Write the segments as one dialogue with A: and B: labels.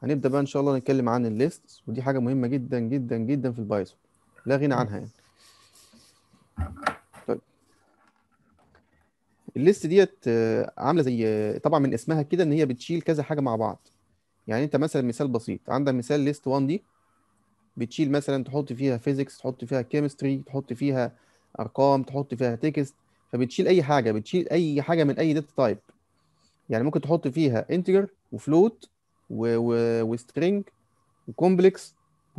A: هنبدأ بقى إن شاء الله نتكلم عن الليست ودي حاجة مهمة جدا جدا جدا في البايثون لا غنى عنها يعني طيب الليست ديت آه، عاملة زي طبعا من اسمها كده إن هي بتشيل كذا حاجة مع بعض يعني أنت مثلا مثال بسيط عندك مثال ليست 1 دي بتشيل مثلا تحط فيها فيزيكس تحط فيها كيمستري تحط فيها أرقام تحط فيها تكست فبتشيل أي حاجة بتشيل أي حاجة من أي داتا تايب يعني ممكن تحط فيها انتجر وفلوت وسترينج وكومبلكس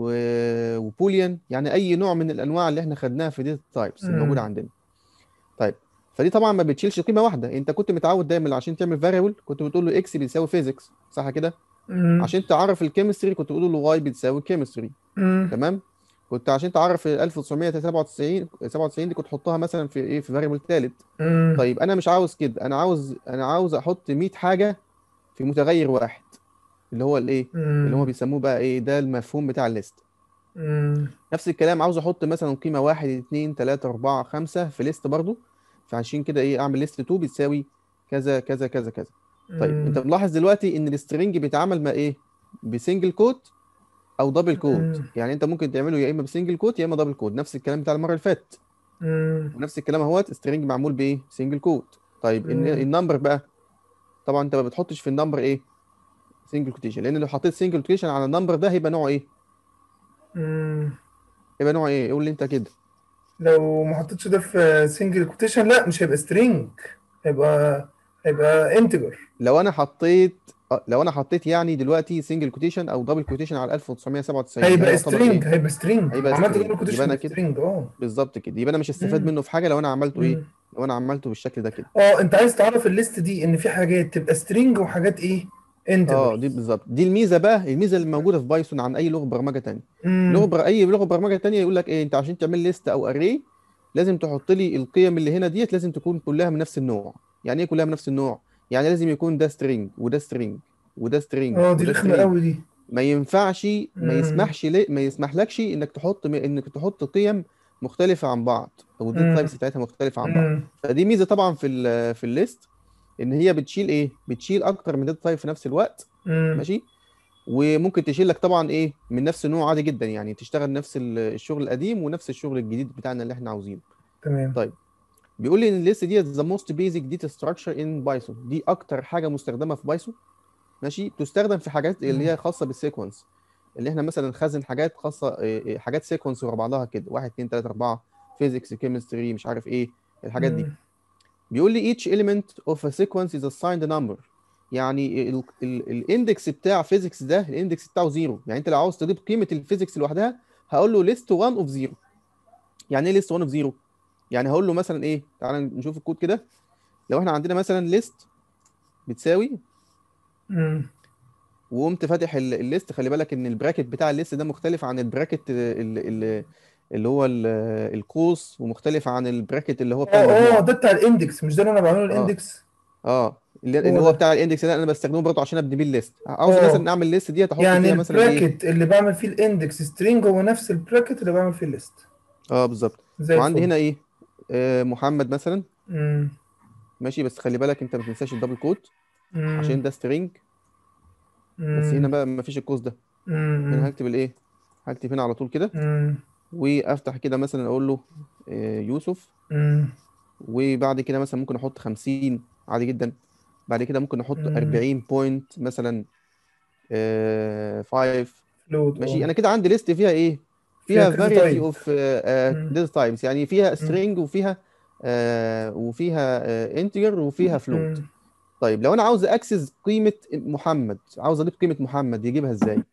A: وبوليان يعني اي نوع من الانواع اللي احنا خدناها في داتا تايبس الموجوده
B: مم.
A: عندنا طيب فدي طبعا ما بتشيلش قيمه واحده انت كنت متعود دايما عشان تعمل فاريبل كنت بتقول له اكس بيساوي فيزيكس صح كده
B: مم.
A: عشان تعرف الكيمستري كنت بتقول له واي بتساوي كيمستري
B: مم.
A: تمام كنت عشان تعرف 1997 97 دي كنت تحطها مثلا في ايه في فاريبل ثالث
B: مم.
A: طيب انا مش عاوز كده انا عاوز انا عاوز احط 100 حاجه في متغير واحد اللي هو الايه اللي هم
B: مم.
A: بيسموه بقى ايه ده المفهوم بتاع الليست
B: مم.
A: نفس الكلام عاوز احط مثلا قيمه 1 2 3 4 5 في ليست برضو فعشان كده ايه اعمل ليست 2 بتساوي كذا كذا كذا كذا طيب انت
B: مم.
A: ملاحظ دلوقتي ان السترنج بيتعامل مع ايه بسنجل كوت او دبل كوت
B: مم.
A: يعني انت ممكن تعمله يا اما بسنجل كوت يا اما دبل كوت نفس الكلام بتاع المره اللي فاتت
B: مم.
A: ونفس الكلام اهوت سترنج معمول بايه سنجل كوت طيب الن-
B: مم.
A: النمبر بقى طبعا انت ما بتحطش في النمبر ايه سنجل كوتيشن لان لو حطيت سنجل كوتيشن على النمبر ده هيبقى نوعه ايه
B: مم.
A: هيبقى نوعه ايه قول لي انت كده
B: لو ما حطيتش ده في سنجل كوتيشن لا مش هيبقى سترينج هيبقى هيبقى انتجر
A: لو انا حطيت آه، لو انا حطيت يعني دلوقتي سنجل كوتيشن او دبل كوتيشن على 1997 ده
B: هيبقى
A: يعتبر
B: سترينج
A: ايه
B: هيبقى سترينج
A: هيبقى
B: عملت
A: string.
B: دبل كوتيشن
A: يبقى أنا
B: هيبقى
A: كده-
B: سترينج اه
A: بالظبط كده يبقى انا مش هستفاد
B: مم.
A: منه في حاجه لو انا عملته ايه
B: مم.
A: لو انا عملته بالشكل ده كده
B: اه انت عايز تعرف الليست دي ان في حاجات تبقى سترينج وحاجات ايه
A: اه
B: انتجر
A: دي بالظبط دي الميزه بقى الميزه اللي موجوده في بايثون عن اي لغه برمجه تانية لغه بر... اي لغه برمجه تانية يقول لك ايه انت عشان تعمل ليست او اري لازم تحط لي القيم اللي هنا ديت لازم تكون كلها من نفس النوع يعني ايه كلها من نفس النوع يعني لازم يكون ده سترينج وده سترينج وده سترينج
B: اه دي
A: وده
B: رخمه
A: string.
B: قوي دي
A: ما ينفعش ما
B: مم.
A: يسمحش ليه ما يسمحلكش انك تحط انك تحط قيم مختلفه عن بعض او الداتا
B: مم.
A: تايبس بتاعتها مختلفه عن بعض
B: مم.
A: فدي ميزه طبعا في ال في الليست ان هي بتشيل ايه بتشيل اكتر من داتا تايب في نفس الوقت
B: مم.
A: ماشي وممكن تشيل لك طبعا ايه من نفس النوع عادي جدا يعني تشتغل نفس ال- الشغل القديم ونفس الشغل الجديد بتاعنا اللي احنا عاوزينه
B: تمام
A: طيب بيقول لي ان الليست ديت ذا موست بيزك داتا ستراكشر ان بايثون دي اكتر حاجه مستخدمه في بايثون ماشي تستخدم في حاجات اللي هي خاصه بالسيكونس اللي احنا مثلا نخزن حاجات خاصه إيه، إيه، حاجات سيكونس ورا بعضها كده 1 2 3 4 فيزيكس كيمستري مش عارف ايه الحاجات دي
B: مم.
A: بيقول لي each element of a sequence is assigned a number يعني ال- ال- الاندكس بتاع فيزيكس ده الاندكس بتاعه زيرو يعني انت لو عاوز تضيف قيمه الفيزيكس لوحدها هقول له list 1 of 0 يعني ايه list 1 of 0 يعني هقول له مثلا ايه تعال نشوف الكود كده لو احنا عندنا مثلا list بتساوي
B: مم.
A: وقمت فاتح ال- الليست خلي بالك ان البراكت بتاع الليست ده مختلف عن البراكت ال- ال- اللي هو ال- القوس ومختلف عن البراكت اللي هو بتاع
B: اه اه
A: المجموع
B: ده بتاع الاندكس مش ده اللي انا بعمله
A: اه
B: الاندكس
A: اه اللي,
B: هو
A: اللي هو
B: ده
A: بتاع الاندكس ده انا بستخدمه برضه عشان ابني بيه الليست عاوز
B: اه
A: مثلا اعمل الليست دي احط
B: يعني
A: فيها مثلا ايه
B: البراكت اللي بعمل فيه الاندكس سترينج هو نفس البراكت اللي بعمل فيه الليست
A: اه بالظبط
B: زي
A: وعندي
B: الفل
A: هنا ايه آه محمد مثلا
B: مم.
A: ماشي بس خلي بالك انت ما تنساش الدبل كوت عشان
B: مم.
A: ده سترينج بس هنا
B: مم.
A: بقى ما فيش القوس ده هنا
B: مم.
A: هكتب الايه هكتب هنا على طول كده
B: مم.
A: وافتح كده مثلا اقول له آه يوسف
B: مم.
A: وبعد كده مثلا ممكن احط 50 عادي جدا بعد كده ممكن احط
B: مم.
A: 40 بوينت مثلا آه 5
B: فلوت
A: ماشي
B: اه
A: انا كده عندي ليست فيها ايه
B: فيها
A: فيها
B: كذا
A: variety
B: تايب
A: of
B: مم.
A: data types يعني فيها
B: مم.
A: string وفيها آه وفيها آه integer وفيها float
B: مم.
A: طيب لو انا عاوز اكسس قيمة محمد عاوز اضيف قيمة محمد يجيبها ازاي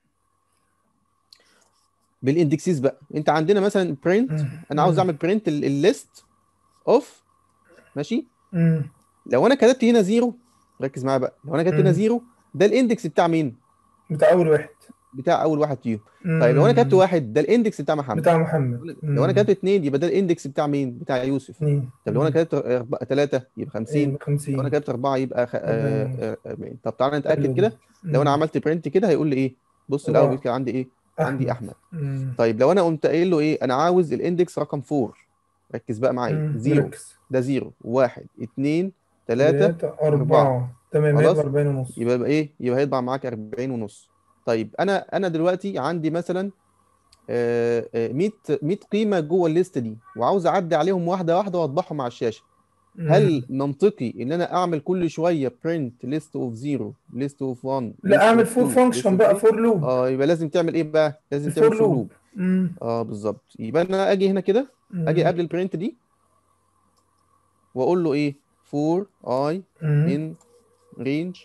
A: بالاندكسيز بقى انت عندنا مثلا print
B: مم.
A: انا عاوز
B: مم.
A: اعمل print الليست اوف ماشي
B: مم.
A: لو انا كتبت هنا زيرو ركز معايا بقى لو انا كتبت هنا
B: مم.
A: زيرو ده الاندكس بتاع مين
B: بتاع اول واحد
A: بتاع اول واحد فيهم طيب لو انا كتبت
B: مم.
A: واحد ده الاندكس بتاع محمد
B: بتاع محمد
A: لو انا
B: مم.
A: كتبت اتنين يبقى ده الاندكس بتاع مين بتاع يوسف
B: اتنين
A: طب لو انا
B: مم.
A: كتبت أربعة تلاتة يبقى 50
B: ايه
A: لو انا
B: خمسين
A: كتبت أربعة يبقى خ... آه،
B: أربعين
A: آه، 40 طب تعالى نتأكد
B: حلو
A: كده
B: ده
A: لو انا
B: مم.
A: عملت برنت كده هيقول لي ايه بص الاول بيقول
B: أربعة
A: كده عندي ايه عندي
B: أحمد
A: احمد
B: مم.
A: طيب لو انا قمت قايل له ايه انا عاوز الاندكس رقم 4 ركز بقى معايا
B: مم.
A: زيرو
B: مركز
A: ده زيرو واحد اتنين تلاتة
B: تلاتة
A: أربعة
B: أربعة تمام هيبقى
A: خلاص
B: أربعين ونص
A: يبقى يبقى ايه يبقى هيطبع معاك 40 ونص طيب انا انا دلوقتي عندي مثلا آه، آه، 100 100 قيمه جوه الليست دي وعاوز اعدي عليهم واحده واحده واطبعهم على الشاشه هل منطقي ان انا اعمل كل شويه print list of 0 list of 1
B: لا
A: list
B: اعمل
A: of
B: فور
A: 2
B: فانكشن
A: list of
B: بقى
A: 3
B: فور لوب
A: اه يبقى لازم تعمل ايه بقى لازم
B: فور
A: تعمل for
B: لوب
A: loop اه بالظبط يبقى انا اجي هنا كده اجي قبل البرنت دي واقول له ايه for i in range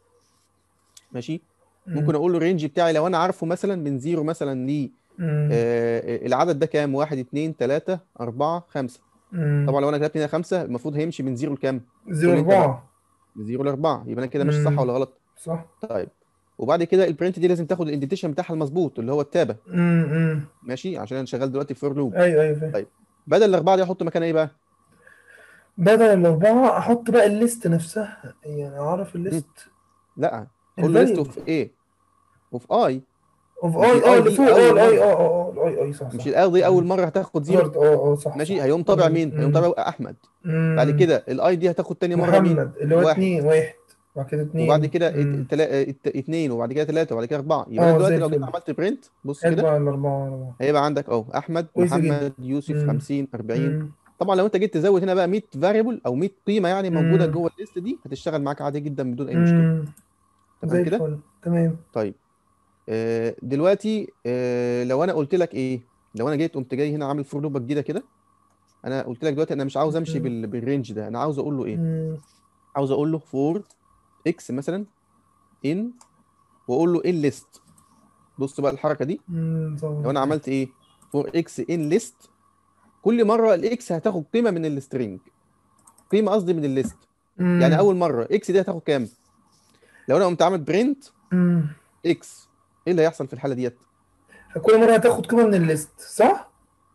A: ماشي ممكن اقول له الرينج بتاعي لو انا عارفه مثلا من زيرو مثلا ل آه العدد ده كام 1 2 3 4 5 طبعا لو انا كتبت هنا 5 المفروض هيمشي من زيرو لكام
B: زيرو
A: قول انت بقى.
B: أربعة
A: من زيرو ل 4 يبقى انا كده ماشي صح
B: مم.
A: ولا غلط
B: صح
A: طيب وبعد كده البرنت دي لازم تاخد الانديتيشن بتاعها المظبوط اللي هو التابه
B: امم
A: ماشي عشان انا شغال دلوقتي فور لوب
B: ايوه ايوه فاهم
A: طيب. بدل الاربعه دي احط مكانها ايه بقى
B: بدل الأربعة أحط بقى الليست نفسها يعني أعرف الليست
A: لا قول له ليست
B: الفاليو
A: اوف ايه اوف اي
B: اوف
A: مش
B: اي اه
A: ال
B: اللي
A: ID
B: فوق اه
A: أول
B: الاي
A: مرة.
B: اه اه اه الاي اي صح
A: مش
B: صح
A: الاي دي اول مره هتاخد زيرو
B: هارد اه اه صح
A: ماشي
B: صح.
A: هيقوم طابع
B: مم.
A: مين هيقوم
B: مم.
A: طابع احمد
B: مم.
A: بعد كده الاي دي هتاخد تاني مره مين
B: محمد اللي هو
A: واحد.
B: اتنين واحد بعد كده اتنين
A: وبعد كده
B: مم.
A: ات- تلا- ات- اتنين وبعد كده ثلاثه وبعد كده اربعه يبقى
B: اه
A: انا دلوقتي
B: زي
A: لو جيت
B: الفل.
A: عملت برنت بص
B: هات
A: كده
B: بقى الأربعة أربعة
A: هيبقى عندك اهو احمد
B: كويسة
A: محمد يوسف
B: مم.
A: 50 40
B: مم.
A: طبعا لو انت جيت تزود هنا بقى 100 فاريبل او 100 قيمه يعني موجوده
B: مم.
A: جوه الليست دي هتشتغل معاك عادي جدا بدون اي مشكله
B: مم.
A: تمام
B: زي
A: كده
B: الفل تمام
A: طيب آه، دلوقتي آه، لو انا قلت لك ايه لو انا جيت قمت جاي هنا عامل فور لوب جديده كده انا قلت لك دلوقتي انا مش عاوز امشي
B: مم.
A: بال... بالرينج ده انا عاوز اقول له ايه
B: مم.
A: عاوز اقول له فور اكس مثلا ان واقول له ان ليست بص بقى الحركه دي
B: مم.
A: لو انا عملت ايه فور اكس ان ليست كل مره الاكس هتاخد قيمه من السترينج قيمه قصدي من الليست
B: مم.
A: يعني اول مره اكس دي هتاخد كام لو انا قمت عامل برنت
B: مم.
A: اكس ايه اللي هيحصل في الحاله ديت
B: كل مرة هتاخد قيمة من الليست صح؟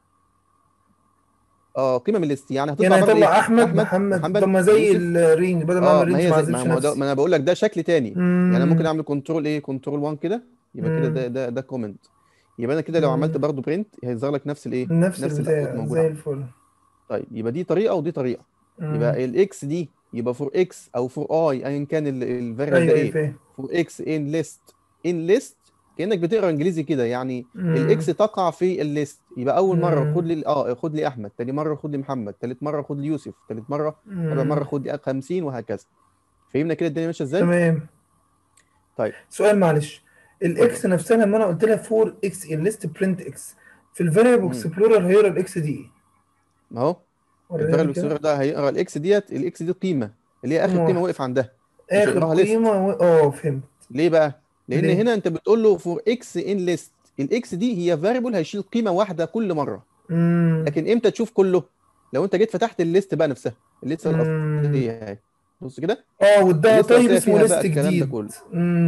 A: اه قيمه من الليست يعني هتطلع
B: يعني
A: برضه
B: هيطلع
A: ايه
B: أحمد محمد
A: محمد
B: طب ما زي
A: يوسف
B: الرينج بدل ما
A: اه
B: أعمل
A: ما
B: رينج
A: هي
B: ما
A: زي ما
B: أعزلش
A: ما هو ده
B: نفسي
A: ما انا بقول لك ده شكل تاني يعني انا ممكن
B: مم.
A: اعمل كنترول ايه كنترول 1 كده يبقى كده
B: مم.
A: ده ده ده كومنت يبقى انا كده لو عملت
B: مم.
A: برضه برنت هيظهر لك نفس الايه
B: نفس
A: نفس الاوتبوت
B: البتاع
A: موجود
B: زي
A: عندك
B: الفل
A: طيب يبقى دي طريقه ودي طريقه
B: مم.
A: يبقى الاكس دي يبقى فور اكس او فور اي ايا كان الفاريبل ده
B: أيوه أيوه
A: ايه
B: فاهم
A: فور اكس ان ليست ان ليست كانك بتقرا انجليزي كده يعني
B: مم.
A: الاكس تقع في الليست يبقى اول مره
B: مم.
A: خد لي اه خد لي احمد تاني مره خد لي محمد تالت مره خد لي يوسف تالت مره رابع مره
B: مم.
A: خد لي 50 وهكذا فهمنا كده الدنيا ماشيه ازاي
B: تمام
A: طيب
B: سؤال معلش
A: اتفضل
B: الاكس نفسها لما انا قلت لها فور اكس ان ليست برنت اكس في الفاريبل
A: مم.
B: اكسبلورر هيقرا الاكس دي ايه؟
A: ما هو
B: وريها
A: الفاريبل
B: لي كده
A: اكسبلورر ده هيقرا الاكس ديت الاكس دي قيمه اللي هي اخر
B: قيمة
A: قيمه
B: واحدة
A: وقف عندها مش
B: اخر
A: هيقراها ليست
B: قيمة و... اه فهمت
A: ليه بقى لان
B: ليه؟
A: هنا انت بتقول له فور اكس ان ليست الاكس دي هي فاريبل هيشيل قيمه واحده كل مره
B: امم
A: لكن امتى تشوف كله لو انت جيت فتحت الليست بقى نفسها الليست
B: امم
A: الاصليه اهي بص كده
B: اه واداها
A: الليست
B: طيب
A: الاصليه
B: اسمه
A: فيها بقى
B: ليست
A: الكلام ده
B: جديد
A: كله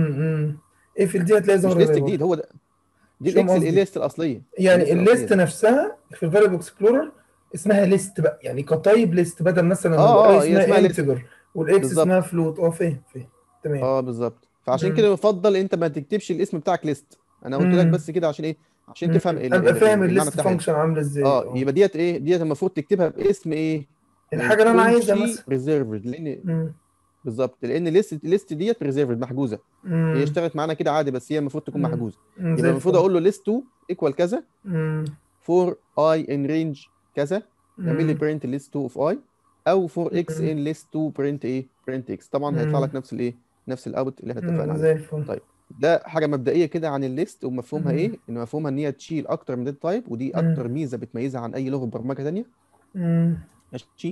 B: امم اقفل دي هتلاقي
A: مش
B: ظهر
A: ليست
B: عليها
A: جديد
B: برضه
A: هو ده دي
B: مش فاهم
A: الاكس
B: قصدي
A: الليست الاصليه
B: يعني
A: الليست الاصليه
B: الليست
A: دي
B: نفسها في الفاريبل اكسبلورر اسمها ليست بقى يعني كتايب ليست بدل مثلا
A: اه
B: الاي
A: اه هي
B: اسمها
A: اسمها ليست
B: انتجر والاكس
A: بالظبط
B: اسمها فلوت اه فاهم فاهم تمام
A: اه بالظبط فعشان
B: امم
A: كده يفضل انت ما تكتبش الاسم بتاعك ليست انا قلت لك
B: امم
A: بس كده عشان ايه عشان
B: امم
A: تفهم ال
B: ابقى
A: ال
B: فاهم
A: ال المعنى
B: الليست
A: بتاعها ايه
B: فانكشن عامله ازاي
A: اه
B: اه
A: يبقى ديت ايه ديت المفروض تكتبها باسم ايه ما
B: الحاجه اللي انا عايزها
A: تكونش
B: مثلا
A: ريزيرفد لان
B: امم
A: بالظبط لان الليست الليست ديت ريزيرفد محجوزه هي
B: امم
A: اشتغلت معانا كده عادي بس هي المفروض تكون
B: امم
A: محجوزه
B: أمم، زي
A: يبقى المفروض
B: الفل
A: اقول له list 2 equal كذا
B: امم
A: for i in range كذا يعمل لي
B: امم
A: print list 2 of i او for x
B: امم
A: in list 2 print ايه print x طبعا هيطلع لك
B: امم
A: نفس الايه نفس الاوت اللي احنا اتفقنا
B: أمم،
A: عليه
B: زي الفل
A: طيب ده حاجه مبدئيه كده عن الليست ومفهومها
B: امم
A: ايه ان مفهومها ان هي تشيل اكتر من داتا تايب ودي اكتر
B: امم
A: ميزه بتميزها عن اي لغه برمجه ثانيه
B: امم
A: ماشي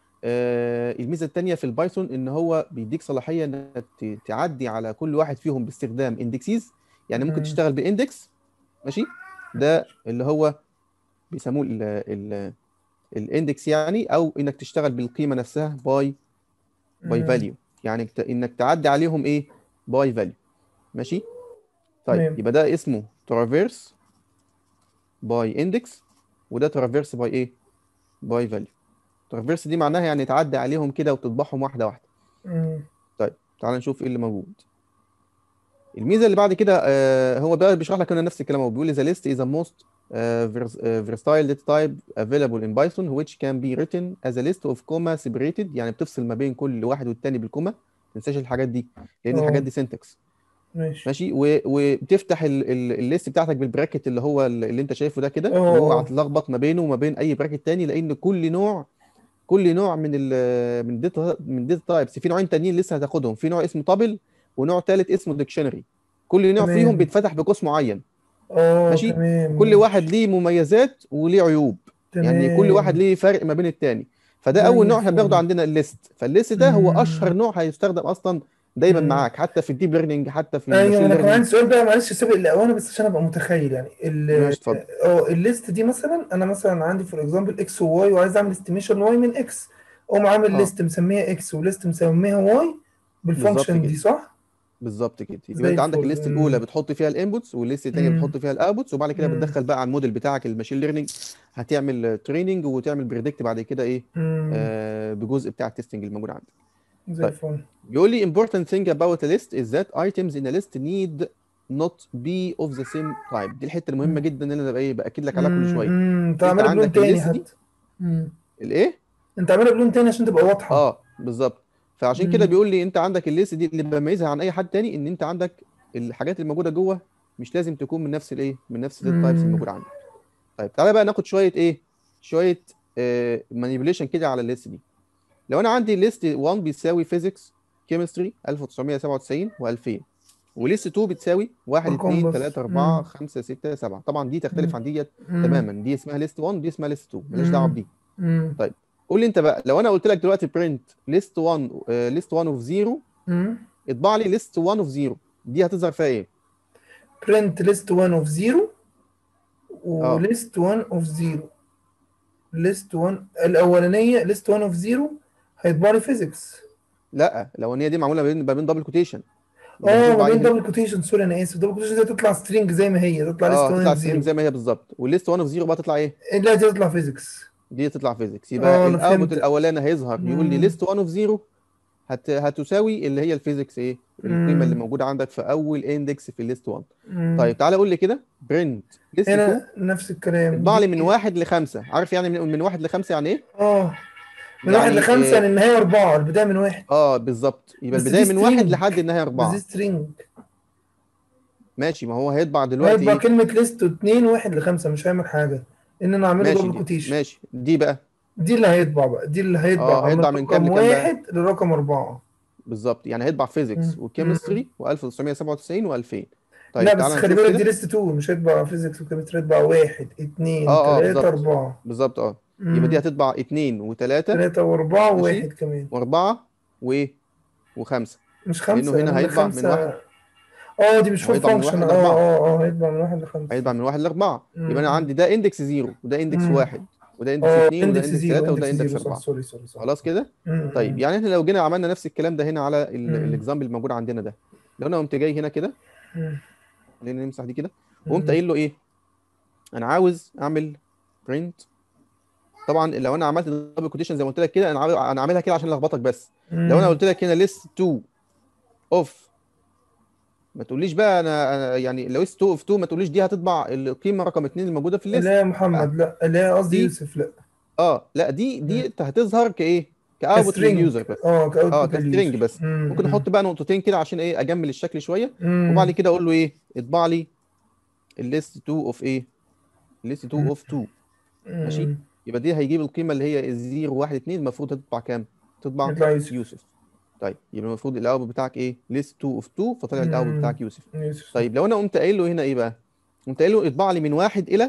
A: آه الميزه الثانيه في البايثون ان هو بيديك صلاحيه انك ت- تعدي على كل واحد فيهم باستخدام اندكسيز يعني ممكن
B: امم
A: تشتغل باندكس ماشي ده اللي هو بيسموه ال ال الاندكس يعني او انك تشتغل بالقيمه نفسها باي باي
B: امم
A: فاليو يعني ت- انك تعدي عليهم ايه باي فاليو ماشي طيب
B: تمام
A: يبقى ده اسمه ترافيرس باي اندكس وده ترافيرس باي ايه باي فاليو ترافيرس دي معناها يعني تعدي عليهم كده وتطبعهم واحده واحده
B: امم
A: طيب تعال نشوف ايه اللي موجود الميزه اللي بعد كده آه هو ده بيشرح لك هنا نفس الكلام هو بيقول the list is the most uh, vers- uh, versatile data type available in Python which can be written as a list of comma separated يعني بتفصل ما بين كل واحد والتاني بالكوما ما تنساش الحاجات دي لان الحاجات
B: اه
A: دي syntax
B: ماشي
A: ماشي و- وبتفتح ال- ال- الليست بتاعتك بالبراكت اللي هو ال- اللي انت شايفه ده كده
B: اه
A: واوعى
B: اه
A: تلخبط ما بينه وما بين اي براكت تاني لان كل نوع كل نوع من ال من داتا من داتا تايبس في نوعين تانيين لسه هتاخدهم في نوع اسمه تابل ونوع ثالث اسمه ديكشنري كل نوع فيهم
B: تمام
A: بيتفتح بقوس معين
B: اه
A: ماشي
B: تمام
A: كل واحد
B: ماشي
A: ليه مميزات وليه عيوب يعني كل واحد
B: تمام
A: ليه فرق ما بين التاني فده
B: زي
A: اول نوع احنا بناخده
B: الفل
A: عندنا الليست فالليست ده هو اشهر
B: مم.
A: نوع هيستخدم اصلا دايما
B: مم.
A: معاك حتى في الديب ليرنينج حتى في
B: ايوه
A: الماشين
B: انا كان
A: ليرنينج
B: عندي سؤال بقى معلش سابق الاوانه بس عشان ابقى متخيل يعني ال
A: ماشي اتفضل
B: اه الليست دي مثلا انا مثلا عندي فور اكزامبل اكس وواي وعايز اعمل استيميشن واي من اكس اقوم عامل
A: اه
B: ليست مسميها اكس وليست مسميها واي
A: بالظبط
B: بالفانكشن
A: كده
B: دي صح؟
A: بالظبط كده يبقى
B: زي
A: انت عندك
B: الفل
A: الليست الاولى
B: مم.
A: بتحط فيها الانبوتس والليست الثانيه
B: مم.
A: بتحط فيها الاوتبوتس وبعد كده
B: مم.
A: بتدخل بقى على الموديل بتاعك الماشين ليرنينج هتعمل تريننج وتعمل بريدكت بعد كده ايه
B: مم.
A: آه بجزء بتاع التستنج الموجود عندك
B: زي
A: طيب
B: الفل
A: بيقول لي important thing about a list is that items in a list need not be of the same type دي الحته المهمه
B: مم.
A: جدا اللي انا بقى ايه باكد لك عليها كل
B: مم.
A: شويه
B: مم. انت
A: انت
B: عاملها بلون
A: عندك
B: تاني
A: الليست دي
B: حتى مم.
A: الايه
B: انت عاملها بلون تاني عشان تبقى واضحه
A: اه بالظبط فعشان كده
B: مم.
A: بيقول لي انت عندك الليست دي اللي بيميزها عن اي حد تاني ان انت عندك الحاجات اللي موجوده جوه مش لازم تكون من نفس الايه من نفس التايبس
B: مم.
A: الموجوده عندك طيب تعالى بقى ناخد شويه ايه شويه مانيبيوليشن كده على الليست دي لو انا عندي ليست 1 بيساوي فيزيكس كيمستري 1997 و2000 وليست 2 بتساوي 1
B: ارقام
A: 2
B: بس
A: 3 4
B: مم.
A: 5 6 7 طبعا دي تختلف
B: مم.
A: عن ديت
B: مم.
A: تماما دي اسمها ليست 1 دي اسمها ليست 2 مالهاش دعوه
B: مم.
A: بدي
B: مم.
A: طيب قول لي انت بقى لو انا قلت لك دلوقتي برنت ليست 1 ليست 1 اوف 0
B: مم.
A: اطبع لي ليست 1 اوف 0 دي هتظهر فيها ايه؟
B: print list 1 of 0
A: اه
B: وليست 1 of 0 list 1 الاولانيه list 1 of 0 هيطبع لي physics
A: لا لو ان هي دي معموله ما بين ما بين دبل كوتيشن يبقى
B: اه
A: هتطبع
B: ما
A: ايه
B: بين
A: هنا؟
B: دبل كوتيشن سوري انا اسف دبل كوتيشن دي تطلع string زي ما هي تطلع list
A: اه
B: 1
A: هتطلع
B: of
A: سترينج
B: 0
A: زي ما هي بالظبط والليست 1 اوف 0 بقى تطلع ايه؟
B: لا دي تطلع physics
A: دي تطلع فيزيكس يبقى
B: اه انا
A: الاوتبوت
B: فهمت
A: الاولاني هيظهر يقول لي
B: مم.
A: ليست 1 اوف 0 هت... هتساوي اللي هي الفيزيكس ايه؟ القيمه اللي
B: مم.
A: موجوده عندك في اول اندكس في الليست 1
B: مم.
A: طيب تعالى قول لي كده برنت ليست 2
B: هنا نفس الكلام
A: اطبع لي من
B: دي
A: واحد لخمسه عارف يعني من, من واحد لخمسه يعني ايه؟
B: اه من واحد
A: يعني
B: لخمسة
A: إيه
B: يعني النهاية أربعة البداية من واحد
A: اه بالظبط يبقى
B: بس
A: البدايه
B: دي
A: من واحد
B: string
A: لحد النهايه
B: بس
A: اربعه
B: دي string
A: ماشي ما هو هيطبع دلوقتي
B: هيطبع
A: ايه؟
B: كلمة ليست اتنين واحد لخمسة مش هيعمل حاجة إن أنا أعمله
A: ماشي
B: دبل
A: دي
B: كوتيشن
A: ماشي دي بقى
B: دي اللي هيطبع بقى دي اللي هيطبع
A: اه
B: من
A: هيطبع من كام
B: رقم
A: لكام بقى؟
B: واحد لرقم أربعة
A: بالظبط يعني هيطبع فيزيكس
B: مم.
A: وكيمستري و1997 و2000 طيب
B: لا بس
A: تعالى
B: خلي
A: نشوف
B: بالك دي
A: كده
B: ليست 2 مش هيطبع فيزيكس وكيمستري هيطبع واحد اتنين
A: اه اه
B: تلاتة
A: بالظبط
B: أربعة
A: بالظبط اه يبقى دي
B: مم.
A: هتطبع اتنين وتلاتة
B: تلاتة وأربعة
A: ماشي
B: وواحد كمان
A: واربعة وايه وخمسة
B: مش
A: لانه
B: خمسة
A: هنا
B: لما
A: هيطبع من واحد
B: خمسة اه دي مش فول
A: هيطبع من واحد
B: فانكشن اه
A: لأربعة
B: اه اه هيطبع من واحد لخمسة
A: هيطبع من واحد لأربعة يبقى أنا
B: مم.
A: عندي ده اندكس زيرو وده اندكس
B: مم.
A: واحد وده اندكس
B: اه
A: اتنين وده
B: اندكس
A: اندكس
B: زيرو
A: تلاتة وده
B: اندكس
A: اندكس
B: زيرو صح
A: أربعة
B: سوري سوري صح
A: خلاص كده
B: مم.
A: طيب يعني احنا لو جينا عملنا نفس الكلام ده هنا على
B: مم.
A: الاكزامبل الموجود عندنا ده لو انا قمت جاي هنا كده
B: مم.
A: خلينا نمسح دي كده وقمت
B: مم.
A: قايل له ايه انا عاوز اعمل برنت طبعا لو انا عملت دبل كوتيشن زي ما قلت لك كده انا عامل انا عاملها كده عشان الخبطك بس لو انا
B: مم.
A: قلت لك هنا ليست 2 اوف ما تقوليش بقى انا أنا يعني لو ليست 2 اوف 2 ما تقوليش دي هتطبع القيمه رقم 2 الموجوده في الليست
B: لا يا محمد لا لا يا قصدي
A: دي
B: يوسف لا
A: اه لا دي
B: مم.
A: دي هتظهر كايه كاوتبوت
B: كسترينج
A: لليوزر بس
B: اه
A: اه
B: كاوتبوت
A: كسترينج
B: لليوزر
A: بس
B: مم.
A: ممكن
B: مم.
A: احط بقى نقطتين كده عشان ايه اجمل الشكل شويه وبعد
B: مم.
A: كده اقول له ايه اطبع لي الليست 2 اوف ايه الليست 2
B: مم.
A: اوف 2 ماشي
B: مم.
A: يبقى دي هيجيب القيمه اللي هي 0 1 2 المفروض تطبع كام تطبع
B: يطلع يوسف
A: يوسف طيب يبقى المفروض الاوتبوت بتاعك ايه ليست 2 اوف 2 فطلع الاوتبوت
B: مم.
A: بتاعك يوسف
B: يوسف صح
A: طيب لو انا قمت قايل له هنا ايه بقى قمت قايل له اطبع لي من واحد الى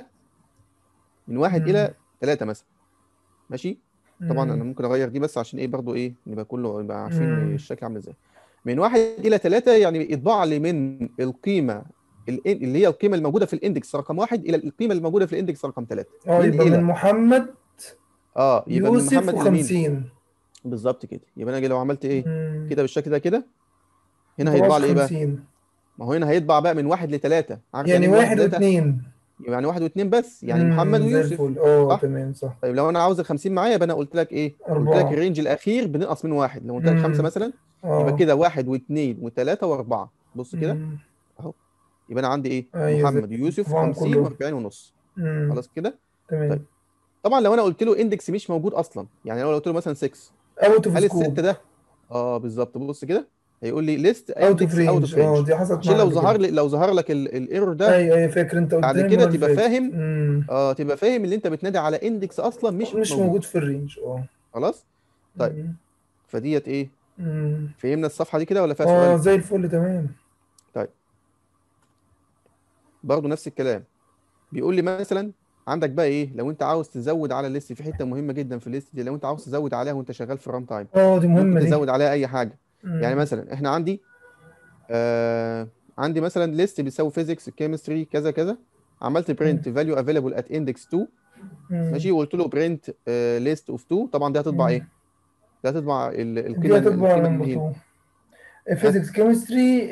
A: من واحد
B: مم.
A: الى ثلاثة مثلا ماشي طبعا انا
B: مم.
A: ممكن اغير دي بس عشان ايه برضو ايه نبقى كله نبقى عارفين
B: مم.
A: الشكل عامل ازاي من واحد الى ثلاثة يعني اطبع لي من القيمه ال- اللي هي القيمه الموجوده في الاندكس رقم واحد الى القيمه الموجوده في الاندكس رقم ثلاثة
B: اه
A: من
B: يبقى من
A: الى
B: محمد
A: اه يبقى من
B: يوسف
A: محمد الى مين
B: وخمسين
A: بالظبط كده يبقى انا أجي لو عملت ايه
B: مم.
A: كده بالشكل ده كده هنا
B: مطبعش
A: هيطبع لي ايه بقى
B: خمسين
A: ما هو هنا هيطبع بقى من واحد لثلاثة عارف يعني
B: يعني
A: ايه من واحد
B: واحد
A: لثلاثة
B: واثنين
A: يعني واحد واثنين بس يعني محمد
B: مم. زي
A: ويوسف
B: الفل اه
A: صح
B: تمام صح
A: طيب لو انا عاوز ال 50 معايا يبقى انا قلت لك ايه قلت لك
B: أربعة
A: الرينج الاخير بننقص من واحد لو قلت لك خمسة
B: مم.
A: مثلا يبقى
B: اه
A: كده واحد واثنين وثلاثة واربعة بص كده
B: مم.
A: اهو يبقى انا عندي ايه
B: ايوه زي
A: محمد
B: الفل
A: ويوسف
B: طبعا
A: 50
B: كله
A: و40 ونص
B: مم.
A: خلاص كده طيب
B: تمام
A: طبعا لو انا قلت له اندكس مش موجود اصلا يعني لو قلت له مثلا 6
B: اوت اوف
A: هل الست
B: سكوب
A: ده اه بالظبط بص كده هيقول لي ليست
B: اوت اوف
A: اندكس اوت
B: رينج
A: اوف
B: اه
A: رينج
B: دي حصلت
A: عشان
B: معايا
A: لو
B: قبل
A: ظهر
B: كده
A: لي لو ظهر لك الايرور ده
B: اي اي فاكر انت
A: بعد
B: قدامي
A: كده
B: المره اللي
A: تبقى
B: فاتت
A: فاهم
B: امم
A: اه تبقى فاهم اللي انت بتنادي على اندكس اصلا مش
B: مش
A: موجود
B: موجود في الرينج اه
A: خلاص طيب
B: مم.
A: فديت ايه
B: مم.
A: فهمنا الصفحه دي كده ولا فيها
B: اه
A: سؤال
B: زي الفل تمام
A: طيب برضه نفس الكلام بيقول لي مثلا عندك بقى ايه لو انت عاوز تزود على الليست في حته مهمه جدا في الليست دي لو انت عاوز تزود عليها وانت شغال في الران تايم
B: اه دي
A: ممكن
B: مهمه دي
A: تزود عليها اي حاجه يعني
B: مم.
A: مثلا احنا عندي آه عندي مثلا ليست بيساوي فيزيكس كيمستري كذا كذا عملت برنت فاليو افيلابل ات اندكس 2
B: مم.
A: ماشي وقلت له برنت ليست اوف 2 طبعا دي هتطبع
B: مم.
A: ايه ده هتطبع ال-
B: دي
A: القيمه
B: هتطبع
A: القيمه
B: نمبر
A: اللي هي
B: 2 فيزيكس كيمستري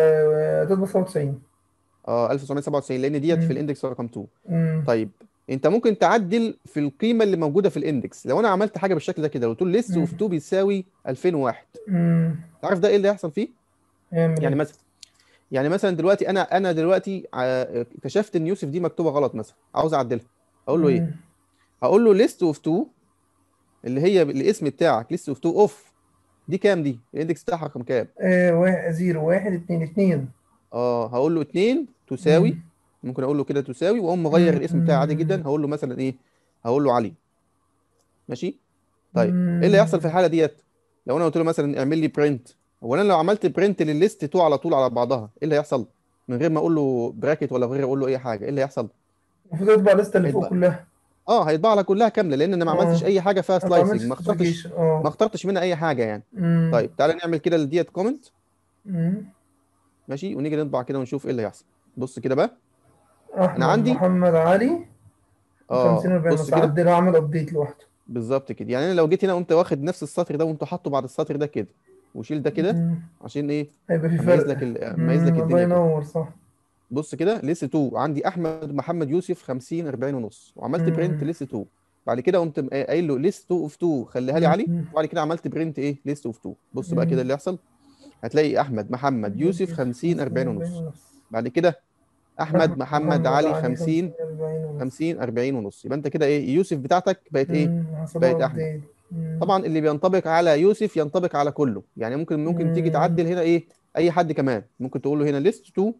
B: هتطبع 97
A: اه 1997 لان ديت في
B: مم.
A: الاندكس رقم 2
B: مم.
A: طيب انت ممكن تعدل في القيمه اللي موجوده في الاندكس لو انا عملت حاجه بالشكل ده كده قلت له ليست
B: مم.
A: اوف 2 بيساوي 2001
B: مم.
A: تعرف ده ايه اللي هيحصل فيه
B: اعمل
A: يعني
B: ايه
A: مثلا يعني مثلا دلوقتي انا انا دلوقتي ع- اكتشفت ان يوسف دي مكتوبه غلط مثلا عاوز اعدلها اقول له ايه
B: مم.
A: هقول له ليست اوف 2 اللي هي الاسم بتاعك ليست اوف 2 اوف دي كام دي الاندكس بتاعها رقم كام
B: آه واحد زيرو واحد اتنين اتنين
A: اه هقول له 2 تساوي
B: مم.
A: ممكن اقول له كده تساوي واقوم مغير الاسم بتاعي عادي جدا
B: مم.
A: هقول له مثلا ايه هقول له علي ماشي طيب ايه اللي يحصل في
B: مم.
A: الحاله ديت لو انا قلت له مثلا اعمل لي برنت هو انا لو عملت برنت للليست 2 على طول على بعضها ايه اللي هيحصل من غير ما اقول له براكت ولا غير اقول له اي حاجه ايه اللي هيحصل
B: المفروض تطبع الليسته اللي فوق
A: هيطبع
B: كلها
A: اه هيطبع على كلها كامله لان انا ما عملتش
B: اه
A: اي حاجه فيها
B: ما
A: سلايسنج
B: بعملش
A: ما اخترتش
B: سبيسيفيكيشن
A: ما
B: اه
A: اخترتش منها اي حاجه يعني
B: مم.
A: طيب تعالى نعمل كده لديت كومنت
B: مم.
A: ماشي ونيجي نطبع كده ونشوف ايه اللي هيحصل بص كده بقى انا
B: احمد
A: عندي
B: محمد علي
A: اه
B: 50 40
A: بص
B: بس
A: كده
B: عدله عمل ابديت لوحده
A: بالظبط كده يعني انا لو جيت هنا قمت واخد نفس السطر ده وقمت حاطه بعد السطر ده كده وشيل ده كده
B: مم.
A: عشان ايه
B: هيبقى في
A: اميز
B: فرق
A: لك ال... اميز لك
B: مم. الله
A: الدنيا كده
B: ينور صح
A: بص كده ليست 2 عندي احمد محمد يوسف 50 40 ونص وعملت برنت
B: مم.
A: ليست 2 بعد كده قمت م- قايل له ليست 2 اوف 2 خليها لي علي
B: مم.
A: وبعد كده عملت برنت ايه ليست اوف 2 بص بقى كده
B: مم.
A: اللي يحصل هتلاقي احمد محمد يوسف
B: يوسف
A: 50
B: 50
A: 40
B: 40
A: ونص
B: ونص
A: بعد كده احمد
B: احمد
A: محمد
B: محمد
A: علي
B: علي
A: 50
B: 50 40 ونص
A: 50 40 ونص يبقى انت كده ايه يوسف بتاعتك بقت ايه
B: مم. حصل
A: بقت
B: له
A: احمد
B: ابديت مم.
A: طبعا اللي بينطبق على يوسف ينطبق على كله يعني ممكن ممكن تيجي
B: مم.
A: تعدل هنا ايه اي حد كمان ممكن تقول له هنا ليست 2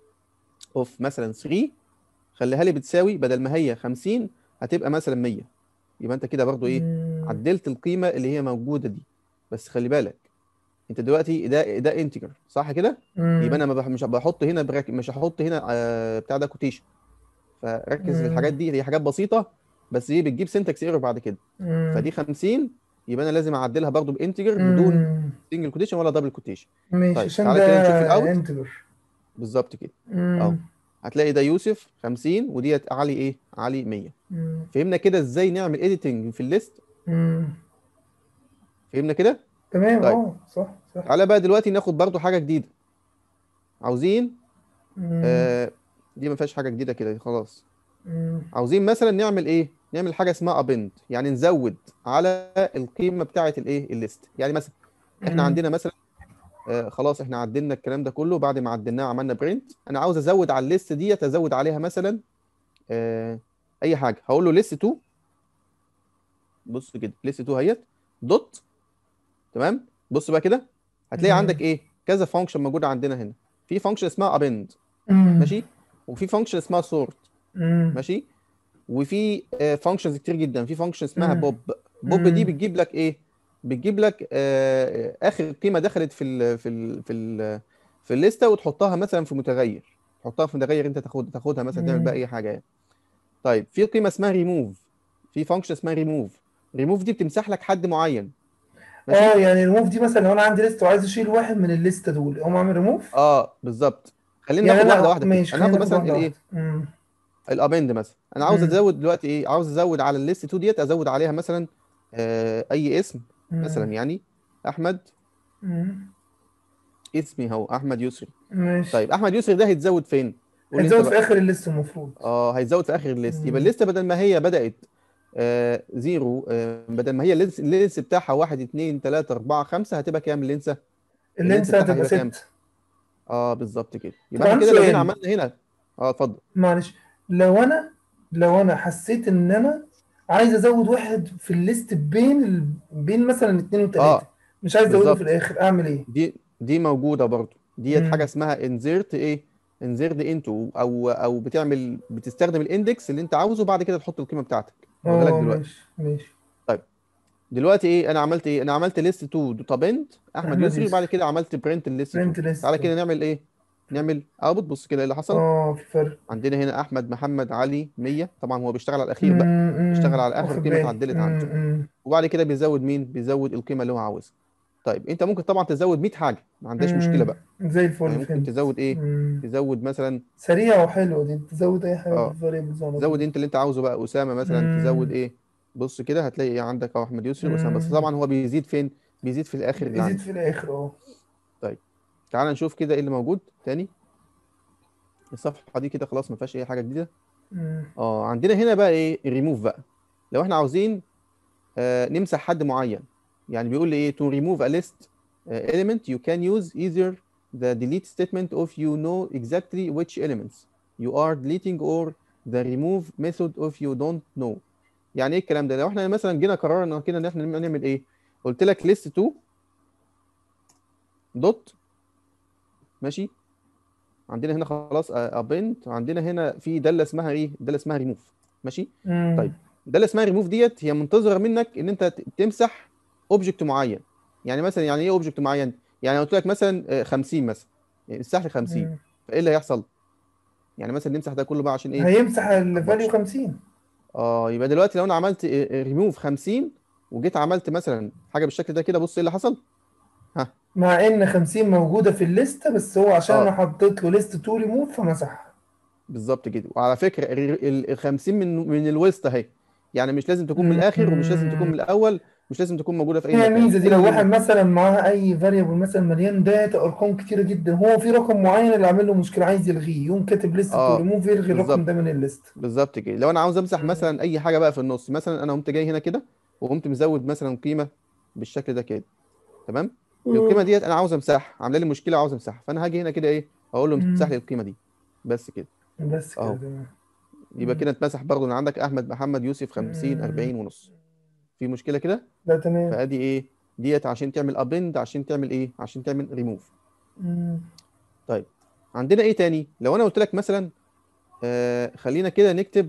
A: اوف مثلا 3 خليها لي بتساوي بدل ما هي 50 هتبقى مثلا 100 يبقى انت كده برضو ايه
B: مم.
A: عدلت القيمه اللي هي موجوده دي بس خلي بالك انت دلوقتي ده ده انتجر صح كده يبقى
B: مم.
A: انا ما بح- مش بحط هنا براك مش هحط هنا آه بتاع ده كوتيشن فركز في الحاجات
B: مم.
A: دي هي حاجات بسيطه بس ايه بتجيب سنتكس ايرور بعد كده
B: مم.
A: فدي 50 يبقى انا لازم اعدلها برضو بانتجر بدون
B: مم.
A: سنجل كوتيشن ولا دبل كوتيشن
B: ماشي
A: طيب
B: عشان
A: تعالى كده نشوف
B: ده
A: الاوت
B: انتجر
A: بالظبط كده اهو
B: مم.
A: هتلاقي ده يوسف 50 وديت علي ايه علي 100
B: مم.
A: فهمنا كده ازاي نعمل اديتنج في الليست
B: مم.
A: فهمنا كده
B: تمام
A: طيب
B: اه صح صح
A: تعالى بقى دلوقتي ناخد برضو حاجه جديده عاوزين
B: مم.
A: آه دي ما فيهاش حاجه جديده كده خلاص
B: مم.
A: عاوزين مثلا نعمل ايه نعمل حاجه اسمها ابند يعني نزود على القيمه بتاعه الايه الليست يعني مثلا احنا
B: مم.
A: عندنا مثلا آه خلاص احنا عدلنا الكلام ده كله بعد ما عدلناه عملنا برنت انا عاوز ازود على الليست ديت ازود عليها مثلا آه اي حاجه هقول له ليست 2 بص كده ليست 2 اهيت دوت تمام بص بقى كده هتلاقي عندك
B: مم.
A: ايه كذا فانكشن موجوده عندنا هنا في فانكشن اسمها ابند
B: مم.
A: ماشي وفي فانكشن اسمها سورت
B: مم.
A: ماشي وفي فانكشنز كتير جدا في فانكشن اسمها
B: مم.
A: بوب بوب دي
B: مم.
A: بتجيب لك ايه بتجيب لك آه، اخر قيمه دخلت في ال في ال في ال في الليسته وتحطها مثلا في متغير تحطها في متغير انت تاخد تاخدها مثلا تعمل بقى
B: مم.
A: اي حاجه يعني طيب في قيمه اسمها ريموف في فانكشن اسمها ريموف ريموف دي بتمسح لك حد معين ماشي
B: اه يعني ريموف دي مثلا لو انا عندي ليست وعايز اشيل واحد من الليسته دول اقوم اعمل ريموف
A: اه بالظبط خلينا
B: يعني
A: ناخد واحده
B: انا
A: واحده كده
B: ماشي
A: انا
B: خلينا
A: هاخد
B: ناخد
A: مثلا
B: واحده
A: الايه
B: واحده مم.
A: الابند مثلا انا عاوز
B: مم.
A: ازود دلوقتي ايه عاوز ازود على الليست 2 ديت ازود عليها مثلا آه اي اسم مثلا
B: مم.
A: يعني احمد
B: مم.
A: اسمي هو احمد يسري
B: ماشي
A: طيب احمد يسري ده هيتزود فين قول لي انت
B: هتزود في
A: بقى
B: اخر الليست المفروض
A: اه هيتزود في اخر الليست يبقى
B: مم.
A: الليسته بدل ما هي بدات آه زيرو آه بدل ما هي اللينس اللينس بتاعها 1 2 3 4 5 هتبقى كام اللينسه اللينس
B: اللينس
A: بتاعها
B: هتبقى
A: هيبقى كام
B: ست
A: اه بالظبط كده
B: طب
A: يبقى احنا
B: عندي
A: كده لو جينا
B: سؤال
A: عملنا هنا اه اتفضل
B: معلش لو انا لو انا حسيت ان انا عايز ازود واحد في الليست بين ال... بين مثلا اتنين وتلاته
A: اه
B: مش عايز ازوده في
A: بالظبط
B: الاخر اعمل ايه؟
A: دي دي موجوده برضو ديت حاجه
B: مم.
A: اسمها انزيرت ايه انزيرت انتو او او بتعمل بتستخدم الاندكس اللي انت عاوزه بعد كده تحط القيمه بتاعتك هقولها لك
B: اه
A: دلوقتي
B: ماشي ماشي
A: دلوقتي ايه انا عملت ايه انا عملت ليست تو دوتا بنت احمد
B: احمد
A: يسري وبعد
B: يسري
A: كده عملت برنت الليست
B: برنت
A: 2
B: ليست
A: تعالى كده نعمل ايه نعمل اوتبوت بص كده ايه اللي حصل
B: اه في فرق
A: عندنا هنا احمد محمد علي 100 طبعا هو بيشتغل على الاخير بقى
B: امم
A: بيشتغل
B: امم
A: على اخر
B: واخد
A: قيمه
B: بالي
A: اتعدلت عنده
B: امم
A: وبعد كده بيزود مين بيزود القيمه اللي هو عاوزها طيب انت ممكن طبعا تزود 100 حاجه ما عندهاش مشكله بقى
B: امم زي
A: يعني
B: الفل
A: ممكن
B: فهمت
A: تزود ايه
B: امم
A: تزود مثلا
B: سريعة وحلوة دي تزود أي حاجة في
A: اه
B: الفاريبلز على
A: تزود
B: طول
A: انت اللي انت عاوزه بقى اسامه مثلا تزود
B: امم
A: ايه بص كده هتلاقي ايه عندك اهو احمد يسري واسامه بس
B: امم
A: طبعا هو بيزيد فين بيزيد في الاخر اللي
B: بيزيد
A: عندي
B: في الآخر اه
A: طيب تعال نشوف كده ايه اللي موجود تاني الصفحه دي كده خلاص ما فيهاش اي حاجه جديده
B: امم
A: اه عندنا هنا بقى ايه الريموف بقى لو احنا عاوزين آه نمسح حد معين يعني بيقول لي ايه to remove a list uh, element you can use either the delete statement if you know exactly which elements you are deleting or the remove method if you don't know يعني ايه الكلام ده لو احنا مثلا جينا قررنا كده ان احنا نعمل ايه قلت لك list 2 دوت ماشي عندنا هنا خلاص ابنت عندنا هنا في داله اسمها ايه داله اسمها ريموف ماشي طيب
B: امم
A: داله اسمها ريموف ديت هي منتظره منك ان انت ت- تمسح اوبجكت معين يعني مثلا يعني ايه اوبجكت معين يعني قلت لك مثلا آه، 50 مثلا يعني امسح لي 50
B: امم
A: فايه اللي هيحصل يعني مثلا نمسح ده كله بقى عشان ايه
B: هيمسح
A: ما
B: الفاليو
A: يكبرش
B: 50
A: اه يبقى دلوقتي لو انا عملت ريموف 50 وجيت عملت مثلا حاجه بالشكل ده كده بص ايه اللي حصل ها
B: مع ان 50 موجودة في الليستة بس هو عشان انا
A: اه
B: حطيت له ليست تو ريموف فمسحها
A: بالظبط كده وعلى فكره ال 50 من من الوسط اهي يعني مش لازم تكون من الاخر ومش لازم تكون من
B: امم
A: الاول مش لازم تكون موجوده في اي
B: فيها
A: مكان
B: ميزة دي لو
A: كل
B: واحد
A: ال...
B: مثلا معاه اي فاريبل مثلا مليان داتا ارقام كتيرة جدا هو في رقم معين اللي عامل له مشكلة عايز يلغيه يقوم كاتب ليست تو
A: اه
B: ريموف يلغي الرقم
A: بالظبط
B: ده من الليست
A: بالظبط كده لو انا عاوز امسح مثلا اي حاجه بقى في النص مثلا انا قمت جاي هنا كده وقمت مزود مثلا قيمه بالشكل ده كده تمام القيمه ديت انا عاوز امسحها عامله لي مشكله وعاوز امسحها فانا هاجي هنا كده ايه اقول له امسح لي
B: امم
A: القيمه دي بس كده
B: بس كده
A: اهو
B: تمام
A: يبقى كده اتمسح برضه من عندك احمد محمد يوسف 50
B: امم
A: 40 ونص في مشكله كده
B: لا تمام
A: فادي ايه ديت عشان تعمل ابند عشان تعمل ايه عشان تعمل ريموف
B: امم
A: طيب عندنا ايه تاني لو انا قلت لك مثلا آه خلينا كده نكتب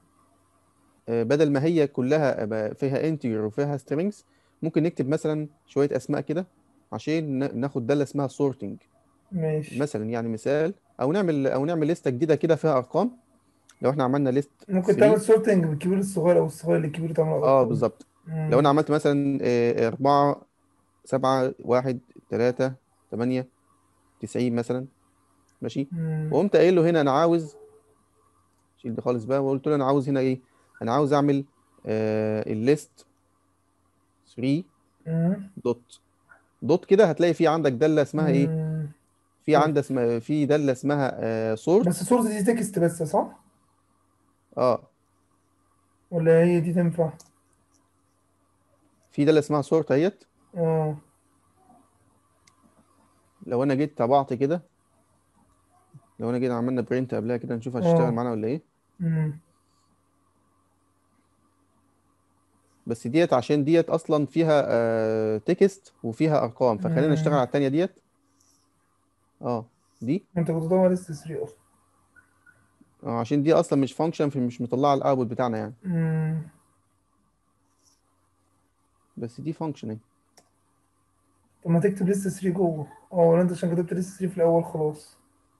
A: آه بدل ما هي كلها بقى فيها انتجر وفيها strings ممكن نكتب مثلا شويه اسماء كده عشان نا- ناخد داله اسمها sorting
B: ماشي
A: مثلا يعني مثال او نعمل او نعمل لسته جديده كده فيها ارقام لو احنا عملنا ليست
B: ممكن
A: 3
B: تعمل سورتنج بالكبير للصغير او الصغير للكبير تعمل
A: اه
B: ارقام
A: بالظبط لو انا
B: امم
A: عملت مثلا آه، أربعة سبعة واحد تلاتة تمانية تسعين مثلا ماشي
B: امم
A: وقمت قايل له هنا انا عاوز شيل ده خالص بقى وقلت له انا عاوز هنا ايه انا عاوز اعمل آه الليست 3
B: امم
A: دوت دوت كده هتلاقي في عندك داله اسمها ايه
B: امم
A: في عندك اسمها في داله اسمها آه سورت
B: بس الصورة دي تكست بس صح؟
A: اه
B: ولا هي دي تنفع؟
A: في داله اسمها سورت اهيت
B: اه
A: لو انا جيت طبعت كده لو انا جينا عملنا برنت قبلها كده نشوف هتشتغل
B: اه
A: معانا ولا ايه
B: امم
A: بس ديت عشان ديت اصلا فيها آه تكست وفيها ارقام فخلينا نشتغل
B: امم
A: على التانية ديت اه دي
B: انت كنت طبعا لسه 3 اصلا
A: آه عشان دي اصلا مش فانكشن فمش مطلعه الاوتبوت بتاعنا يعني
B: امم
A: بس دي فانكشن اهي
B: طب ما تكتب لسه 3 جوه اه ولا انت عشان كتبت لسه 3 في الاول خلاص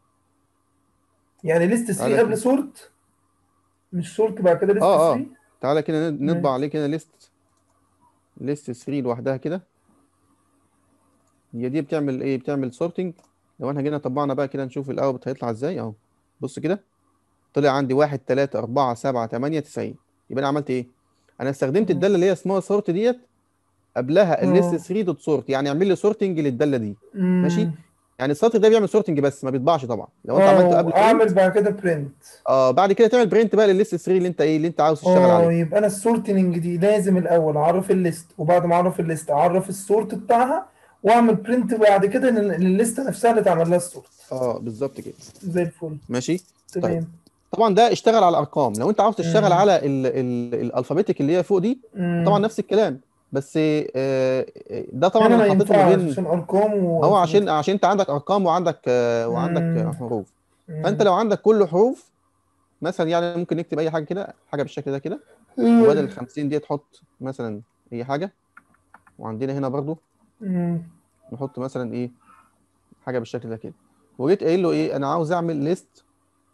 B: يعني لسه 3
A: تعالى
B: قبل
A: كده
B: سورت مش سورت بعد كده لسه
A: اه
B: 3
A: اه تعالى كده ن- نطبع
B: ماشي
A: عليه كده ليست ليست 3 لوحدها كده هي دي بتعمل ايه بتعمل سورتنج لو احنا جينا طبعنا بقى كده نشوف الاوتبوت هيطلع ازاي اهو بص كده طلع عندي واحد تلاتة أربعة سبعة تمانية تسعين يبقى أنا عملت إيه؟ أنا استخدمت الدالة اللي هي اسمها سورت ديت قبلها الليست
B: اه
A: 3 دوت سورت يعني اعمل لي سورتنج للدالة دي ماشي؟
B: امم
A: يعني السطر ده بيعمل سورتنج بس ما بيطبعش طبعا لو أنت
B: اه
A: عملته قبل برنت
B: واعمل بعد كده برنت
A: اه بعد كده تعمل برنت بقى للليست 3 اللي أنت إيه اللي أنت عاوز تشتغل
B: اه
A: عليه
B: يبقى انا السورتنج دي لازم الاول اعرف الليست وبعد ما اعرف الليست اعرف السورت بتاعها واعمل برنت بعد كده لل- للليسته نفسها اللي اتعمل لها السورت
A: اه بالظبط كده
B: زي الفل
A: ماشي؟ طيب
B: تمام
A: طبعا ده اشتغل على الأرقام لو أنت عاوز تشتغل
B: امم
A: على ال ال الألفابيتيك اللي هي فوق دي طبعا
B: امم
A: نفس الكلام بس آه، ده طبعا
B: هنا
A: انا
B: ما
A: حطيته ما
B: ينفعش
A: بين
B: عشان ارقام
A: هو عشان
B: والفابيت
A: عشان انت عندك ارقام وعندك آه، وعندك آه،
B: مم.
A: حروف فانت
B: مم.
A: لو عندك كل حروف مثلا يعني ممكن نكتب اي حاجه كده حاجه بالشكل ده كده وبدل ال 50 دي تحط مثلا اي حاجه وعندنا هنا برضو
B: مم.
A: نحط مثلا ايه حاجه بالشكل ده كده وجيت قايل له ايه انا عاوز اعمل ليست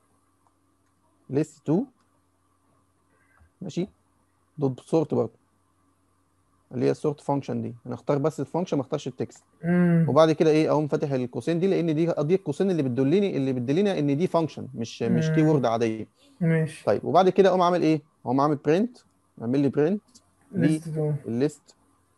A: ليست 2 ماشي دوت سورت برضه اللي هي السورت فانكشن دي انا اختار بس الفانكشن ما اختارش التكست
B: مم.
A: وبعد كده ايه اقوم فاتح القوسين دي لان دي دي القوسين اللي بتدلني اللي بتدلنا ان دي فانكشن مش مش كي
B: مم.
A: وورد عاديه
B: ماشي
A: طيب وبعد كده اقوم عامل ايه اقوم عامل برنت اعمل لي برنت
B: ليست دول
A: الليست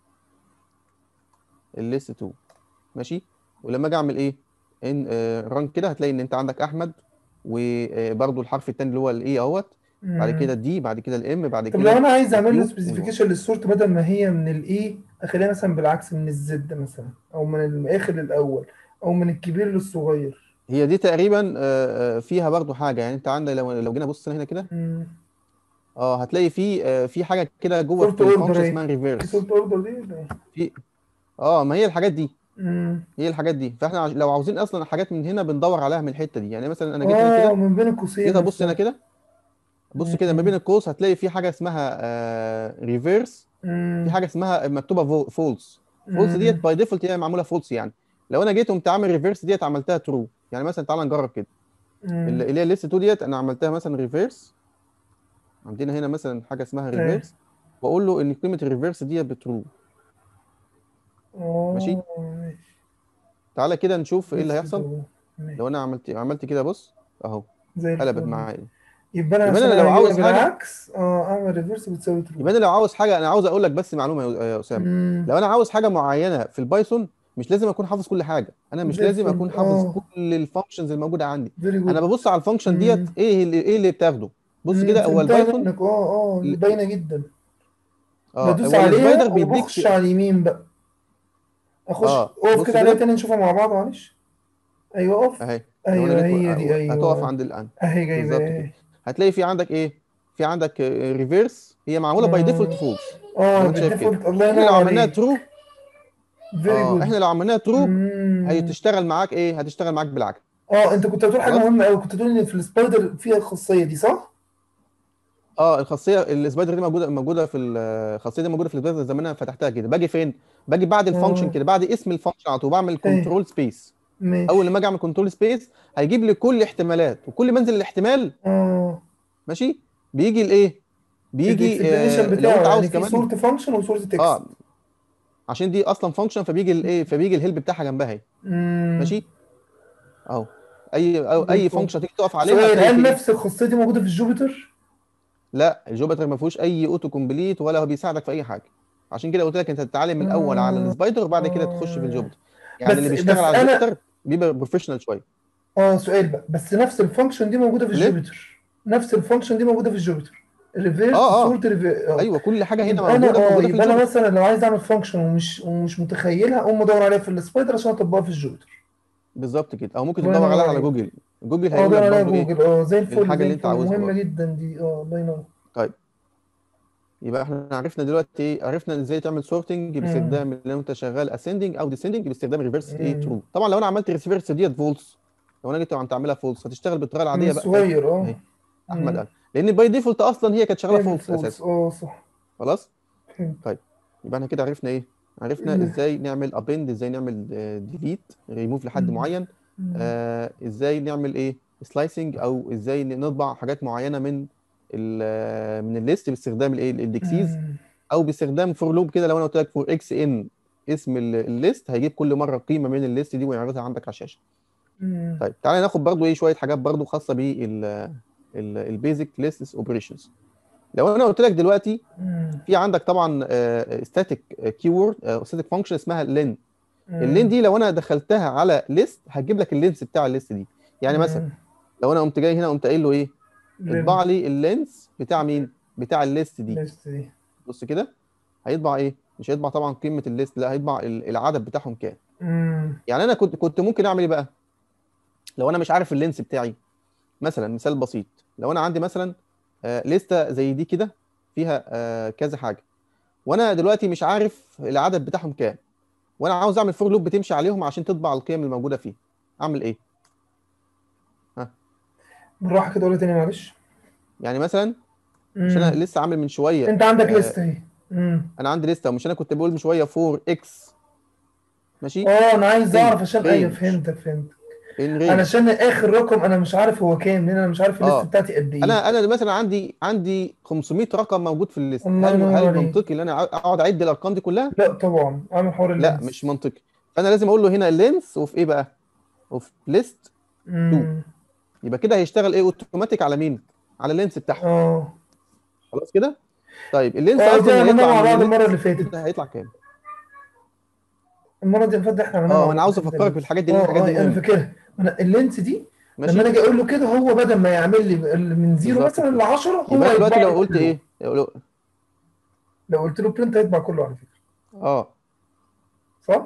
A: الليست 2 ماشي ولما اجي اعمل ايه ان ران كده هتلاقي ان انت عندك احمد وبرده الحرف الثاني اللي هو الاي اهوت بعد كده الدي بعد كده الام بعد
B: طب
A: كده
B: لو انا عايز اعمل له
A: الكيو
B: سبيسيفيكيشن للسورت بدل ما هي من الاي اخليها مثلا بالعكس من الزد مثلا او من الاخر للاول او من الكبير للصغير
A: هي دي تقريبا آه، آه، فيها برضو حاجه يعني انت عندك لو لو جينا بص هنا كده
B: مم.
A: اه هتلاقي في آه، في حاجه كده جوه
B: سورت
A: في
B: اوردر
A: الفانكشن
B: ايه
A: اسمها
B: في
A: ريفيرس
B: سورت اوردر دي ولا ايه؟
A: في اه ما هي الحاجات دي
B: مم.
A: هي الحاجات دي فاحنا عش- لو عاوزين اصلا حاجات من هنا بندور عليها من الحته دي يعني مثلا انا جيت هنا
B: اه
A: كده
B: من بين القوسين
A: جيت ابص هنا
B: نفسها
A: كده بص كده ما بين القوس هتلاقي في حاجه اسمها ريفيرس في
B: مم.
A: حاجه اسمها مكتوبه فولس فولس ديت
B: مم.
A: باي ديفولت هي معموله فولس يعني لو انا جيت قمت عامل ريفيرس ديت عملتها ترو يعني مثلا تعالى نجرب كده
B: مم.
A: اللي اللي هي ليست 2 ديت انا عملتها مثلا ريفيرس عندنا هنا مثلا حاجه اسمها
B: ايه
A: ريفيرس واقول له ان قيمه الريفيرس ديت بترو ماشي
B: اه ماشي
A: تعالى كده نشوف ايه اللي
B: ليست
A: هيحصل
B: دول ماشي
A: لو انا عملت عملت كده بص اهو
B: زي
A: قلبت
B: الفل
A: معايا
B: يبقى انا
A: يبقى
B: عشان
A: انا لو
B: اجيبها
A: عاوز حاجه
B: بالعكس اه اعمل ريفرس بتساوي ترو
A: يبقى انا لو عاوز حاجه انا عاوز اقول لك بس معلومه يا يا اسامه
B: امم
A: لو انا عاوز حاجه معينه في البايثون مش لازم اكون حافظ كل حاجه انا مش
B: زي
A: لازم
B: الفل
A: اكون حافظ
B: اه
A: كل الفانكشنز الموجوده عندي
B: فيري
A: انا
B: جود
A: ببص على الفانكشن ديت
B: امم
A: ايه اللي ايه اللي بتاخده بص
B: امم
A: كده هو
B: فهمتها
A: البايثون
B: منك اه اه
A: ل-
B: باينه جدا
A: اه
B: بدوس
A: هو السبايدر
B: عليها
A: بيديك
B: وبخش على اليمين بقى اخش
A: اه
B: اقف
A: بص
B: كده عليها
A: كده
B: تاني نشوفها مع بعض معلش ايوه اقف
A: اهي لو
B: ايوه
A: انا جيت
B: هي دي
A: هتقف
B: ايوه
A: عند الان
B: اهي جايبه
A: بالظبط كده
B: اهي
A: هتلاقي في عندك ايه في عندك ريفيرس هي معموله باي ديفولت
B: اه
A: فولس
B: اه
A: زي ما انت شايف كده
B: بالديفولت الله
A: احنا لو
B: ينور
A: عملناها
B: عليك
A: ترو
B: فيري
A: اه احنا
B: جود
A: لو عملناها ترو
B: امم
A: هتشتغل معاك ايه هتشتغل معاك بالعكس
B: اه انت كنت هتقول حاجه
A: خلاص
B: مهمه قوي كنت هتقول ان في السبايدر فيها الخاصيه دي صح؟
A: اه الخاصيه السبايدر دي موجوده موجوده في ال- الخاصيه دي موجوده في السبايدر زي ما انا فتحتها كده باجي فين باجي بعد الفانكشن
B: اه
A: كده بعد اسم الفانكشن على طول بعمل
B: ايه
A: كنترول سبيس اول
B: ماشي
A: لما اجي اعمل كنترول سبيس هيجيب لي كل احتمالات وكل ما انزل الاحتمال
B: اه
A: ماشي بيجي الايه بيجي
B: الاكسبلانيشن
A: آه لو انت
B: بتاعه
A: عاوز
B: يعني في
A: كمان
B: صورة فانكشن وصورة تكست
A: اه عشان دي اصلا فانكشن فبيجي الايه فبيجي الهيلب بتاعها جنبها اهي
B: امم
A: ماشي اهو اي أو
B: زي
A: اي
B: الفل
A: فانكشن تيجي تقف عليها
B: سؤال
A: هتلاقي
B: هل
A: في ايه
B: نفس الخاصية دي موجودة في الجوبيتر؟
A: لا الجوبيتر ما فيهوش اي اوتو كومبليت ولا هو بيساعدك في اي حاجه عشان كده قلت لك انت تتعلم الاول على
B: آه
A: السبايدر وبعد كده تخش في
B: آه
A: الجوبيتر يعني اللي
B: بس
A: بيشتغل
B: بس
A: على
B: انا
A: الجوبيتر بيبقى بروفيشنال شويه
B: اه سؤال بقى بس نفس الفانكشن دي موجودة في
A: ليه
B: الجوبيتر نفس الفانكشن دي موجودة في الجوبيتر ريفيرس
A: اه
B: صورة
A: اه
B: ريفيرس اه
A: ايوه كل حاجه هنا
B: يبقى انا
A: موجوده
B: اه
A: موجوده في
B: يبقى انا
A: الجوبيتر
B: مثلا لو عايز اعمل فانكشن ومش ومش متخيلها اقوم ادور عليها في السبايدر عشان اطبقها في الجوبيتر
A: بالظبط كده او ممكن
B: الله
A: تدور
B: ينور
A: عليها على
B: عليك
A: جوجل جوجل
B: اه
A: هيقول لك
B: ادور عليها
A: برضو ايه
B: جوجل اه زي الفل
A: الحاجه
B: زي
A: اللي انت
B: الفل
A: عاوزها
B: مهمة
A: برضو
B: جدا دي اه الله ينور
A: طيب يبقى احنا عرفنا دلوقتي ايه عرفنا ازاي تعمل سورتنج
B: امم
A: باستخدام لو انت شغال اسcending او descending باستخدام ريفرس ايه
B: امم
A: ترو طبعا لو انا عملت ريفرس ديت فولس لو انا جيت عم تعملها فولس هتشتغل بالطريقه
B: من
A: العاديه بقى بتاعت
B: الصغير
A: اهي
B: اه
A: احمد
B: امم
A: قال لان باي ديفولت اصلا هي كانت شغاله
B: هي
A: فولس
B: بالفولس
A: اساسا
B: اه صح
A: خلاص
B: فهمت
A: طيب يبقى احنا كده عرفنا ايه عرفنا
B: مم.
A: ازاي نعمل ابند ازاي نعمل ديليت ريموف لحد
B: مم.
A: معين
B: مم.
A: آه ازاي نعمل ايه سلايسنج او ازاي نطبع حاجات معينه من ال من الليست باستخدام الايه الاندكسيز
B: مم.
A: او باستخدام فور لوب كده لو انا قلت لك فور اكس ان اسم ال- الليست هيجيب كل مره قيمه من الليست دي ويعرضها عندك على الشاشه
B: مم.
A: طيب تعالى ناخد برضو ايه شويه حاجات برضو خاصه بال البيزك ليست اوبريشنز لو انا قلت لك دلوقتي
B: مم.
A: في عندك طبعا ستاتيك كيورد ستاتيك فانكشن اسمها لين اللين
B: مم.
A: دي لو انا دخلتها على ليست هتجيب لك اللينس بتاع الليست دي يعني مثلا
B: مم.
A: لو انا قمت جاي هنا قمت قايل له ايه اطبع
B: لين
A: لي اللينس بتاع مين بتاع الليست دي
B: ليست دي
A: بص كده هيطبع ايه مش هيطبع طبعا قيمه الليست لا هيطبع ال- العدد بتاعهم كام
B: مم.
A: يعني انا كنت كنت ممكن اعمل ايه بقى لو انا مش عارف اللينس بتاعي مثلا مثال بسيط لو انا عندي مثلا آه، لستة زي دي كده فيها آه، كذا حاجه وانا دلوقتي مش عارف العدد بتاعهم كام وانا عاوز اعمل فور لوب بتمشي عليهم عشان تطبع القيم الموجوده فيه اعمل ايه
B: بالراحه كده قول تاني معلش
A: يعني مثلا مش انا
B: مم.
A: لسه عامل من شويه
B: انت عندك
A: آه،
B: ليست اهي مم.
A: انا عندي لسته ومش انا كنت بقول من شويه 4 اكس ماشي
B: اه انا عايز
A: range
B: اعرف عشان ايوه
A: range
B: فهمتك فهمتك
A: ان رينج
B: علشان اخر رقم انا مش عارف هو كام لان انا مش عارف الليست
A: اه
B: بتاعتي قد ايه
A: انا انا مثلا عندي عندي 500 رقم موجود في الليست
B: الله
A: هل
B: ينور
A: هل
B: عليك
A: منطقي ان انا اقعد اعد الارقام دي كلها
B: لا طبعا اعمل حوار
A: لا
B: اللينس
A: مش منطقي فانا لازم اقول له هنا اللينس وفي ايه بقى وفي ليست 2
B: امم
A: يبقى كده هيشتغل ايه اوتوماتيك على مين على اللينس بتاعهم
B: اه
A: خلاص كده طيب اللينس
B: اه
A: قصدي
B: دي
A: ان
B: عملناها
A: هيطلع
B: مع
A: من
B: بعض المره
A: اللينس
B: اللي فاتت
A: كده هيطلع كام
B: المره دي اللي فاتت احنا عملناها
A: اه
B: مع
A: وانا
B: بعض
A: عاوز
B: حته
A: افكرك
B: اللينس
A: بالحاجات دي لان
B: اه
A: الحاجات
B: اه
A: دي
B: انا
A: مهمه
B: فاكرها انا اللينس دي لما
A: ماشي
B: انا اجي اقول له كده هو بدل ما يعمل لي ال- من زيرو
A: بالظبط
B: مثلا
A: كده
B: ل 10 هو
A: يبقى انا دلوقتي
B: هيطبع
A: لو
B: لي
A: قلت
B: كله
A: ايه لو-
B: لو قلت له برنت هيطبع كله على فكره
A: اه
B: صح؟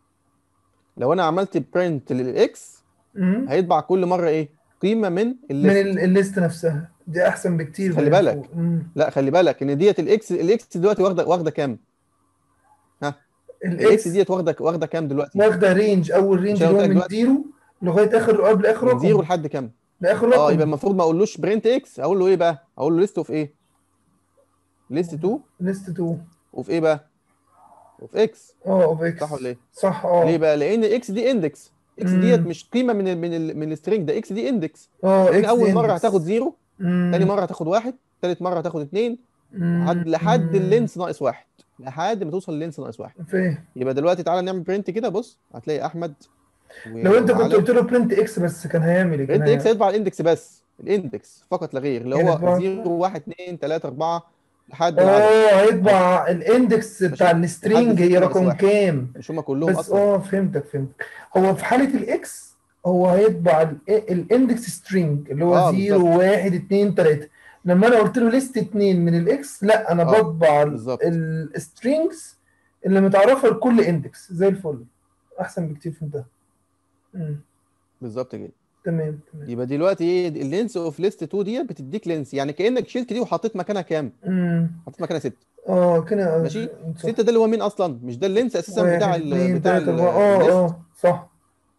A: لو انا عملت برنت للاكس
B: امم
A: هيطبع كل مره ايه قيمه من
B: من
A: الليست
B: ال- الليست نفسها دي احسن
A: بس
B: بكتير
A: خلي
B: من
A: بالك
B: فوق امم
A: لا خلي بالك ان ديت الاكس الاكس دلوقتي واخده واخده كام ها الاكس
B: الاكس
A: ديت واخده واخده كام دلوقتي
B: واخده رينج اول رينج
A: مش انا
B: اللي
A: قلت
B: هو
A: لك
B: من
A: دلوقتي
B: زيرو لغايه اخر قبل اخر
A: من زيرو
B: رقم
A: لحد كام
B: لاخر
A: اه يبقى
B: رقم
A: المفروض ما اقولوش برنت اكس اقول له ايه بقى اقول له ليست اوف ايه ليست 2
B: ليست 2
A: وفي ايه بقى وفي اكس
B: اه اوف
A: صح ولا
B: اكس
A: ايه
B: صح
A: ليه
B: اه
A: بقى لان اكس دي اندكس اكس ديت
B: امم
A: مش قيمه من ال من ال من السترينج ده اكس دي اندكس
B: اه
A: لان
B: اكس دي
A: اول مره هتاخد
B: اندكس
A: زيرو تاني
B: امم
A: مره هتاخد واحد تالت مره هتاخد اتنين
B: امم
A: لحد لحد اللينس ناقص واحد لحد ما توصل للينس ناقص واحد
B: فاهم
A: يبقى دلوقتي تعالى نعمل برنت كده بص هتلاقي احمد و-
B: لو انت كنت
A: وعلي
B: قلت له برنت اكس بس كان هيعمل ايه كان
A: برنت اكس
B: هي...
A: هيطبع الاندكس بس الاندكس فقط لا غير اللي
B: كانت
A: هو
B: بقى
A: 0 1 2 3 4 لحد العدد
B: اه
A: اهو
B: هيطبع الاندكس بتاع
A: ماشي لحد
B: السترينج هي
A: 6 ناقص
B: رقم
A: واحد
B: كام
A: مش هما كلهم
B: بس
A: اصلا
B: اه فهمتك فهمتك هو في حالة الاكس هو هيطبع ال- الاندكس سترينج اللي هو
A: اه
B: 0
A: بالظبط
B: 1 2 3 لما انا قلت له ليست 2 من الاكس لا انا
A: اه
B: بطبع
A: بالظبط
B: السترينجز اللي متعرفة لكل اندكس زي الفل احسن بكتير في ده مم.
A: بالظبط كده
B: تمام تمام
A: يبقى دلوقتي ايه اللينس اوف ليست 2 دي بتديك لينس يعني كانك شلت دي وحطيت مكانها كام
B: مم.
A: حطيت مكانها 6
B: اه كده
A: ماشي
B: آه، صح
A: 6 ده اللي هو مين اصلا مش ده اللينس اساسا بتاع
B: واحد
A: ال
B: اتنين
A: بتاع
B: تلاتة
A: ال-
B: أربعة اه
A: الليست
B: اه صح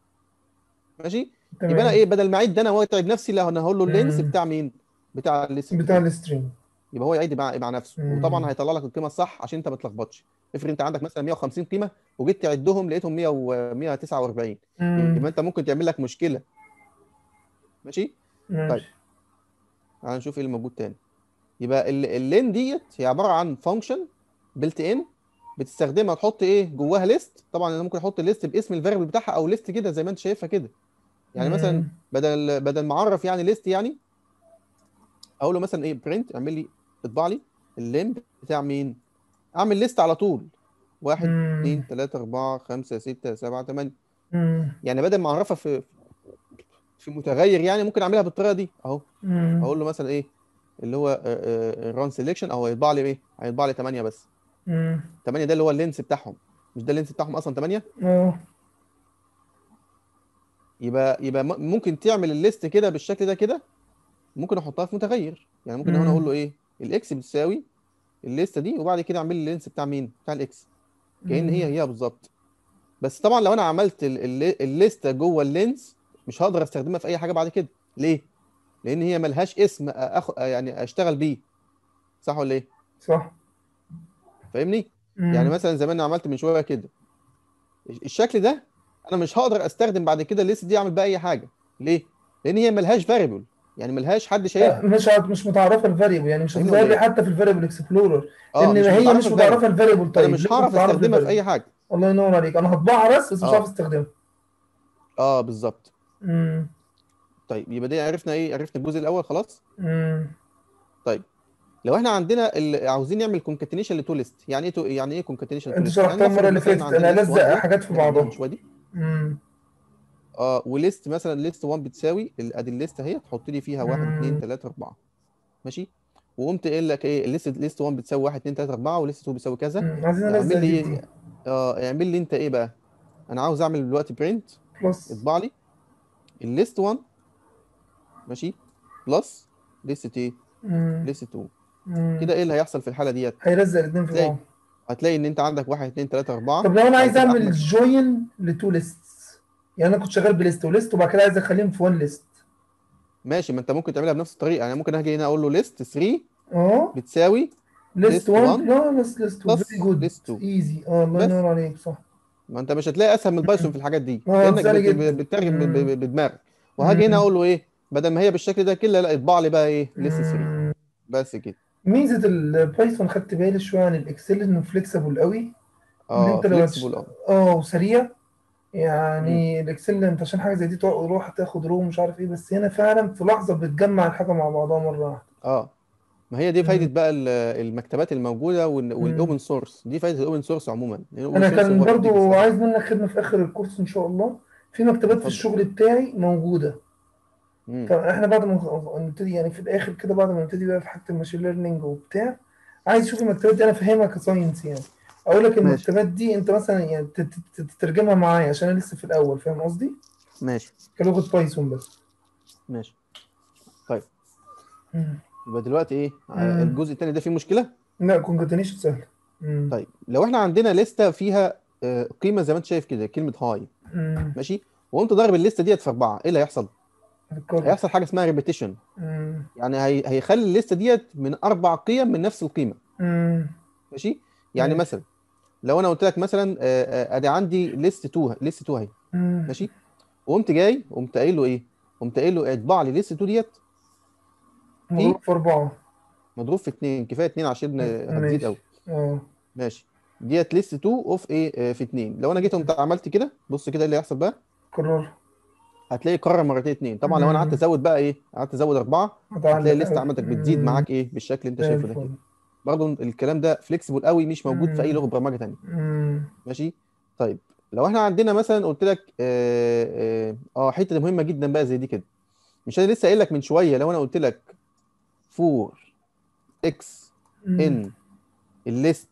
A: ماشي يبقى انا
B: تمام
A: ايه بدل ما اعيد ده انا واتعب نفسي لا انا هقول له اللينس
B: مم.
A: بتاع مين بتاع الليست
B: بتاع
A: 2
B: السترينج
A: يبقى هو يعيد مع مع نفسه وطبعا
B: مم.
A: هيطلع لك القيمه الصح عشان انت ما تلخبطش افرض انت عندك مثلا 150 قيمه وجيت تعدهم لقيتهم 100 و 149
B: مم.
A: يبقى انت ممكن تعمل لك مشكله ماشي طيب
B: ماشي
A: تعال نشوف ايه اللي موجود تاني يبقى ال- اللين ديت هي عباره عن فانكشن بيلت ان بتستخدمها تحط ايه جواها ليست طبعا انا ممكن احط الليست باسم الفاريبل بتاعها او ليست كده زي ما انت شايفها كده يعني مثلا
B: مم.
A: بدل بدل ما اعرف يعني ليست يعني اقول له مثلا ايه برنت اعمل لي اطبع لي اللين بتاع مين اعمل ليست على طول واحد
B: مم.
A: اتنين تلاتة أربعة خمسة ستة سبعة تمانية
B: مم.
A: يعني بدل ما أعرفها في في متغير يعني ممكن أعملها بالطريقة دي أهو
B: مم.
A: أقول له مثلا إيه اللي هو ران سيلكشن أو هيطبع لي إيه هيطبع لي 8 بس
B: مم.
A: 8 ده اللي هو اللينس بتاعهم مش ده اللينس بتاعهم أصلا 8
B: اه
A: يبقى يبقى م- ممكن تعمل الليست كده بالشكل ده كده ممكن أحطها في متغير يعني ممكن هنا أقول له
B: مم.
A: إيه الإكس بتساوي الليسته دي وبعد كده أعمل لي اللينس بتاع مين بتاع الإكس كأن هي
B: مم.
A: هي بالظبط بس طبعا لو انا عملت ال- ال- الليسته جوه اللينس مش هقدر استخدمها في اي حاجه بعد كده ليه لان هي ملهاش اسم أخ... يعني اشتغل بيه صح ولا ايه
B: صح
A: فاهمني يعني
B: مم.
A: مثلا زي ما انا عملت من شويه كده الشكل ده انا مش هقدر استخدم بعد كده الليست دي اعمل بيها اي حاجه ليه لان هي ملهاش فاريبل يعني ملهاش حد
B: آه،
A: شايلها
B: مش هت- مش متعرفه الفاريبل يعني مش
A: فاهمني
B: هتظهر
A: ولا
B: لي
A: ايه
B: حتى في الفاريبل اكسبلورر
A: اه
B: لان
A: مش
B: هي
A: متعرفه
B: مش
A: الفاريبل
B: متعرفه الفاريبل
A: انا
B: طيب
A: مش
B: لازم
A: هعرف
B: تتعرف
A: استخدمها في
B: الفاريبل
A: اي حاجه
B: الله ينور عليك انا هطبعها بس بس مش عارف
A: اه
B: استخدمها
A: اه بالظبط
B: مم.
A: طيب يبقى دي عرفنا ايه عرفنا الجزء الاول خلاص
B: مم.
A: طيب لو احنا عندنا ال... عاوزين نعمل كونكاتينيشن لتو ليست يعني ايه تو... يعني ايه كونكاتينيشن تو
B: انت
A: ليست يعني
B: شرحتها المره
A: نفرض
B: اللي
A: مثلا
B: فاتت
A: عندنا
B: انا
A: ليست 1
B: الزق
A: اهي
B: حاجات في
A: اللي احنا عاملينها من
B: بعضها
A: شويه دي
B: مم.
A: اه وليست مثلا ليست 1 بتساوي ال- ادي الليست اهي تحط لي فيها 1 2
B: مم.
A: 3 4 ماشي وقمت قايل لك ايه الليست ليست 1 بتساوي 1 2 3 4 وليست 2 بتساوي كذا
B: مم. عايزين
A: اعمل
B: نلزق
A: لي
B: دي بدي
A: ايه اه اعمل لي انت ايه بقى انا عاوز اعمل دلوقتي برنت
B: بلس
A: اطبع لي الليست 1 ماشي بلس ليست ايه
B: مم.
A: ليست 2
B: مم.
A: كده ايه اللي هيحصل في الحاله ديت
B: هيلزق الاثنين في
A: تلاقي
B: بعض
A: هتلاقي ان انت عندك واحد اتنين تلاته اربعه
B: طب لو انا
A: بعد
B: عايز
A: كده
B: اعمل
A: احمد
B: جوين لتو ليستس يعني انا كنت شغال بليست وليست وبعد كده عايز اخليهم في وان ليست
A: ماشي ما انت ممكن تعملها بنفس الطريقه يعني ممكن اجي هنا اقول له ليست 3
B: اه
A: بتساوي
B: ليست
A: list
B: 1
A: one
B: لا ليست ليست 2
A: بلس
B: فيري جود
A: list 2
B: ايزي اه الله
A: بس
B: ينور عليك صح
A: ما انت مش هتلاقي اسهل من البايثون في الحاجات دي
B: اه
A: كانك
B: سهل
A: بت-
B: جدا
A: بتترجم ب-
B: مم.
A: ب- بدماغك وهاجي هنا
B: مم.
A: اقول له ايه بدل ما هي بالشكل ده كده لا اطبع لي بقى ايه ليست 3
B: مم.
A: بس كده
B: ميزة البايثون خدت بالي شوية عن الاكسل انه فليكسيبل قوي ان
A: اه
B: انت لو هتش...
A: فليكسيبل اه
B: اه وسريع
A: مم.
B: يعني الاكسل انت عشان حاجة زي دي تروح تاخد رو مش عارف ايه بس هنا فعلا في لحظة بتجمع الحاجة مع بعضها مرة واحدة
A: اه ما هي دي فايده
B: مم.
A: بقى ال- المكتبات الموجوده
B: مم.
A: والاوبن سورس دي فايده الاوبن سورس عموما الاوبن
B: انا
A: سورس
B: كان
A: هو بيديك
B: برضو
A: الصراحه
B: عايز منك خدمة في اخر الكورس ان شاء الله في مكتبات في
A: اتفضل
B: الشغل بتاعي موجودة
A: امم
B: فاحنا بعد ما نخ- نبتدي يعني في الاخر كده بعد ما نبتدي بقى في حاجه الماشين ليرنينج وبتاع عايز اشوف المكتبات دي انا فاهمها كساينس يعني اقول لك
A: ماشي
B: المكتبات دي انت مثلا يعني تت- تت- تترجمها معايا عشان انا لسه في الاول فاهم قصدي
A: ماشي
B: كلغه بايثون بس
A: ماشي طيب
B: مم.
A: يبقى دلوقتي ايه ع-
B: مم.
A: الجزء الثاني ده فيه مشكله
B: لا كونكاتينيشن سهل مم.
A: طيب لو احنا عندنا لسته فيها آه، قيمه زي ما انت شايف كده كلمه هاي
B: مم.
A: ماشي وقمت ضارب الليسته ديت في اربعه ايه اللي هيحصل؟
B: الكارد
A: هيحصل حاجه اسمها ريبيتيشن
B: مم.
A: يعني هي... هيخلي الليسته ديت من اربع قيم من نفس القيمه
B: مم.
A: ماشي يعني
B: ماشي
A: مثلا لو انا قلت لك مثلا آه، آه، ادي عندي ليست 2 ليست 2 اهي
B: مم.
A: ماشي وقمت جاي قمت قايل له ايه؟ قمت قايل له اطبع لي ليست 2 ديت في
B: مضروب في اربعه
A: مضروب في 2 كفايه 2 عشان آه، هتزيد قوي
B: ماشي اه
A: ماشي ديت ليست 2 اوف ايه آه، في 2 لو انا جيت قمت عملت كده بص كده إيه اللي هيحصل بقى
B: كرر
A: هتلاقي كرر مرتين اتنين طبعا لو انا قعدت ازود بقى ايه قعدت ازود اربعه هتلاقي
B: هتعلق
A: الليست
B: قوي
A: عندك بتزيد معاك ايه بالشكل اللي انت
B: زي
A: شايفه ده كده
B: الفل
A: برضه الكلام ده فليكسيبل قوي مش موجود في اي
B: مم.
A: لغه برمجه تانيه
B: مم.
A: ماشي طيب لو احنا عندنا مثلا قلت لك اه اه آه، حته مهمه جدا بقى زي دي كده مش انا لسه قايل لك من شويه لو انا قلت لك فور اكس
B: مم.
A: ان الليست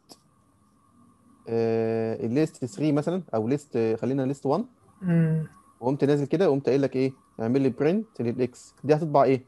A: آه الليست 3 مثلا او ليست خلينا ليست 1
B: مم.
A: وقمت نازل كده وقمت قايل لك ايه اعمل لي برنت للاكس دي هتطبع ايه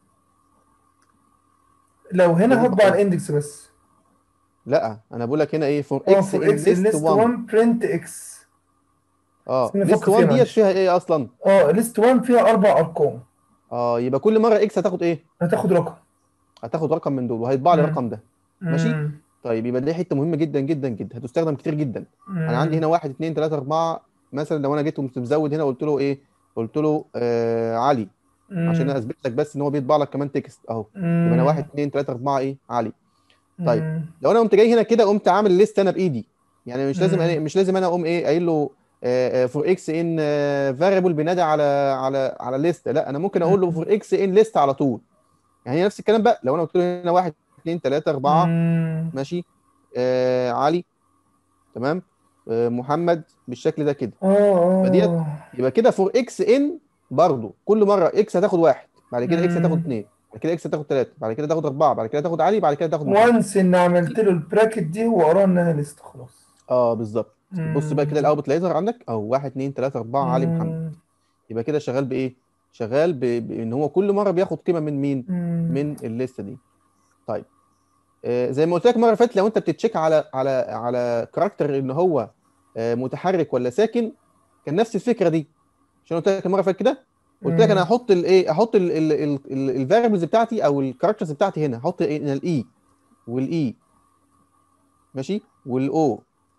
B: لو
A: دي
B: هنا
A: هتطبع
B: هطبع
A: ايه
B: الاندكس بس
A: لا انا بقول لك هنا ايه فور
B: اه
A: اكس
B: فور
A: ان
B: اكس
A: ليست
B: الليست
A: 1
B: 1 برنت اكس
A: اه
B: استنى
A: ليست
B: افكر
A: 1
B: فيها
A: ديت
B: معلش
A: فيها ايه اصلا
B: اه ليست 1 فيها اربع ارقام
A: اه يبقى كل مره اكس هتاخد ايه
B: هتاخد رقم
A: هتاخد رقم من دول وهيطبع لي
B: مم.
A: الرقم ده ماشي
B: مم.
A: طيب يبقى دي حته مهمه جدا جدا جدا هتستخدم كتير جدا انا عندي
B: مم.
A: هنا واحد اتنين تلاته اربعه مثلا لو انا جيت قمت مزود هنا قلت له ايه قلت له آه علي عشان
B: مم.
A: اثبت لك بس ان هو بيطبع لك كمان تكست اهو يبقى انا واحد
B: مم.
A: اتنين تلاته اربعه ايه علي طيب
B: مم.
A: لو انا قمت جاي هنا كده قمت عامل ليست انا بايدي يعني مش لازم
B: مم.
A: مش لازم انا اقوم ايه قايل له فور اكس ان فاريبل بينادي على على على ليست لا انا ممكن اقول له فور اكس ان ليست على طول يعني هي نفس الكلام بقى لو انا قلت له هنا واحد اتنين تلاته اربعه
B: مم.
A: ماشي آه علي تمام آه محمد بالشكل ده كده
B: اه
A: فديت
B: اه
A: يبقى كده فور اكس ان برضه كل مره اكس هتاخد واحد بعد كده اكس هتاخد
B: مم.
A: اثنين بعد كده اكس هتاخد ثلاثه بعد كده تاخد اربعه بعد كده تاخد علي بعد كده تاخد محمد
B: وانس ان عملت له البراكت دي هو قرا انها ليست خلاص
A: اه بالظبط بص بقى كده
B: مم.
A: الاوتبوت اللي هيظهر عندك اهو واحد اثنين ثلاثه اربعه علي محمد
B: مم.
A: يبقى كده شغال بايه؟ شغال ب- بان هو كل مره بياخد قيمه من مين؟
B: مم.
A: من الليسته دي طيب آه زي ما قلت لك المره اللي فاتت لو انت بتتشيك على على على كاركتر ان هو آه متحرك ولا ساكن كان نفس الفكره دي عشان قلت لك المره اللي فاتت كده قلت لك انا
B: مم.
A: هحط الايه احط الفاريبلز بتاعتي او الكاركترز بتاعتي هنا احط هنا الاي والاي ماشي والاو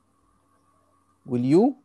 A: واليو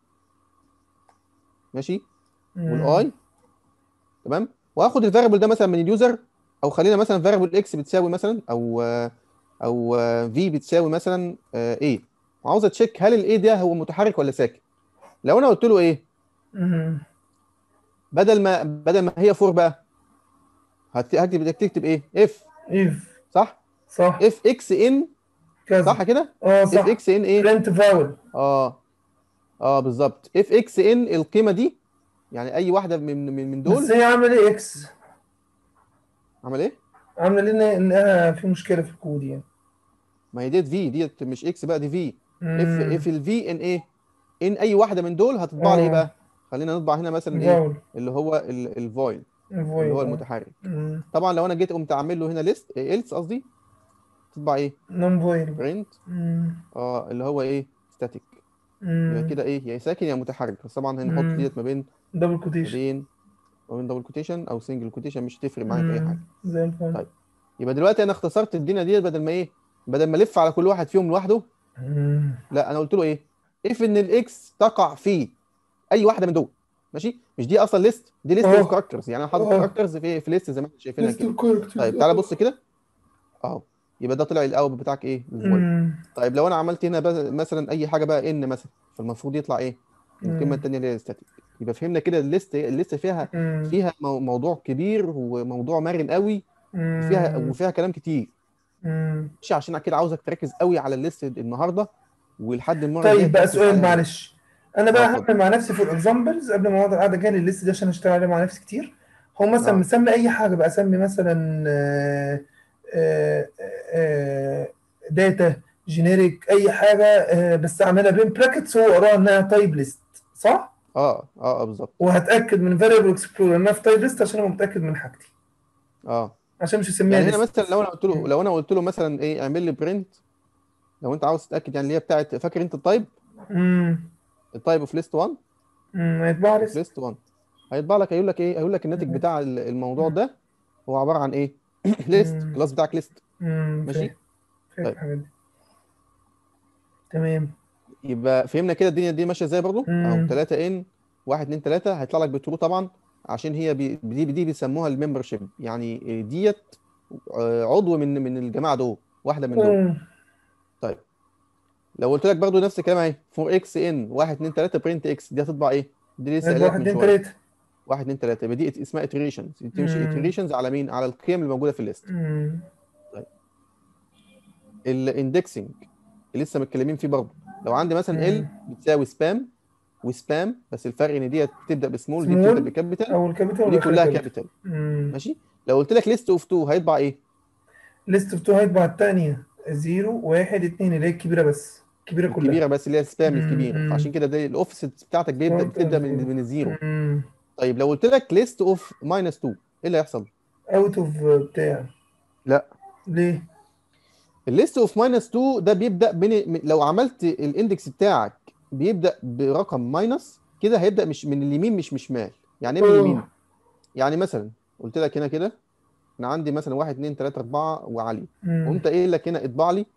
A: ماشي
B: مم.
A: والاي تمام وهاخد الفاريبل ده مثلا من اليوزر او خلينا مثلا فاريبل اكس بتساوي مثلا او او في بتساوي مثلا ايه وعاوز اتشيك هل الايه ده هو متحرك ولا ساكن لو انا قلت له ايه
B: مم.
A: بدل ما بدل ما هي فور بقى هت- هكتب بدك تكتب ايه اف
B: اف
A: صح
B: صح
A: اف اكس ان
B: كذا
A: صح كده
B: اه
A: اف
B: صح
A: اكس ان ايه
B: برنت فاول
A: اه اه بالظبط اف اكس ان القيمه دي يعني اي واحده من من من
B: بس
A: دول
B: هي عامله ايه اكس
A: عمل ايه
B: عامله ليه إن- انها في مشكله في الكود يعني
A: ما هي ديت في ديت مش اكس بقى دي في اف
B: مم.
A: اف الفي ان ايه ان اي واحده من دول هتطبع لي ايه
B: اه
A: بقى خلينا نطبع هنا مثلا ايه
B: فاول
A: اللي هو الفويل اللي
B: فويل
A: هو
B: اه
A: المتحرك
B: مم.
A: طبعا لو انا جيت قمت اعمل له هنا ليست ايلس قصدي تطبع ايه
B: نون فويل
A: برنت اه اللي هو ايه ستاتيك يبقى كده ايه يا ساكن يا متحرك بس طبعا هنحط
B: مم.
A: ديت ما بين
B: دبل
A: ما
B: كوتيشن
A: بين ما بين دبل كوتيشن او سنجل كوتيشن مش هتفرق معايا في اي حاجه
B: زي الفل
A: طيب. يبقى دلوقتي انا اختصرت الدنيا ديت بدل ما ايه بدل ما الف على كل واحد فيهم لوحده
B: مم.
A: لا انا قلت له ايه اف ان الاكس تقع في اي واحده من دول ماشي مش دي اصلا ليست دي ليست
B: اه.
A: اوف كاركترز يعني انا حاطط
B: اه.
A: كاركترز في في ليست زي ما احنا شايفينها
B: ليست
A: كده
B: الكاركترز
A: طيب تعالى بص كده اهو يبقى ده طلع الاوت بتاعك ايه الفويد
B: مم.
A: طيب لو انا عملت هنا بس- مثلا اي حاجه بقى ان مثلا فالمفروض يطلع ايه الكلمه
B: مم.
A: الثانيه اللي هي ستاتيك يبقى فهمنا كده الليست الليست فيها
B: مم.
A: فيها مو- موضوع كبير وموضوع مرن قوي وفيها
B: مم.
A: وفيها كلام كتير
B: مم.
A: مش عشان كده عاوزك تركز قوي على الليست النهارده ولحد المره الجايه
B: طيب بقى
A: تركز
B: سؤال
A: عليها.
B: معلش انا بقى
A: اه، اتفضل.
B: هعمل مع نفسي في الاكزامبلز قبل ما اقعد القعده جايه الليست دي عشان اشتغل عليها مع نفسي كتير هو مثلا
A: اه.
B: مسمي اي حاجه بقى اسمي مثلا داتا جينيريك اي حاجه آه، بس اعملها بين براكتس هو قراها انها تايب ليست صح؟
A: اه اه اه بالظبط
B: وهتاكد من فاريبل اكسبلور انها في تايب ليست عشان ابقى متاكد من حاجتي
A: اه
B: عشان مش اسميها
A: يعني هنا
B: ليست
A: مثلا لو انا قلت له لو انا قلت له مثلا ايه اعمل لي برنت لو انت عاوز تتاكد يعني اللي هي بتاعت فاكر انت التايب
B: امم
A: التايب اوف ليست 1
B: امم هيتباع ليست
A: ليست 1 هيطبع لك هيقول لك ايه هيقول لك الناتج
B: مم.
A: بتاع ال- الموضوع ده هو عباره عن ايه ليست
B: مم.
A: الكلاس بتاعك ليست
B: امم
A: ماشي.
B: فاهم فاهم
A: طيب.
B: الحاجات دي تمام
A: يبقى فهمنا كده الدنيا دي ماشيه ازاي برضو
B: مم.
A: اهو 3 ان 1 2 3 هيطلع لك بترو طبعا عشان هي بي دي دي بيسموها الممبر شيب يعني ديت آه، عضو من من الجماعه دول واحده من دول
B: مم.
A: لو قلت لك برضو نفس الكلام اهي فور اكس ان 1 2 3 برنت اكس دي هتطبع ايه دي لسه
B: هيبقى
A: قايلها لك
B: واحد
A: من
B: اتنين
A: شويه
B: تلاته
A: 1 2 3 يبقى دي اسمها iterations تمشي
B: مم.
A: iterations على مين على القيم اللي موجوده في الليست
B: مم.
A: الاندكسنج اللي لسه متكلمين فيه برضه لو عندي مثلا ال
B: مم.
A: بتساوي سبام وسبام بس الفرق ان ديت بتبدا بسمول دي
B: Small
A: بتبدا بكابيتال
B: او الكابيتال
A: ودي
B: والاخر
A: كلها
B: كابيتال
A: كابيتال ماشي لو قلت لك ليست اوف 2 هيطبع ايه
B: ليست اوف تو هيطبع الثانيه زيرو واحد اتنين اللي هي الكبيره بس الكبيره كلها
A: الكبيره بس اللي هي السبام
B: مم.
A: الكبيره
B: مم.
A: فعشان كده ده الاوفست بتاعتك بيبدا
B: Small
A: بتبدا
B: to
A: من
B: zero.
A: من الزيرو
B: مم.
A: طيب لو قلت لك ليست اوف ماينس 2 ايه اللي هيحصل
B: اوت اوف بتاع
A: لا
B: ليه؟
A: الليست اوف ماينس 2 ده بيبدا من لو عملت الاندكس بتاعك بيبدا برقم ماينس كده هيبدا مش من اليمين مش من الشمال يعني ايه من اليمين
B: أوه.
A: يعني مثلا قلت لك هنا كده انا عندي مثلا 1 2 3 4 وعلي
B: مم.
A: وقمت قايل لك هنا اطبع لي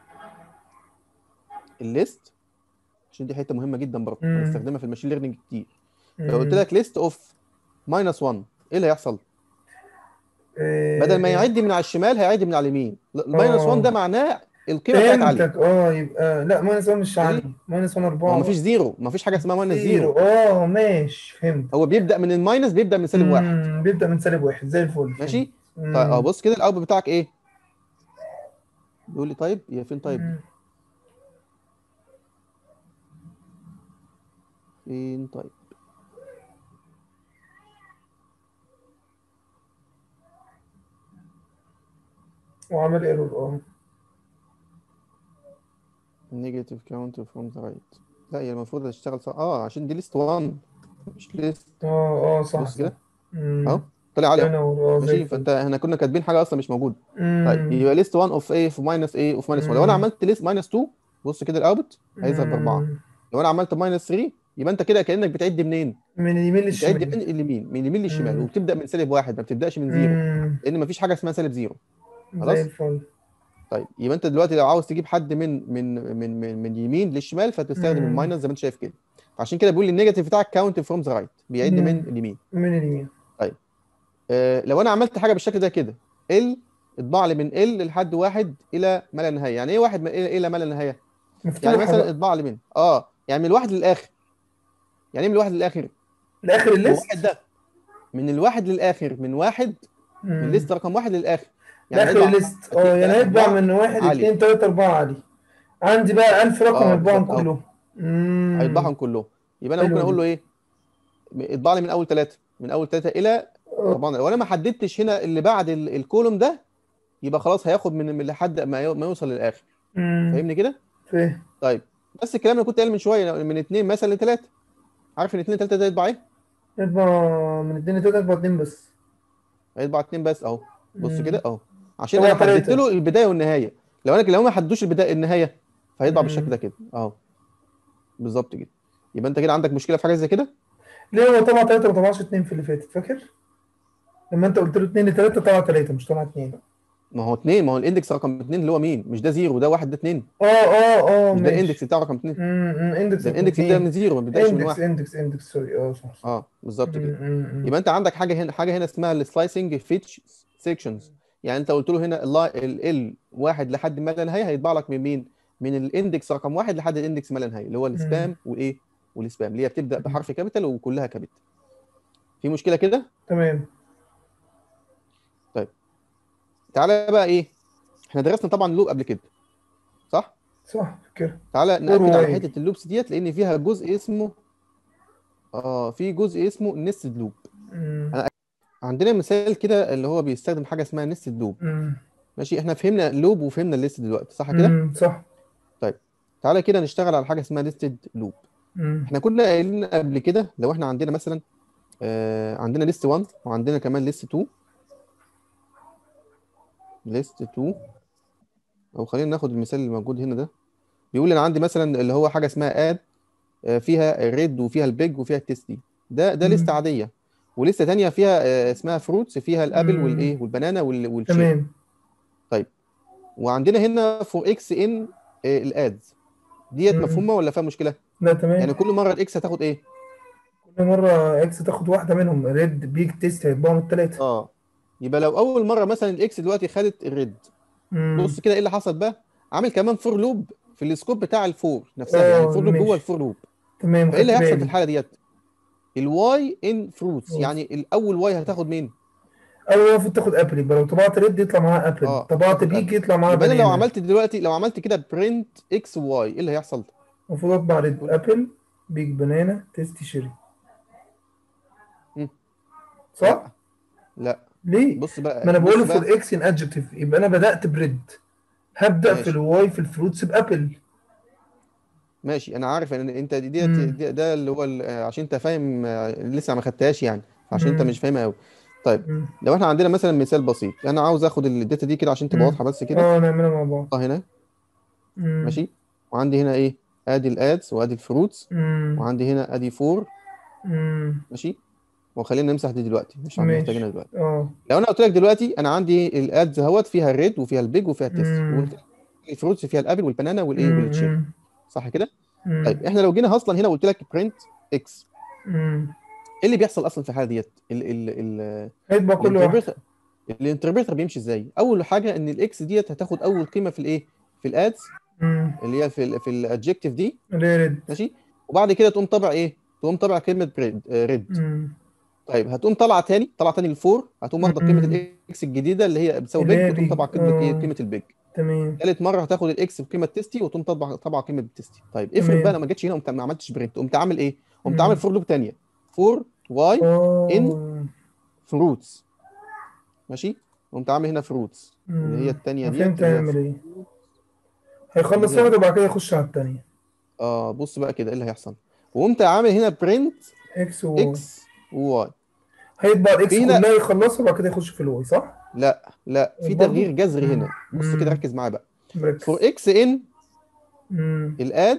A: الليست عشان دي حته مهمه جدا برضه
B: مم.
A: هنستخدمها في الماشين ليرنينج كتير لو قلت
B: مم.
A: لك ليست اوف ماينس 1 ايه اللي هيحصل
B: آه،
A: بدل ما يعد من على الشمال هيعد من على اليمين الماينس 1 ده
B: آه.
A: معناه القيمه بتاعت علي
B: فهمتك اه يبقى لا ماينس 1 مش
A: ماشي؟
B: عالي ماينس 1
A: ما
B: 4
A: هو مفيش زيرو مفيش حاجه اسمها ماينس زيرو
B: زيرو اه ماشي فهمت
A: هو بيبدا من الماينس بيبدا من سالب واحد
B: مم. بيبدأ من سالب واحد زي الفل
A: ماشي
B: فهمت.
A: طيب اه
B: مم.
A: بص كده الاوت بتاعك ايه بيقول لي طيب هي فين طيب دي
B: مم.
A: فين طيب
B: وعمل ايرور اه
A: نيجاتيف كاونت فروم ذا رايت لا هي المفروض تشتغل صح اه عشان دي ليست 1 مش ليست
B: اه اه صح
A: بص كده
B: صح مم.
A: اهو طلع عليه
B: الله
A: اهو
B: ينور اه زي
A: ماشي
B: الفل
A: فانت احنا كنا كاتبين حاجه اصلا مش موجوده طيب
B: مم.
A: يبقى ليست 1 اوف ايه اوف ماينس ايه اوف ماينس 1 لو انا
B: مم.
A: عملت ليست ماينس 2 بص كده الاوت هيظهر باربعه
B: مم.
A: لو انا عملت ماينس 3 يبقى انت كده كانك بتعد منين؟
B: من اليمين
A: بتعد
B: للشمال
A: من اليمين من اليمين للشمال
B: مم.
A: وبتبدا من سالب واحد ما بتبداش من زيرو
B: مم.
A: لان مفيش حاجه اسمها سالب زيرو
B: زي
A: خلاص
B: الفل
A: طيب يبقى انت دلوقتي لو عاوز تجيب حد من من من من, من يمين للشمال فتستخدم
B: مم.
A: الماينس زي ما انت شايف كده عشان كده بيقول لي النيجاتيف بتاعك كاونت فروم ذا رايت بيعد من
B: مم.
A: اليمين
B: من اليمين
A: آه لو انا عملت حاجه بالشكل ده كده ال اطبع لي من ال لحد واحد الى ما لا نهايه يعني ايه واحد من الى إلى ما لا نهايه يعني
B: مفتوحة
A: مثلا
B: بقى
A: اطبع لي من اه يعني من الواحد للاخر يعني ايه من الواحد للاخر
B: لاخر
A: من
B: الليست
A: الواحد ده من الواحد للاخر من واحد من
B: مم.
A: الليست رقم واحد للاخر يعني
B: لاخر
A: هيطبع
B: الليست اه
A: أكيد
B: يعني
A: تلاتة
B: هيتباع
A: أربعة
B: من واحد
A: عالي.
B: اتنين تلاتة أربعة عالي عندي بقى ألف رقم
A: اه
B: هيتباعهم
A: بالظبط اهو
B: كلهم مم.
A: هيطبعهم كلهم يبقى انا
B: حلوة
A: ممكن اقول
B: دي.
A: له ايه اطبع لي من اول ثلاثه من اول ثلاثه الى
B: اه
A: طبعا لو انا ما حددتش هنا اللي بعد ال- الكولوم ده يبقى خلاص هياخد من من لحد ما يو- ما يوصل للاخر
B: مم.
A: فاهمني كده
B: فاهم
A: طيب بس الكلام اللي كنت قايل من شويه من اثنين مثلا لثلاثه عارف ان اثنين ثلاثه ده يطبع ايه
B: يطبع من اتنين لتلاتة يطبع اتنين بس
A: هيطبع اثنين بس اهو بص
B: مم.
A: كده اهو عشان
B: طبعا
A: انا حددت
B: تلاتة.
A: له البدايه والنهايه لو انا لو ما حددوش البدايه النهايه فهيطبع
B: مم.
A: بالشكل ده كده اهو بالظبط كده يبقى انت كده عندك مشكله في حاجه زي كده
B: ليه هو طبع ثلاثة ما طبعش اتنين في اللي فاتت فاكر؟ لما انت قلت له اتنين لتلاتة طلع تلاتة مش طلع اتنين
A: ما هو اتنين ما هو الاندكس رقم اتنين اللي هو مين مش ده زيرو ده واحد ده اتنين
B: اه اه اه
A: مش ده
B: ماشي
A: الاندكس بتاعه رقم اتنين
B: امم اندكس
A: ده الاندكس بيبدا من زيرو ما بيبداش من
B: اندكس
A: واحد
B: اندكس اندكس سوري اه صح صح
A: اه بالظبط كده
B: مم، مم،
A: يبقى انت عندك حاجه هنا حاجه هنا اسمها السلايسنج فيتش سيكشنز يعني انت قلت له هنا ال ال واحد لحد ما لا نهايه هيطبع لك من مين؟ من الاندكس رقم واحد لحد الاندكس ما لا نهايه اللي هو السبام وايه؟ والسبام اللي هي بتبدا بحرف كابيتال وكلها كابيتال. في مشكله كده؟
B: تمام
A: تعالى بقى ايه؟ احنا درسنا طبعا لوب قبل كده صح؟
B: صح فكر
A: تعالى ناكد على
B: واي.
A: حته اللوبس ديت لان فيها جزء اسمه اه في جزء اسمه نستد لوب
B: مم،
A: عندنا مثال كده اللي هو بيستخدم حاجه اسمها نستد لوب
B: مم،
A: ماشي احنا فهمنا اللوب وفهمنا الليست دلوقتي صح كده؟
B: مم، صح
A: تعالى كده نشتغل على حاجه اسمها نستد لوب
B: مم،
A: احنا كنا قايلين قبل كده لو احنا عندنا مثلا آه عندنا ليست 1 وعندنا كمان ليست 2 ليست 2 او خلينا ناخد المثال اللي موجود هنا ده بيقول انا عندي مثلا اللي هو حاجه اسمها اد فيها الريد وفيها البيج وفيها التستي ده ده
B: مم.
A: ليست عاديه ولسته تانية فيها آه، اسمها فروتس فيها الابل
B: مم.
A: والايه والبنانا وال- والشيك
B: تمام
A: وعندنا هنا فور اكس ان الادز ديت
B: مم.
A: مفهومه ولا فيها مشكله
B: لا تمام
A: يعني كل مره الاكس هتاخد ايه
B: كل مرة اكس تاخد واحدة منهم ريد بيج تيست هيتباعوا من التلاتة
A: اه يبقى لو اول مره مثلا الاكس دلوقتي خدت الريد
B: مم،
A: بص كده ايه اللي حصل بقى عامل كمان فور لوب في السكوب بتاع الفور نفسها يعني
B: اه
A: الفور لوب جوه
B: ماشي
A: الفور لوب
B: تمام
A: فايه اللي
B: خدت
A: هيحصل في
B: بالي
A: الحاله ديت الواي ان فروتس
B: خلاص.
A: يعني الاول واي هتاخد مين
B: اول المفروض تاخد ابل يبقى لو طبعت ريد يطلع معاها ابل
A: اه
B: طبعت
A: تاخد
B: بيج
A: ابل
B: يطلع معاها
A: يبقى انا لو
B: بنانا
A: عملت دلوقتي لو عملت كده برنت اكس واي ايه اللي هيحصل
B: المفروض اطبع ريد ابل بيج بنانا تيستي شيري
A: مم.
B: صح؟
A: لا لا
B: ليه؟
A: بص بقى
B: ما انا
A: بص
B: بقول
A: بقى
B: فور اكس ان ادجكتيف يبقى انا بدأت بريد هبدأ في
A: ماشي
B: الواي في الفروتس بابل
A: ماشي انا عارف ان انت دي ديت
B: امم
A: دي- ده اللي هو ال- آه، عشان انت فاهم آه، لسه ما خدتهاش يعني عشان انت
B: امم
A: مش فاهمها قوي طيب
B: امم
A: لو احنا عندنا مثلا مثال بسيط انا عاوز اخد الداتا دي كده عشان تبقى
B: امم
A: واضحه بس كده
B: اه نعملها مع بعض
A: اه هنا
B: امم
A: ماشي وعندي هنا ايه ادي الادز وادي الفروتس
B: امم
A: وعندي هنا ادي فور
B: امم
A: ماشي وخلينا نمسح دي دلوقتي مش عم- محتاجينها
B: ماشي
A: دلوقتي
B: اه
A: لو انا قلت لك دلوقتي انا عندي الادز اهوت فيها الريد وفيها البيج وفيها التست
B: امم
A: وقلت لك الفروتس فيها الابل والبنانا والايه والتشيك
B: امم
A: صح كده
B: امم
A: طيب احنا لو جينا اصلا هنا وقلت لك برنت اكس
B: امم
A: ايه اللي بيحصل اصلا في الحاله ديت ال ال ال
B: هيطبع كل واحد
A: الانتربريتر الانتربريتر بيمشي ازاي اول حاجه ان الاكس ديت هتاخد اول قيمه في الايه في الادز
B: امم
A: اللي هي في ال في الادجكتيف دي
B: اللي هي ريد
A: ماشي وبعد كده تقوم طابع ايه تقوم طابع كلمه ريد ريد
B: امم
A: طيب هتقوم طالعه تاني طالعه تاني الفور هتقوم واخده قيمه
B: امم
A: الاكس الجديده اللي هي بتساوي
B: اللي
A: بيج
B: هي
A: وتقوم
B: بيج
A: طابعه قيمه ايه
B: اه
A: قيمه البيج
B: تمام
A: ثالث مره هتاخد الاكس بقيمه تيستي وتقوم طابعه طابعه قيمه تيستي طيب افرض بقى انا
B: تمام
A: ما جيتش هنا وقمت ما عملتش برنت قمت عامل ايه قمت عامل
B: امم
A: فور لوب ثانيه فور واي ان
B: اه
A: فروتس ماشي قمت عامل هنا فروتس اللي هي
B: امم
A: الثانيه
B: انا
A: ديت
B: فهمت
A: اللي هي
B: هيعمل ايه
A: fruits
B: هيخلص
A: اللي هي
B: واحدة وبعد كده يخش على التانية
A: اه بص بقى كده ايه اللي هيحصل وقمت عامل هنا برنت
B: اكس وواي
A: اكس وواي
B: هيطبع الاكس
A: في هنا
B: كلها يخلصها وبعد كده يخش في الواي صح؟
A: لا لا في
B: برضه؟
A: تغيير جذري
B: امم
A: هنا بص كده
B: امم
A: ركز معايا بقى
B: مركز
A: فور اكس ان
B: امم
A: الاد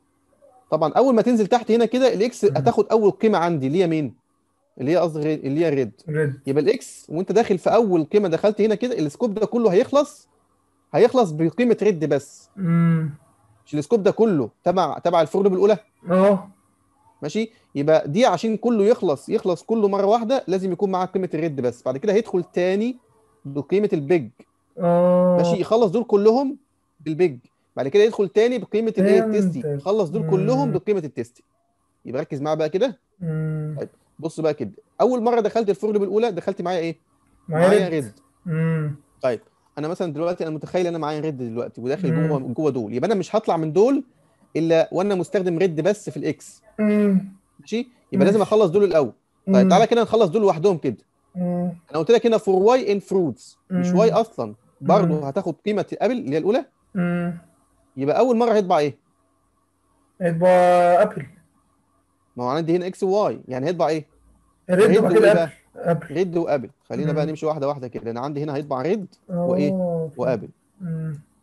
A: طبعا اول ما تنزل تحت هنا كده الاكس
B: امم
A: هتاخد اول قيمه عندي اللي هي مين اللي هي قصدي غير- اللي هي ريد
B: ريد
A: يبقى الاكس وانت داخل في اول قيمه دخلت هنا كده السكوب ده كله هيخلص هيخلص بقيمه ريد بس
B: امم
A: مش السكوب ده كله تبع تبع الفور لوب الاولى
B: اه
A: ماشي يبقى دي عشان كله يخلص يخلص كله مره واحده لازم يكون معاك قيمه الريد بس بعد كده هيدخل تاني بقيمه البيج ماشي
B: اه
A: يخلص دول كلهم بالبيج بعد كده يدخل تاني بقيمه الايه التستي
B: فهمتك
A: يخلص دول كلهم
B: امم
A: بقيمه التستي يبقى ركز معايا بقى كده
B: امم
A: طيب بص بقى كده اول مره دخلت الفور لوب الاولى دخلت معايا ايه
B: معايا
A: معايا
B: ريد
A: ريد
B: امم
A: طيب انا مثلا دلوقتي انا متخيل انا معايا ريد دلوقتي وداخل
B: امم
A: جوه جوه دول يبقى انا مش هطلع من دول الا وانا مستخدم ريد بس في الاكس
B: امم
A: ماشي يبقى لازم
B: ماشي
A: اخلص دول الاول طيب تعالى كده نخلص دول لوحدهم كده
B: امم
A: انا قلت لك هنا فور واي ان فروتس مش واي
B: امم
A: اصلا برضه
B: امم
A: هتاخد قيمه الابل اللي هي الاولى
B: امم
A: يبقى اول مره هيطبع ايه
B: هيطبع ابل
A: ما هو عندي هنا اكس وواي يعني هيطبع ايه
B: ريد
A: ريد
B: وبعد
A: وايه
B: كده
A: بقى
B: ابل ابل
A: ريد وابل خلينا بقى
B: امم
A: نمشي واحده واحده كده انا عندي هنا هيطبع ريد وايه
B: اه فهمت
A: وابل
B: امم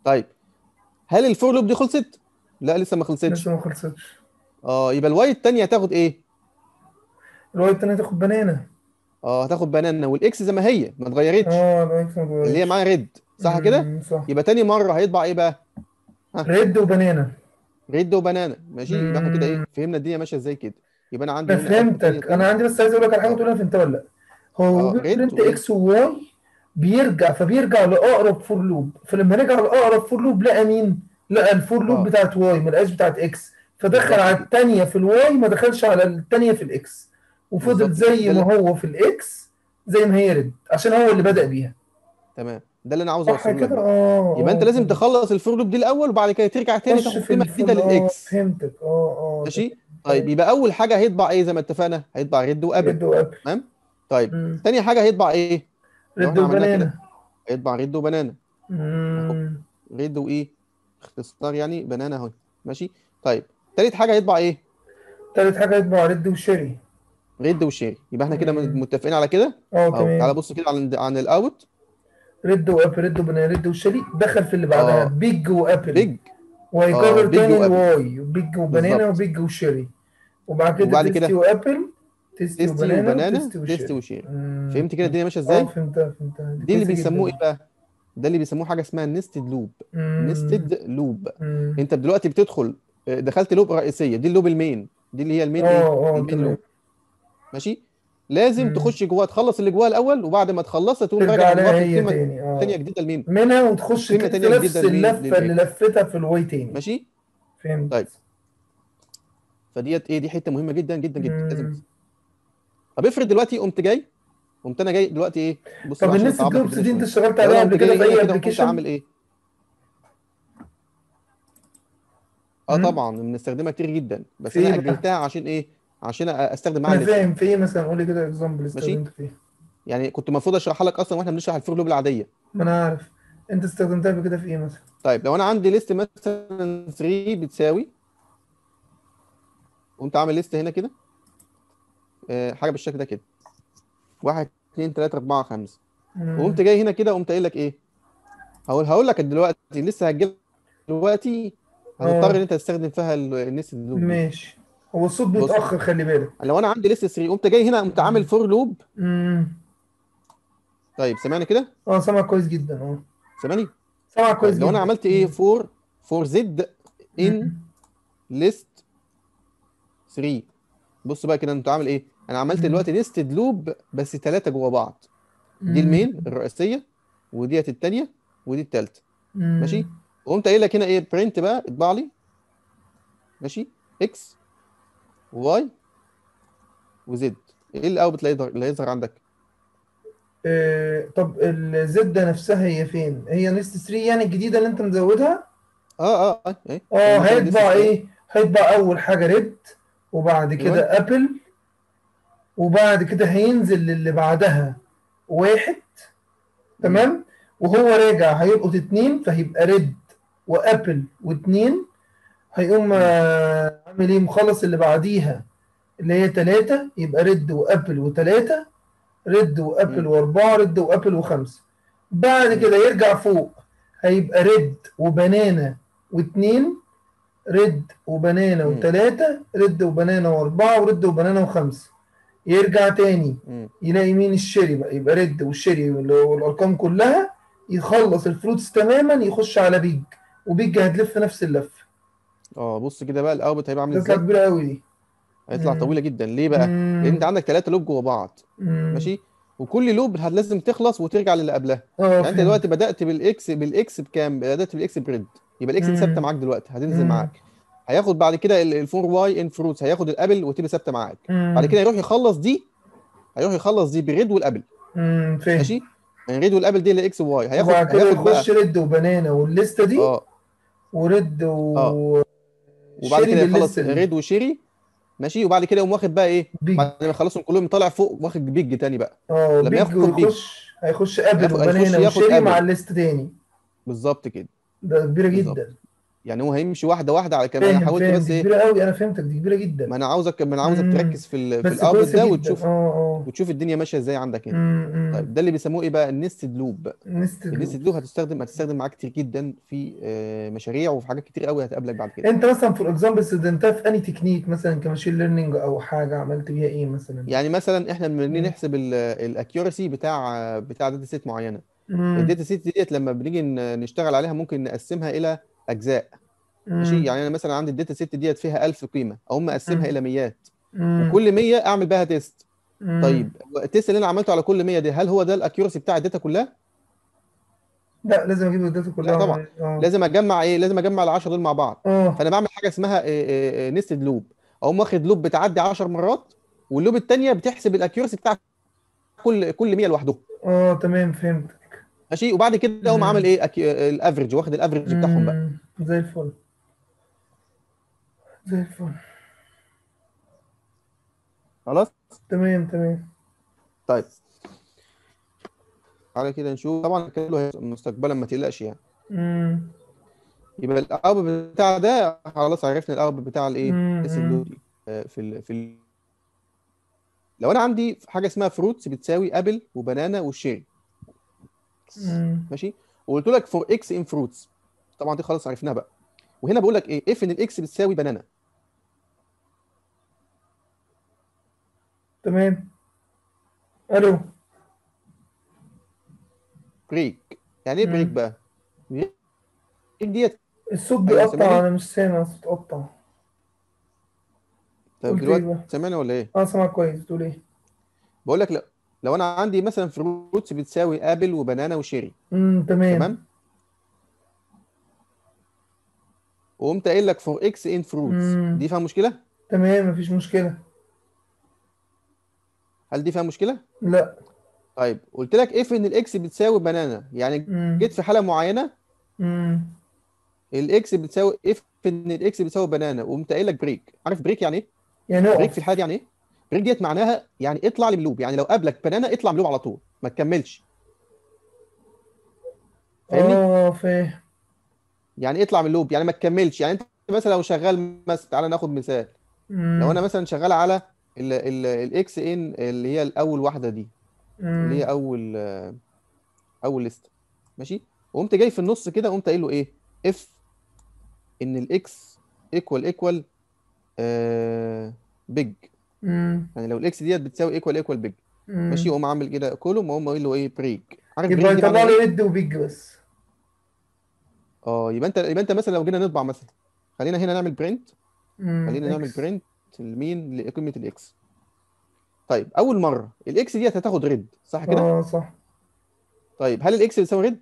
A: طيب هل الفور لوب دي خلصت لا لسه ما خلصتش
B: لسه ما خلصتش
A: اه يبقى الواي التانية هتاخد ايه
B: الواي التانية تاخد بنانة
A: اه هتاخد بنانا والاكس زي ما هي ما اتغيرتش
B: اه الاكس ما
A: اللي هي
B: اتغيرش.
A: معاها ريد صح كده
B: مم، صح
A: يبقى تاني مره هيطبع ايه بقى
B: ريد وبنانة
A: ريد وبنانا ماشي يبقى احنا كده ايه
B: مم.
A: فهمنا الدنيا ماشيه ازاي كده يبقى انا عندي
B: انا
A: هنا output تانية
B: فهمتك انا عندي بس عايز اقول لك على حاجه
A: آه.
B: تقول انا فهمتها ولا لا هو
A: آه،
B: وجود
A: ريد
B: برنت
A: وإيه؟
B: اكس وواي بيرجع فبيرجع لاقرب فور لوب فلما رجع لاقرب فور لوب لقى مين؟ لقى الفور لوب
A: آه.
B: بتاعت واي ما لقاش بتاعت اكس فدخل
A: بالظبط
B: على
A: كده.
B: الثانيه في الواي ما دخلش على الثانيه في الاكس وفضل
A: بالظبط كده.
B: زي
A: ده
B: ما
A: اللي-
B: هو في الاكس زي ما هي ريد عشان هو اللي بدأ بيها
A: تمام ده اللي انا عاوز
B: صح
A: اوصله لك
B: كده
A: بقى
B: اه
A: يبقى انت
B: اه
A: لازم
B: فهمت.
A: تخلص الفور لوب دي الاول وبعد كده ترجع تاني
B: خش
A: تاخد
B: في
A: قيمه جديده
B: الفول اه
A: للاكس
B: فهمتك اه اه
A: ماشي طيب يبقى اول حاجه هيطبع ايه زي ما اتفقنا هيطبع ريد وابل
B: ريد وابل
A: تمام طيب
B: مم.
A: تاني حاجه هيطبع ايه لو
B: ريد
A: احنا عملناها كده
B: وبنانة
A: هيطبع ريد وبنانا
B: مم.
A: ريد وايه اختصار يعني بنانا اهو ماشي طيب تالت حاجه هيطبع ايه
B: تالت حاجة يطبع ريد وشيري
A: ريد وشيري يبقى احنا كده
B: مم.
A: متفقين على كده
B: اه
A: اهو تعالى
B: تمام
A: بص كده عن عن الاوت
B: ريد وابل ريد وبنانا ريد وشيري دخل في اللي بعدها
A: اه
B: بيج وابل
A: بيج
B: وهيكرر
A: اه بيج
B: تاني
A: وابل
B: الواي وبيج وبنانا
A: بالظبط
B: وبيج وشيري وبعد كده
A: وبعد
B: تيستي
A: كده
B: وابل تيستي
A: تيستي
B: وبنانا
A: وبنانا
B: وتيستي
A: تيستي
B: وشيري
A: وشيري
B: مم.
A: فهمت كده الدنيا ماشيه
B: اه
A: ازاي
B: فهمتها فهمتها دي
A: دي اللي
B: كويسة
A: بيسموه
B: جدا
A: ايه بقى ده اللي بيسموه حاجه اسمها نستد لوب
B: مم.
A: نستد لوب
B: مم.
A: انت دلوقتي بتدخل آه، دخلت لوب رئيسيه دي اللوب المين دي اللي هي المين ايه
B: اه اه
A: المين
B: تمام
A: لوب ماشي لازم
B: مم.
A: تخش جواه تخلص اللي جواه الاول وبعد ما تخلصها تقوم
B: ترجع
A: راجع
B: لها
A: واخد
B: هي
A: قيمه
B: تاني
A: ثانيه
B: اه
A: جديده لمين
B: منها وتخش
A: قيمه
B: كده في
A: ثانيه
B: نفس
A: جديده لمين
B: اللفة اللي
A: للاكس
B: لفتها في الواي تاني
A: ماشي
B: فهمت
A: طيب فديت ايه دي حته مهمه جدا جدا جدا لازم
B: مم.
A: طب افرض دلوقتي قمت جاي قمت انا جاي دلوقتي ايه بص
B: طب
A: بقى عشان
B: النست
A: اصعب لك
B: جروبس
A: الدنيا
B: دي انت
A: شويه
B: اشتغلت
A: لو انا
B: عليها
A: قمت
B: قبل كده
A: جاي
B: في
A: هنا
B: اي
A: كده وقمت
B: ابلكيشن؟
A: عامل ايه اه
B: مم.
A: طبعا بنستخدمها كتير جدا بس
B: في
A: انا
B: ايه بقى؟
A: اجلتها عشان ايه عشان أ- استخدم معاها
B: انا
A: لسه
B: فاهم في ايه مثلا قول لي كده اكزامبل
A: ماشي
B: استخدمت فيه
A: يعني كنت المفروض اشرحها لك اصلا واحنا بنشرح الفور لوب العاديه
B: ما انا عارف انت استخدمتها قبل كده في ايه مثلا
A: طيب لو انا عندي ليست مثلا 3 بتساوي قمت عامل ليست هنا كده آه، حاجه بالشكل ده كده 1 2 3 4 5 وقمت
B: مم.
A: جاي هنا كده قمت قايل لك ايه هقول هقول لك دلوقتي لسه هتجيب دلوقتي هتضطر ان
B: اه
A: انت تستخدم فيها ال- النست لوب دي
B: ماشي هو الصوت
A: بص
B: بيتأخر خلي بالك
A: لو انا عندي ليست 3 قمت جاي هنا قمت عامل
B: مم.
A: فور لوب
B: مم.
A: طيب سامعني كده
B: اه سامع كويس جدا اه
A: سامعني
B: سامع كويس
A: طيب لو انا
B: جدا
A: عملت ايه
B: مم.
A: فور فور زد ان
B: مم.
A: ليست 3 بص بقى كده انت عامل ايه انا عملت
B: مم.
A: دلوقتي نستد لوب بس ثلاثه جوا بعض دي
B: مم.
A: المين الرئيسيه وديت الثانيه ودي الثالثه ماشي
B: مم.
A: وقمت قايل لك هنا ايه برنت بقى اطبع لي ماشي اكس واي وزد ايه الاوت اللي هيظهر اللي هيظهر عندك
B: آه، طب الزد نفسها هي فين؟ هي نست 3 يعني الجديدة اللي انت مزودها؟
A: اه اه اه ايه
B: اه
A: يعني مثلا لسه
B: هيطبع
A: 3
B: ايه؟ هيطبع اول حاجة ريد وبعد
A: ايوه
B: كده ابل وبعد كده هينزل للي بعدها واحد
A: مم.
B: تمام وهو راجع هيلقط اتنين فهيبقى ريد وابل واتنين هيقوم
A: مم.
B: آه، عامل ايه مخلص اللي بعديها اللي هي تلاتة يبقى ريد وابل وتلاتة ريد وابل
A: مم.
B: واربعة ريد وابل وخمسة بعد
A: مم.
B: كده يرجع فوق هيبقى ريد وبنانا واتنين ريد وبنانا
A: مم.
B: وتلاتة ريد وبنانا واربعة وريد وبنانا وخمسة يرجع تاني
A: مم.
B: يلاقي مين الشيري بقى يبقى ريد والشيري واللي هو الارقام كلها يخلص الفروتس تماما يخش على بيج وبيج هتلف نفس اللف
A: اه بص كده بقى الاوت هيبقى عامل
B: تطلع
A: ازاي
B: كبيرة قوي دي
A: هيطلع
B: مم.
A: طويله جدا ليه بقى لان انت
B: مم.
A: عندك ثلاثه لوب جوا بعض
B: مم.
A: ماشي وكل لوب هت- لازم تخلص وترجع للي قبلها
B: اه
A: يعني انت دلوقتي
B: فهمت
A: بدات بالاكس بالاكس بكام بدات بالاكس بريد يبقى الاكس دي ثابته
B: مم.
A: معاك دلوقتي هتنزل
B: مم.
A: معاك هياخد بعد كده ال- الفور واي ان فروتس هياخد الابل وتبقى ثابته معاك بعد
B: مم.
A: كده يروح يخلص دي هيروح يخلص دي بريد والابل
B: مم. فاهم
A: ماشي يعني ريد والابل دي اللي اكس وواي هياخد
B: وبعد كده
A: هياخد بقى
B: يخش ريد وبنانا والليسته دي
A: اه
B: وريد
A: اه
B: وشيري
A: وبعد كده يخلص
B: بالليسته دي
A: ريد وشيري ماشي وبعد كده يقوم واخد بقى ايه
B: بيج
A: بعد ما يخلصهم كلهم طالع فوق واخد بيج تاني بقى
B: اه
A: لما
B: بيج
A: ياخد بيج
B: ويخش هيخش ابل
A: هياخد هيخش
B: وبنانا
A: ياخد
B: وشيري مع
A: ابل
B: الليست تاني
A: بالظبط كده
B: ده كبيره
A: بالظبط
B: جدا
A: يعني هو هيمشي واحده واحده على كده انا
B: فاهم
A: حاولت
B: فاهم
A: بس
B: دي
A: ايه
B: كبيره قوي انا فهمتك دي كبيره
A: ما
B: جدا
A: انا عاوزك ما انا عاوزك
B: امم
A: تركز في ال في
B: بس
A: الاوتبوت
B: كويسه
A: ده
B: جدا
A: وتشوف
B: اه اه
A: وتشوف الدنيا ماشيه ازاي عندك هنا
B: امم
A: طيب ده اللي بيسموه ايه بقى النستد لوب
B: نستد
A: النستد
B: لوب
A: لوب هتستخدم هتستخدم معاك كتير جدا في آه، مشاريع وفي حاجات كتير قوي هتقابلك بعد كده
B: انت مثلا فور اكزامبل استخدمتها في اني تكنيك مثلا كماشين ليرنينج او حاجه عملت بيها ايه مثلا
A: يعني مثلا احنا لما بنيجي
B: امم
A: نحسب الاكيورسي بتاع بتاع داتا سيت معينه
B: امم
A: الداتا سيت ديت لما بنيجي ن- نشتغل عليها ممكن نقسمها الى اجزاء ماشي
B: امم
A: يعني انا مثلا عندي الداتا سيت ديت فيها 1000 قيمه اقوم مقسمها الى ميات
B: امم
A: وكل 100 اعمل بها تيست
B: امم
A: طيب التيست اللي انا عملته على كل 100 دي هل هو ده الاكيورسي بتاع الداتا كلها
B: لا لازم اجيب الداتا
A: لا
B: كلها
A: طبعا
B: اه
A: لازم اجمع ايه لازم اجمع ال 10 دول مع بعض
B: اه
A: فانا بعمل حاجه اسمها نستد لوب اقوم واخد لوب بتعدي 10 مرات واللوب الثانيه بتحسب الاكيورسي بتاع كل كل 100 لوحده
B: اه تمام فهمت
A: ماشي وبعد كده اقوم عامل
B: امم
A: ايه أكي... الافرج واخد الافرج بتاعهم بقى
B: امم زي الفل زي الفل
A: خلاص
B: تمام تمام
A: طيب على كده نشوف طبعا كله مستقبلا ما تقلقش يعني
B: امم
A: يبقى الاوب بتاع ده خلاص عرفنا الاوب بتاع الايه نستد
B: امم
A: لوب دي آه، في ال... في ال... لو انا عندي حاجه اسمها فروتس بتساوي ابل وبنانا والشيري
B: امم
A: ماشي وقلت لك فور اكس ان فروتس طبعا دي خلاص عرفناها بقى وهنا بقول لك ايه اف ان الاكس بتساوي بنانا
B: تمام الو
A: بريك يعني ايه بريك
B: امم
A: بقى بريك ديت
B: الصوت
A: ايوه
B: بيقطع
A: سامعني
B: انا مش سامع الصوت قطع
A: طب
B: قلت ايه
A: دلوقتي
B: بقى
A: سامعني ولا ايه
B: اه سامع كويس بتقول ايه
A: بقول لك لا لو انا عندي مثلا فروتس بتساوي ابل وبنانا وشيري
B: امم تمام
A: تمام وقمت قايل لك فور اكس ان فروتس
B: امم
A: دي فيها مشكله
B: تمام مفيش مشكلة
A: هل دي فيها مشكله
B: لا
A: طيب قلت لك اف ان الاكس بتساوي بنانا يعني
B: امم
A: جيت في حاله معينه
B: امم
A: الاكس بتساوي اف ان الاكس بتساوي بنانا وقمت قايل لك بريك عارف بريك يعني ايه
B: يعني
A: بريك في
B: اقف
A: الحاله دي يعني ايه بريك ديت معناها يعني اطلع لي بلوب يعني لو قابلك بنانا اطلع بلوب على طول ما تكملش فاهمني
B: اه فاهم
A: يعني اطلع من اللوب يعني ما تكملش يعني انت مثلا لو شغال مثلا تعالى ناخد مثال لو انا
B: امم
A: مثلا شغال على الاكس ان اللي هي الاول واحده دي اللي هي
B: امم
A: اول آه، اول ليست ماشي وقمت جاي في النص كده قمت قايل له ايه اف ان الاكس ايكوال ايكوال بيج
B: امم
A: يعني لو الاكس ديت بتساوي ايكوال ايكوال بيج ماشي
B: امم
A: واقوم عامل كده كولوم واقوم قايل له ايه بريك عارف بريك
B: يبقى
A: دي
B: يطلع
A: معناها
B: لي
A: ايه
B: ريد وبيج بس
A: اه يبقى انت يبقى انت مثلا لو جينا نطبع مثلا خلينا هنا نعمل برنت
B: امم
A: خلينا نعمل
B: اكس
A: برنت لمين لقيمه الاكس طيب اول مره الاكس ديت هتاخد ريد صح كده
B: اه صح
A: طيب هل الاكس بتساوي ريد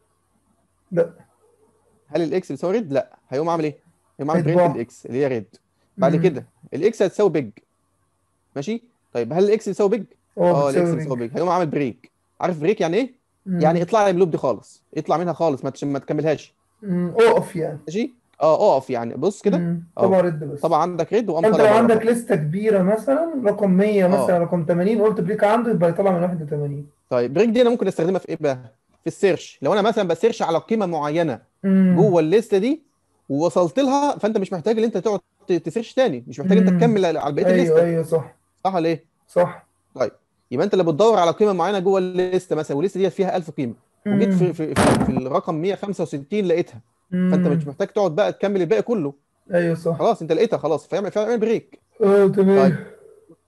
B: لا
A: هل الاكس بتساوي ريد لا هيقوم عامل ايه هيقوم عامل برنت
B: هيطبع
A: الاكس اللي هي ريد بعد
B: امم
A: كده الاكس هتساوي بيج ماشي طيب هل الاكس بتساوي بيج
B: اه
A: اه الاكس
B: بتساوي
A: بتساوي
B: بيج
A: بيج هيقوم عامل بريك عارف بريك يعني ايه يعني
B: امم
A: اطلع لي من اللوب دي خالص اطلع منها خالص ما تش- ما تكملهاش
B: امم اقف يعني
A: ماشي اه اقف يعني بص كده
B: امم
A: اهو
B: طبعا ريد بس
A: طبعا عندك ريد وقام
B: فانت
A: طالع
B: لو
A: بره
B: عندك
A: خالص
B: لستة كبيرة مثلا رقم 100 مثلا
A: اه
B: رقم 80 قلت بريك عنده يبقى يطلع من 81
A: طيب بريك دي انا ممكن استخدمها في ايه بقى في السيرش لو انا مثلا بسيرش على قيمه معينه
B: امم
A: جوه الليسته دي ووصلت لها فانت مش محتاج ان انت تقعد ت- تسيرش تاني مش محتاج انت
B: امم
A: تكمل على بقيه
B: ايوه
A: الليسته
B: ايوه صح
A: صح ولا ايه
B: صح
A: طيب يبقى انت اللي بتدور على قيمه معينه جوه الليسته مثلا والليسته دي فيها 1000 قيمه وجيت في
B: امم
A: في في, في الرقم 165 لقيتها فانت مش
B: امم
A: محتاج تقعد بقى تكمل الباقي كله
B: ايوه صح
A: خلاص انت لقيتها خلاص فاعمل فاعمل بريك
B: اه
A: طيب
B: تمام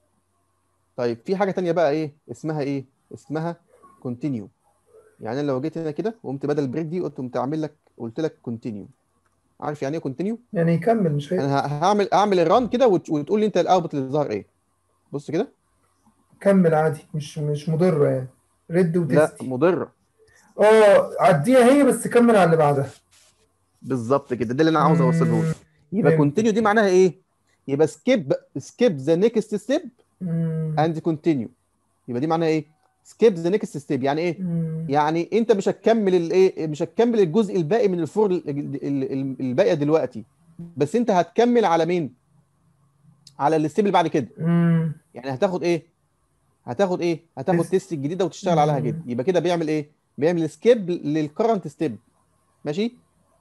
A: طيب في حاجه تانيه بقى ايه اسمها ايه اسمها كونتينيو يعني انا لو جيت هنا كده وقمت بدل البريك دي قلت قمت اعمل لك قلت لك كونتينيو عارف يعني ايه كونتينيو
B: يعني يكمل مش
A: انا
B: هيقف
A: ه- هعمل اعمل الران كده وت- وتقول لي انت الاوتبوت اللي ظهر ايه بص كده
B: كمل عادي مش مش مضرة يعني ريد
A: لا
B: وتستي
A: مضره
B: اه عديها هي بس كمل على اللي بعدها
A: بالظبط كده ده اللي انا عاوز اوصله
B: امم
A: لك يبقى كونتينيو دي
B: فهمتك
A: معناها ايه يبقى سكيب سكيب ذا نيكست ستيب
B: امم
A: اند كونتينيو يبقى دي معناها ايه سكيب ذا نيكست ستيب يعني ايه
B: امم
A: يعني انت مش هتكمل الايه مش هتكمل الجزء الباقي من الفور ال- ال- ال- الباقيه دلوقتي بس انت هتكمل على مين على الستيب اللي بعد كده
B: امم
A: يعني هتاخد ايه هتاخد ايه هتاخد
B: تست
A: تيست الجديده وتشتغل عليها كده
B: امم
A: يبقى كده بيعمل ايه بيعمل سكيب للكرنت ستيب ماشي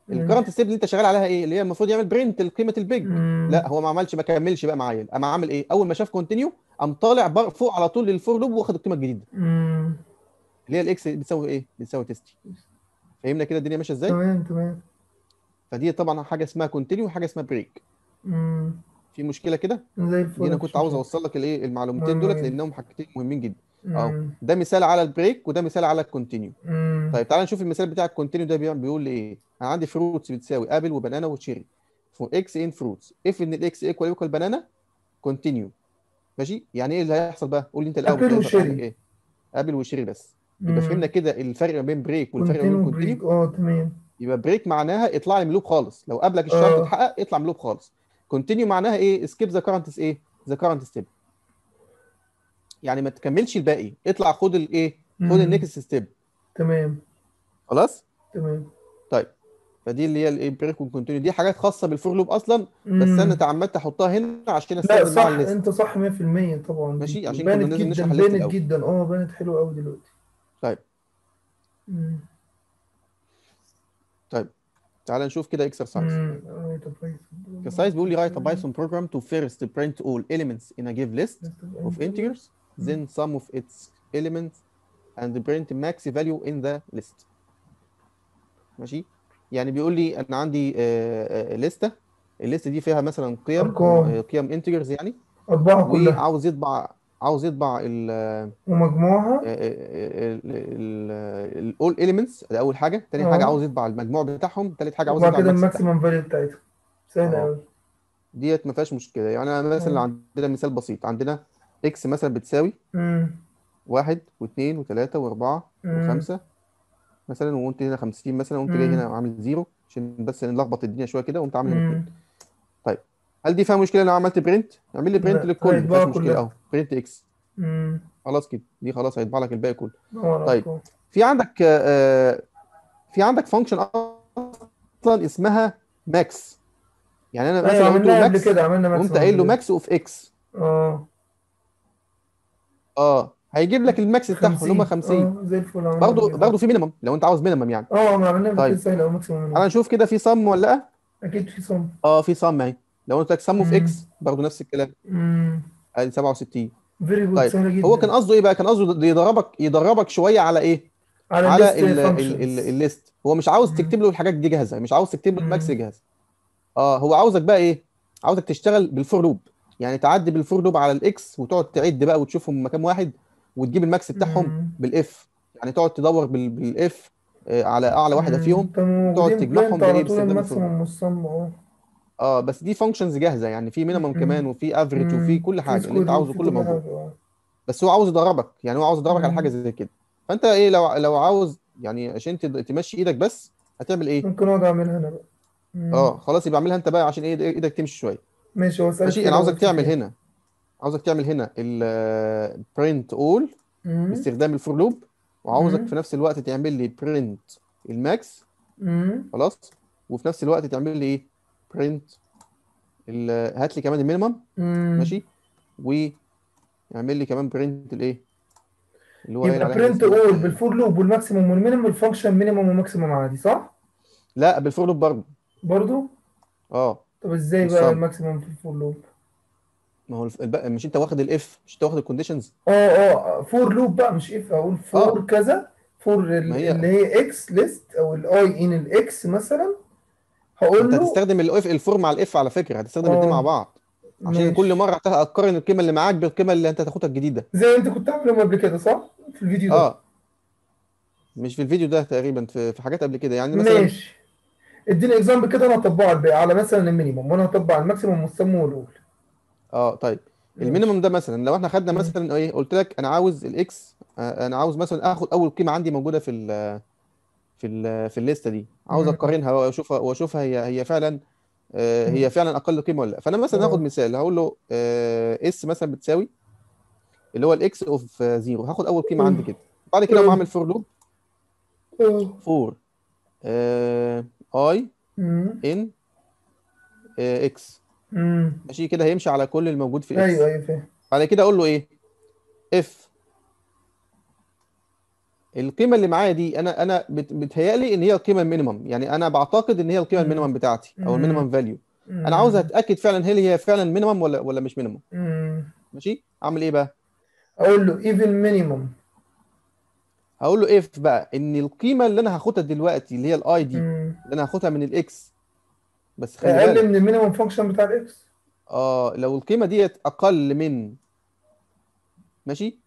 A: الكرنت ستيب اللي انت شغال عليها ايه اللي هي المفروض يعمل برنت لقيمه البيج
B: مم.
A: لا هو ما عملش ما كملش بقى معايا قام عامل ايه اول ما شاف كونتينيو قام طالع بر- فوق على طول للفور لوب واخد القيمه الجديده
B: مم.
A: اللي هي الاكس بتساوي ايه بتساوي تيستي فهمنا كده الدنيا ماشيه ازاي
B: تمام تمام
A: فدي طبعا حاجه اسمها كونتينيو وحاجه اسمها بريك
B: مم.
A: في مشكله كده
B: زي الفل
A: دي انا
B: مفيش
A: كنت عاوز
B: مشاكل.
A: اوصل لك الايه المعلومتين
B: مم.
A: دولت لانهم حاجتين مهمين جدا اه
B: مم.
A: ده مثال على البريك وده مثال على الكونتينيو
B: مم.
A: طيب تعالى نشوف المثال بتاع الكونتينيو ده بيعمل- بيقول لي ايه انا عندي فروتس بتساوي ابل وبنانا وتشيري فور اكس ان فروتس اف ان الاكس ايكوال ايكوال بنانا كونتينيو ماشي يعني ايه اللي هيحصل بقى قول لي انت الاول
B: أبل
A: كده
B: وشيري.
A: هتعمل ايه ابل وشيري بس يبقى
B: مم.
A: فهمنا كده الفرق ما بين بريك والفرق ما بين
B: كونتينيو
A: كونتينيو
B: بريك اه تمام
A: يبقى بريك معناها اطلع لي من لوب خالص لو قبلك الشرط
B: آه.
A: اتحقق اطلع من لوب خالص كونتينيو معناها ايه سكيب ذا كارنت ايه ذا كارنت ستيب يعني ما تكملش الباقي اطلع خد الايه خد
B: مم.
A: النكست ستيب
B: تمام
A: خلاص
B: تمام
A: طيب فدي اللي هي الايه بريك والكونتينيو دي حاجات خاصه بالفور لوب اصلا بس
B: مم.
A: انا تعمدت احطها هنا عشان
B: لا
A: استخدم
B: صح
A: مع الليست
B: انت صح 100% طبعا دي
A: ماشي، عشان كنا
B: بانت
A: لازم
B: جدا
A: نشرح الليست
B: بانت
A: الأول.
B: جدا اه بانت حلوه قوي دلوقتي
A: طيب
B: مم.
A: تعال نشوف كده اكسرسايز
B: مم. آه، طب كويس.
A: اكسرسايز بيقول لي write a Python program to first print all elements in a give list of integers then sum of its elements and print max value in the list ماشي يعني بيقول لي انا عندي آه، آه، لستة الليست دي فيها مثلا قيم
B: أرقام.
A: آه، قيم انتجرز يعني
B: أربعة كلها
A: وعاوز يطبع عاوز يطبع ال
B: ومجموعها
A: الاول اليمنتس ده اول حاجه تاني
B: آه.
A: حاجه عاوز يطبع المجموع بتاعهم تالت حاجه عاوز
B: وبعد
A: يطبع
B: كده
A: الماكس بتاعهم
B: الماكسيمم فاليو بتاعتها سهلة
A: آه.
B: أوي
A: ديت ما فيهاش مشكله يعني أنا مثلا
B: آه.
A: عندنا مثال بسيط عندنا اكس مثلا بتساوي
B: مم.
A: واحد واثنين وثلاثة وأربعة
B: مم.
A: وخمسة مثلا وقمت هنا 50 مثلا وقمت جاي
B: مم.
A: هنا عامل زيرو عشان بس نلخبط الدنيا شوية كده وقمت عامل هنا اتنين
B: مم.
A: هل دي فيها مشكلة لو عملت برنت؟ اعمل لي برنت
B: لا،
A: للكل ما
B: هيطبعها
A: فيهاش مشكلة
B: كلها.
A: أهو برنت اكس
B: مم.
A: خلاص كده دي خلاص هيطبع لك الباقي كله
B: دور
A: طيب.
B: أرقام.
A: في عندك آه، في عندك فانكشن اصلا اسمها ماكس يعني انا مثلا
B: أيوة
A: قلت له
B: عملناها قبل
A: ماكس
B: كده عملنا
A: وقمت
B: ماكسيمم
A: قايل له
B: فاليو.
A: ماكس اوف اكس
B: اه
A: اه هيجيب لك الماكس بتاعهم اللي هم 50
B: اه زي الفل عملنا
A: برضه
B: قبل كده.
A: برضه في مينيمم لو انت عاوز مينيمم يعني
B: اه ما عملناها قبل
A: طيب.
B: كده سهلة أوي ماكسيمم
A: تعالى نشوف كده في صم ولا لا
B: أكيد في صم
A: اه في صم اهي لو قلت لك صم اوف
B: مم.
A: اكس برضه نفس الكلام
B: امم
A: ادي 67
B: فيري جود
A: طيب
B: سهلة جدا
A: هو كان قصده ايه بقى كان قصده يدربك يدربك شويه على ايه
B: على
A: على
B: الليست
A: ال- ال-
B: فانكشنز
A: ال- الليست هو مش عاوز
B: مم.
A: تكتب له الحاجات دي جاهزه مش عاوز تكتب له الماكس
B: مم.
A: جاهز اه هو عاوزك بقى ايه عاوزك تشتغل بالفور لوب يعني تعدي بالفور لوب على الاكس وتقعد تعد بقى وتشوفهم مكان واحد وتجيب الماكس بتاعهم
B: مم.
A: بالاف يعني تقعد تدور بال- بالاف آه، على اعلى واحده
B: مم.
A: فيهم
B: طب
A: تقعد
B: موجودين
A: تجمعهم
B: بلانت
A: بايه
B: على طول
A: باستخدام الفور لوب
B: الماكسيمم والصم اه
A: اه بس دي فانكشنز جاهزه يعني في مينيمم
B: مم.
A: كمان وفي افريج وفي
B: مم.
A: كل
B: في
A: حاجه اللي انت
B: سكوير
A: عاوزه
B: في
A: كله
B: كل
A: موجود
B: حاجة اه
A: بس هو عاوز يدربك يعني هو عاوز يدربك على حاجه
B: مم.
A: زي كده فانت ايه لو لو عاوز يعني عشان تد- تمشي ايدك بس هتعمل ايه
B: ممكن اقعد اعملها انا بقى مم.
A: اه خلاص يبقى اعملها انت بقى عشان ايه ايدك تمشي شويه
B: ماشي هو اسالك
A: ماشي
B: فيها
A: انا
B: لو
A: عاوزك
B: وقفت
A: تعمل
B: فيها
A: هنا عاوزك تعمل هنا ال print all
B: مم.
A: باستخدام الفور لوب وعاوزك
B: مم.
A: في نفس الوقت تعمل لي print الماكس
B: مم.
A: خلاص وفي نفس الوقت تعمل لي ايه print ال- هات لي كمان المينيمم
B: مم.
A: ماشي ويعمل لي كمان print الايه اللي هو قايل
B: يبقى
A: عليها
B: برنت
A: اسمها
B: اول
A: إيه؟
B: بالفور لوب والماكسيموم والمينيمم الفانكشن مينيمم وماكسيمم عادي صح؟
A: لا بالفور لوب برضه
B: برضو؟
A: اه
B: طب ازاي بقى
A: والصم
B: الماكسيمم في الفور لوب؟
A: ما هو الف- الب- مش انت واخد الاف مش انت واخد الكونديشنز
B: اه اه فور لوب بقى مش اف اقول فور
A: اه
B: كذا فور
A: ما
B: ال-
A: هي
B: اللي هي اكس ليست او الاي ان الاكس مثلا
A: ما
B: هقول
A: انت
B: له
A: هتستخدم الاف الفور مع الاف على فكره هتستخدم الاثنين مع
B: اه
A: بعض عشان كل
B: ماشي
A: مره هت- هتقارن القيمه اللي معاك بالقيمه اللي انت هتاخدها الجديده
B: زي انت كنت عاملهم قبل كده صح؟ في الفيديو ده
A: اه مش في الفيديو ده تقريبا في في حاجات قبل كده يعني مثلا
B: ماشي اديني اكزامبل كده انا هطبقه على الباقي على مثلا المينيمم وانا هطبق على الماكسيمم والسم والاول
A: اه طيب
B: ماشي
A: المينيمم ده مثلا لو احنا خدنا
B: مم.
A: مثلا ايه قلت لك انا عاوز الاكس آه انا عاوز مثلا اخد اول قيمه عندي موجوده في ال في ال في الليسته دي عاوز
B: مم.
A: اقارنها واشوفها واشوفها هي هي فعلا آه
B: مم.
A: هي فعلا اقل قيمه ولا لا فانا مثلا هاخد
B: اه
A: مثال هقول له آه اس مثلا بتساوي اللي هو الاكس اوف زيرو هاخد اول قيمه عندي
B: اه
A: كده بعد كده اقوم
B: اه
A: عامل فور لوب
B: اه
A: فور اي
B: مم.
A: ان اكس
B: مم.
A: ماشي كده هيمشي على كل الموجود في اكس
B: ايوه ايوه فاهم
A: بعد كده اقول له ايه اف القيمه اللي معايا دي انا انا بت- بتهيألي ان هي القيمه المينيمم يعني انا بعتقد ان هي القيمه
B: مم.
A: المينيمم بتاعتي او
B: مم.
A: المينيمم فاليو انا عاوز اتاكد فعلا هل هي فعلا مينيمم ولا ولا مش مينيمم
B: مم.
A: ماشي اعمل ايه بقى
B: اقول له even minimum
A: هقول له اف بقى ان القيمه اللي انا هاخدها دلوقتي اللي هي الاي دي
B: مم.
A: اللي انا هاخدها من الاكس بس خلي
B: اقل
A: بالك
B: من المينيمم فانكشن بتاع الاكس
A: اه لو القيمه ديت اقل من ماشي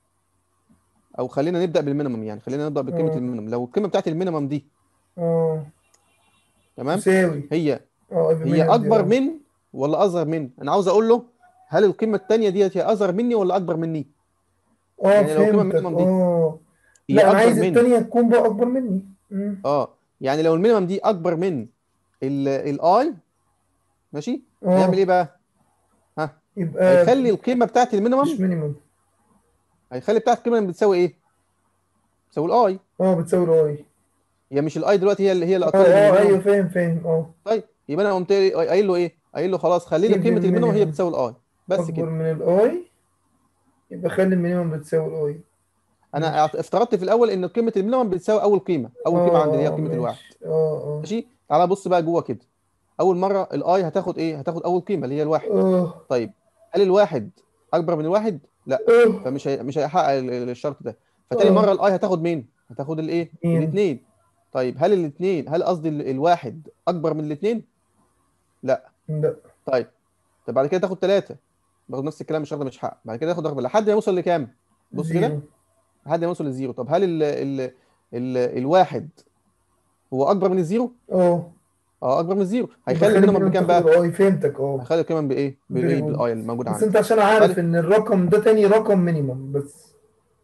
A: او خلينا نبدا بالمينيمم يعني خلينا نبدا بقيمه
B: اه
A: المينيمم لو القيمه بتاعت المينيمم دي
B: اه
A: تمام
B: تساوي
A: هي
B: اه even
A: هي
B: minimum دي
A: اكبر
B: اه
A: من ولا اصغر من انا عاوز اقول له هل القيمه الثانيه ديت هي اصغر مني ولا اكبر مني
B: اه
A: يعني لو القيمه
B: فهمتك
A: المينيمم دي
B: اه
A: هي
B: لا انا
A: اكبر
B: عايز
A: من
B: التانية تكون بقى اكبر مني مم.
A: اه يعني لو المينيمم دي اكبر من الاي ماشي هيعمل
B: اه
A: ايه بقى ها
B: يبقى
A: هيخلي القيمه بتاعت
B: مش
A: المينيمم
B: مينيمم
A: هيخلي بتاعت القيمه بتساوي ايه بتساوي الاي
B: اه بتساوي الاي
A: هي مش الاي دلوقتي هي اللي هي
B: اه
A: الاقل من
B: اه ايوه
A: المينيمم
B: فاهم فاهم اه
A: طيب يبقى انا قمت قايل له ايه قايل له خلاص خلي لي
B: even
A: قيمه المينيمم هي
B: minimum
A: بتساوي الاي بس
B: اكبر
A: كده
B: من الاي يبقى خلي المينيمم بتساوي الاي
A: انا
B: ماشي
A: اعت- افترضت في الاول ان قيمه المينيمم بتساوي اول قيمه اول قيمه عندي اللي هي
B: اه اه
A: قيمه الواحد
B: ماشي اه اه
A: ماشي تعالى بص بقى جوه كده اول مره الاي هتاخد ايه هتاخد اول قيمه اللي هي الواحد
B: اه
A: طيب هل الواحد اكبر من الواحد لا
B: اه
A: فمش هي... مش هيحقق ال- ال- الشرط ده فتاني
B: اه
A: مره الاي هتاخد مين هتاخد الايه
B: مين
A: الاثنين طيب هل الاثنين هل قصدي ال- الواحد اكبر من الاثنين لا
B: لا
A: طيب طب بعد كده تاخد ثلاثه برضه نفس الكلام الشرط ده مش حق بعد كده تاخد اربعه لحد ما يوصل لكام بص كده
B: زيرو
A: لحد ما يوصل للزيرو طب هل ال... ال... ال... الواحد هو اكبر من الزيرو
B: اه
A: اه اكبر من الزيرو
B: يبقى
A: هيخلي
B: خلي
A: المينيمم
B: المينيمم
A: بكام
B: تاخد
A: بقى
B: الاي فهمتك اه
A: هيخلي القيمه بايه
B: فيري
A: بالايه
B: جود
A: بالاي الموجوده
B: بس
A: عندي
B: انت عشان عارف
A: بعد
B: ان الرقم ده تاني رقم مينيمم بس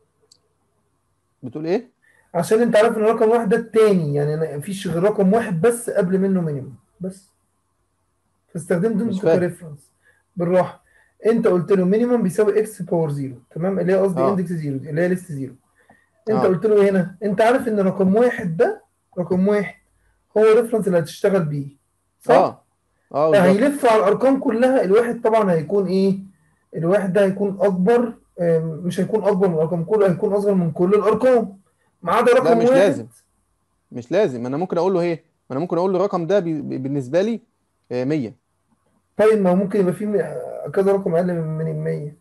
A: بتقول ايه
B: عشان انت عارف ان رقم واحد ده التاني يعني أنا مفيش غير رقم واحد بس قبل منه مينيمم بس فاستخدمت
A: مش
B: انت
A: فاهم
B: كريفرنس بالراحه انت قلت له مينيمم بيساوي اكس باور زيرو تمام اللي هي قصدي
A: اه
B: اندكس زيرو اللي هي ليست زيرو انت
A: اه
B: قلت له هنا انت عارف ان رقم واحد ده رقم واحد هو الريفرنس اللي هتشتغل بيه صح؟
A: اه اه بالظبط
B: هيلف على الارقام كلها الواحد طبعا هيكون ايه؟ الواحد ده هيكون اكبر آم، مش هيكون اكبر من الارقام كلها هيكون اصغر من كل الارقام ما عدا
A: لا
B: رقم
A: مش
B: واحد
A: لازم مش لازم انا ممكن اقول له ايه ما انا ممكن اقول له الرقم ده بي- بي- بالنسبه لي آه، 100
B: طيب ما هو ممكن يبقى فيه م- كذا رقم اقل من من 100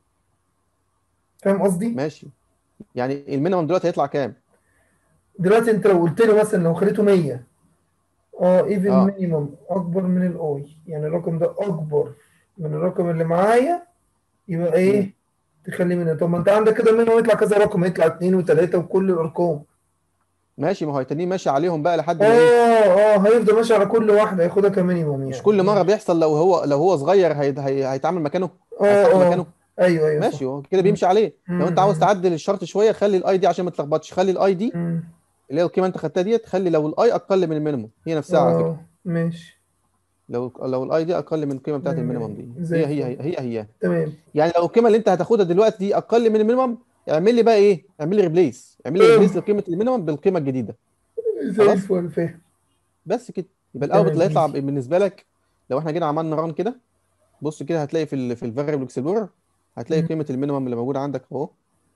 B: فاهم قصدي؟
A: ماشي يعني المينيمم دلوقتي هيطلع كام
B: دلوقتي انت لو قلت له مثلا لو خليته 100 اه ايفن
A: اه
B: مينيمم اكبر من الاي يعني الرقم ده اكبر من الرقم اللي معايا يبقى
A: مم.
B: ايه تخليه منها طب ما انت عندك كده منه يطلع كذا رقم يطلع اتنين وتلاته وكل الارقام
A: ماشي ما هو هيتنيه ماشي عليهم بقى لحد
B: اه
A: ما ايه
B: اه هيفضل ماشي على كل واحده هياخدها كمينيمم
A: مش
B: يعني
A: كل مره
B: ماشي
A: بيحصل لو هو لو هو صغير هي... هي... هيتعامل مكانه
B: اه
A: هيتحط مكانه
B: اه ايوه ايوه
A: ماشي
B: صح
A: هو كده
B: مم.
A: بيمشي عليه لو انت عاوز
B: مم.
A: تعدل الشرط شويه خلي الاي دي عشان ما تلخبطش خلي الاي دي
B: مم.
A: اللي هي القيمه انت خدتها ديت خلي لو الاي اقل من المينيمم هي نفسها على فكره
B: اه ماشي
A: لو لو الاي دي اقل من القيمه بتاعت المينيمم
B: مم.
A: دي
B: زي
A: هي هي
B: الفل
A: هي هي, هي.
B: تمام
A: يعني لو القيمه اللي انت هتاخدها دلوقتي دي اقل من المينيمم اعمل لي بقى ايه اعمل لي ريبليس اعمل لي ريبليس
B: اه
A: لقيمه المينيمم بالقيمه الجديده
B: زي
A: خلاص
B: الفل فاهم
A: بس كده يبقى الاوتبوت
B: تمام
A: اللي هيطلع
B: ماشي
A: بالنسبه لك لو احنا جينا عملنا ران كده بص كده هتلاقي في ال في الفاريبل اكسبلورر هتلاقي
B: مم.
A: قيمه المينيمم اللي موجوده عندك اهو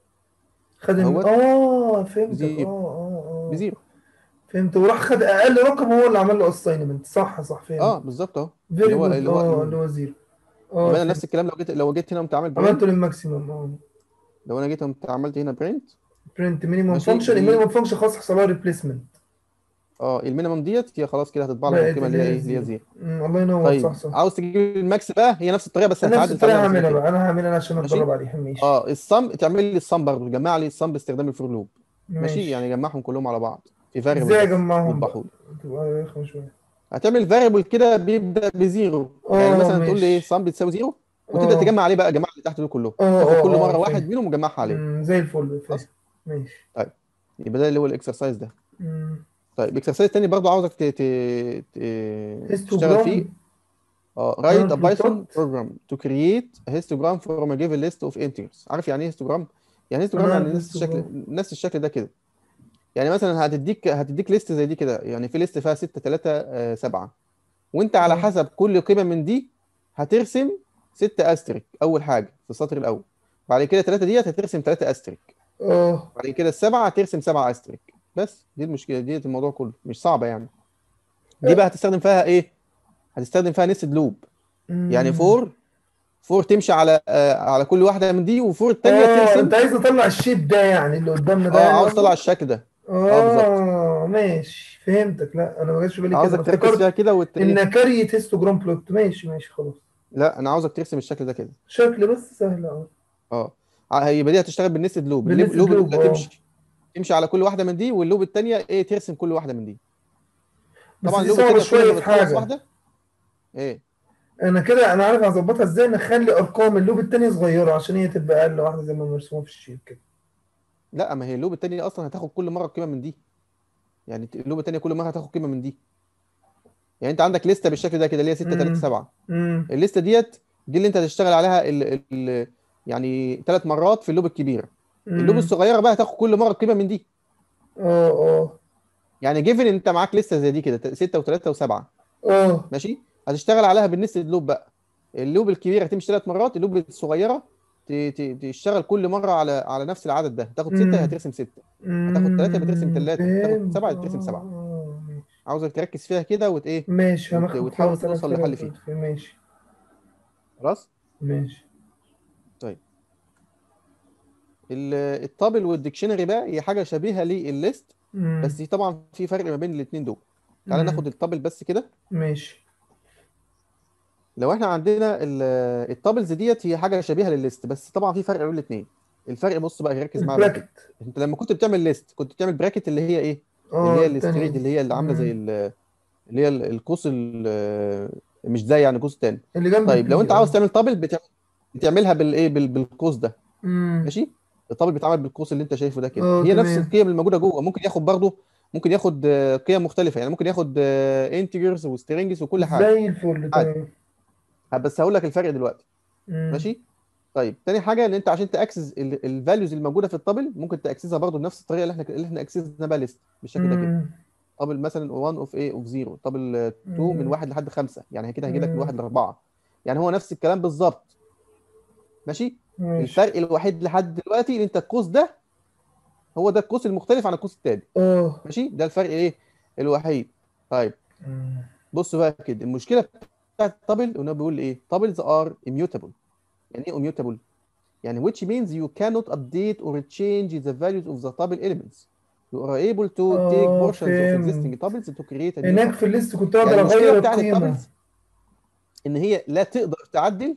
B: خد الم...
A: اهوت
B: اه فهمتك اه
A: بزيرو
B: اه اه
A: بزيرو
B: فهمت وراح خد اقل رقم هو اللي عمل له اساينمنت صح صح فهمت
A: اه بالظبط اهو اللي
B: فيري
A: هو
B: جود
A: اللي هو
B: اه اللي هو زيرو اه
A: يبقى انا نفس
B: فهمت
A: الكلام لو جيت لو جيت هنا قمت عامل
B: عملته
A: برنت
B: للماكسيمم اه
A: لو انا جيت قمت عملت هنا برنت
B: برنت مينيمم
A: ماشي
B: فانكشن
A: ال-
B: المينيمم فانكشن خلاص حصل لها ريبليسمنت
A: اه المينيمم ديت هي خلاص كده هتطبع لك
B: بقت
A: القيمه اللي
B: اللي
A: هي
B: هي
A: ايه اللي هي
B: الزيرو
A: زيرو
B: مم، الله ينور صح
A: طيب
B: صح
A: عاوز تجيب الماكس بقى هي نفس الطريقه بس
B: نفس
A: هتعدل
B: الطريقه
A: تعديله بسيطه
B: هعملها
A: كده
B: بقى انا هعملها عشان
A: ماشي
B: اتدرب عليها ماشي
A: اه الصم تعمل لي الصم برضه جمع لي الصم باستخدام الفور لوب ماشي يعني
B: ماشي
A: جمعهم كلهم على بعض في فاريبل
B: ازاي
A: بس
B: اجمعهم بقى
A: وضحوا لي
B: تبقى رخمه شويه
A: هتعمل فاريبل كده بيبدا بزيرو يعني
B: اه
A: مثلا تقول لي ايه
B: ماشي
A: صم بتساوي زيرو وتبدا
B: اه
A: تجمع عليه بقى جمع اللي تحت دول كلهم
B: اه
A: تاخد كل
B: اه
A: مره
B: اه
A: واحد
B: فاهم
A: منهم وجمعها عليه
B: مم، زي الفل فاهم
A: خلاص
B: ماشي
A: طيب يبقى ده اللي هو الاكسرسايز ده
B: مم.
A: طيب الاكسرسايز التاني برضه عاوزك ت... ت... ت... تشتغل فيه
B: هيستوجرام
A: اه
B: عمل
A: write a Python
B: بلوتات
A: program to create a histogram from a given list of integers عارف يعني ايه histogram يعني histogram
B: انا
A: يعني
B: عارف
A: نفس الشكل
B: هيستوجرام
A: نفس الشكل ده كده يعني مثلا هتديك هتديك ليست زي دي كده يعني في ليست فيها 6 3 7 وانت على
B: اه
A: حسب كل قيمه من دي هترسم 6 استريك اول حاجه في السطر الاول بعد كده 3 ديت هترسم 3 استريك
B: اه
A: بعد كده السبعه هترسم سبعه استريك بس دي المشكله دي الموضوع كله مش صعبه يعني دي بقى هتستخدم فيها ايه هتستخدم فيها نستد لوب يعني
B: مم.
A: فور فور تمشي على آه على كل واحده من دي وفور الثانيه
B: اه
A: ترسم
B: انت عايز تطلع الشيب ده يعني اللي قدامنا ده
A: اه
B: يعني
A: عاوز
B: قصدك؟
A: اطلع الشكل ده اه بالظبط
B: اه ماشي فهمتك لا انا ما جاش في بالي كده
A: عاوزك
B: انا
A: تركز فيها
B: افتكرت
A: كده وت... إيه؟
B: ان كارية هيستوجرام بلوت ماشي ماشي خلاص
A: لا انا عاوزك ترسم الشكل ده كده
B: شكل بس سهل اه
A: اه ع- هيبقى دي هتشتغل بالنستد لوب اللوب
B: بالنسبة
A: اللوب
B: لوب
A: الاولى
B: اه
A: تمشي تمشي على كل واحده من دي واللوب الثانيه ايه ترسم كل واحده من دي
B: بس
A: طبعا
B: دي
A: اللوب
B: صعبة
A: الثانيه كل
B: شوية
A: ما
B: في
A: بتخلص
B: حاجة
A: واحده ايه
B: انا كده انا عارف هظبطها ازاي نخلي ارقام اللوب التانية صغيرة عشان هي تبقى اقل واحدة زي ما مرسومة في الشيب كده
A: لا ما هي اللوب الثانيه اصلا هتاخد كل مره قيمه من دي يعني ت- اللوب الثانيه كل مره هتاخد قيمه من دي يعني انت عندك لسته بالشكل ده كده اللي هي 6 3
B: امم
A: 7
B: امم
A: الليسته ديت دي اللي انت هتشتغل عليها ال ال يعني ثلاث مرات في اللوب الكبير اللوب
B: امم
A: الصغيره بقى هتاخد كل مره قيمه من دي
B: اه اه
A: يعني جيفن ان انت معاك لسته زي دي كده 6 و3 و7
B: اه
A: ماشي هتشتغل عليها بالنسبه لوب بقى اللوب الكبيره هتمشي ثلاث مرات اللوب الصغيره ت- ت- تشتغل كل مره على على نفس العدد ده تاخد سته
B: امم
A: هترسم سته هتاخد ثلاثه يبقى ترسم
B: امم
A: ثلاثه تاخد
B: فهمت
A: سبعه ترسم سبعه
B: اه ماشي
A: عاوزك تركز فيها كده وت ايه
B: ماشي
A: وت...
B: هناخد
A: وتحاول
B: خمس ثلاث
A: توصل لحل فيها
B: كده ماشي
A: خلاص
B: ماشي
A: طيب ال- التابل والديكشنري بقى هي حاجه شبيهه للليست
B: امم
A: بس طبعا في فرق ما بين الاثنين دول تعالى
B: امم
A: ناخد التابل بس كده
B: ماشي
A: لو احنا عندنا ال- التابلز ديت هي حاجه شبيهه للليست بس طبعا في فرق بين الاثنين الفرق بص بقى ركز معايا بقى كده
B: البراكت
A: انت لما كنت بتعمل ليست كنت بتعمل براكت اللي هي ايه اللي
B: اه
A: هي
B: التانية
A: الستريت
B: دي
A: اللي هي اللي عامله زي
B: امم
A: ال- اللي هي ال- القوس ال- مش زي يعني قوس تاني
B: اللي جنب
A: طيب لو
B: البي
A: انت عاوز
B: اه
A: تعمل تابل بتعمل بتعملها بالايه بال- بالقوس ده
B: امم
A: ماشي التابل بيتعمل بالقوس اللي انت شايفه ده كده
B: اه
A: هي نفس
B: تمام
A: القيم الموجوده جوه ممكن ياخد برضه ممكن ياخد آه، قيم مختلفه يعني ممكن ياخد انتجرز وسترينجز وكل حاجه
B: زي الفل
A: عادي
B: تمام
A: بس هقول لك الفرق دلوقتي
B: امم
A: ماشي طيب تاني حاجه ان انت عشان تاكسس الفاليوز الموجوده في التابل ممكن تاكسسها برضه بنفس الطريقه اللي احنا اللي احنا اكسسنا بقى ليست بالشكل ده كده
B: امم
A: طابل مثلا 1 اوف ايه اوف 0 طابل 2 من
B: امم
A: 1 لحد 5 يعني كده هيجي لك من
B: امم
A: 1 ل 4 يعني هو نفس الكلام بالظبط ماشي
B: ماشي
A: الفرق الوحيد لحد دلوقتي ان انت القوس ده هو ده القوس المختلف عن القوس التاني
B: اه
A: ماشي ده الفرق ايه الوحيد طيب
B: امم
A: بص بقى كده المشكله بتاعت التابل انه بيقول لي ايه تابلز ار immutable يعني ايه immutable يعني which means you cannot update or change the values of the table elements you are able to take
B: اه
A: portions of existing
B: فهمت
A: tables to create a new
B: هناك
A: table
B: في الليست كنت
A: يعني
B: اقدر
A: المشكله
B: اغير
A: بتاعت
B: القيمة
A: التابلز ان هي لا تقدر تعدل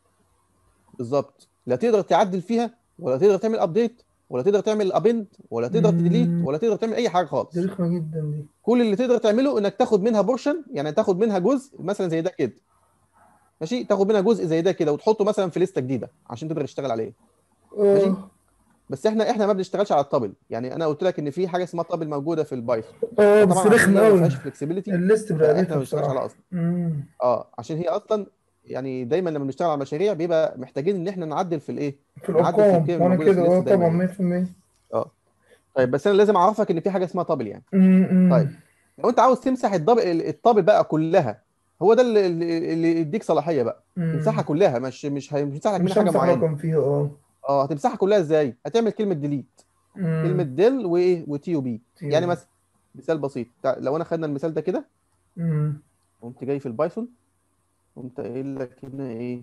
A: بالظبط لا تقدر تعدل فيها ولا تقدر تعمل ابديت ولا تقدر تعمل ابند ولا تقدر تديليت
B: امم
A: ولا تقدر تعمل اي حاجه
B: دي
A: خالص
B: رخمة جدا دي
A: كل اللي تقدر تعمله انك تاخد منها بورشن يعني تاخد منها جزء مثلا زي ده كده ماشي تاخد منها جزء زي ده كده وتحطه مثلا في لسته جديده عشان تقدر تشتغل عليه ماشي
B: اه
A: بس احنا احنا ما بنشتغلش على الطابل يعني انا قلت لك ان في حاجه اسمها طابل موجوده في البايثون
B: اه بس
A: فطبعا عشان
B: رخمة
A: هي ما
B: قوي
A: فيهاش فلكسبيليتي
B: الليست
A: فاحنا
B: برقبتها
A: ما بنشتغلش عليها
B: بصراحة
A: اصلا
B: امم
A: اه عشان هي اصلا يعني دايما لما بنشتغل على مشاريع بيبقى محتاجين ان احنا نعدل في الايه
B: في
A: نعدل في
B: الارقام
A: القيم
B: وانا
A: الموجوده في
B: كده اه
A: الليست دايما
B: طبعا
A: يعني
B: 100%
A: اه طيب بس انا لازم اعرفك ان في حاجه اسمها طابل يعني
B: امم
A: طيب لو انت عاوز تمسح الطابل الطابل بقى كلها هو ده اللي, اللي اللي يديك صلاحيه بقى تمسحها
B: امم
A: كلها مش مش هي- مش هيمسح لك منها
B: مش
A: حاجه
B: همسح
A: معينه
B: رقم فيها اه
A: اه هتمسحها كلها ازاي هتعمل كلمه ديليت كلمه
B: امم
A: ديل وايه وتي وبي
B: تي
A: يعني
B: بي
A: مثلا مثال بسيط تع- لو انا خدنا المثال ده كده
B: امم
A: قمت جاي في البايثون قمت قايل لك هنا ايه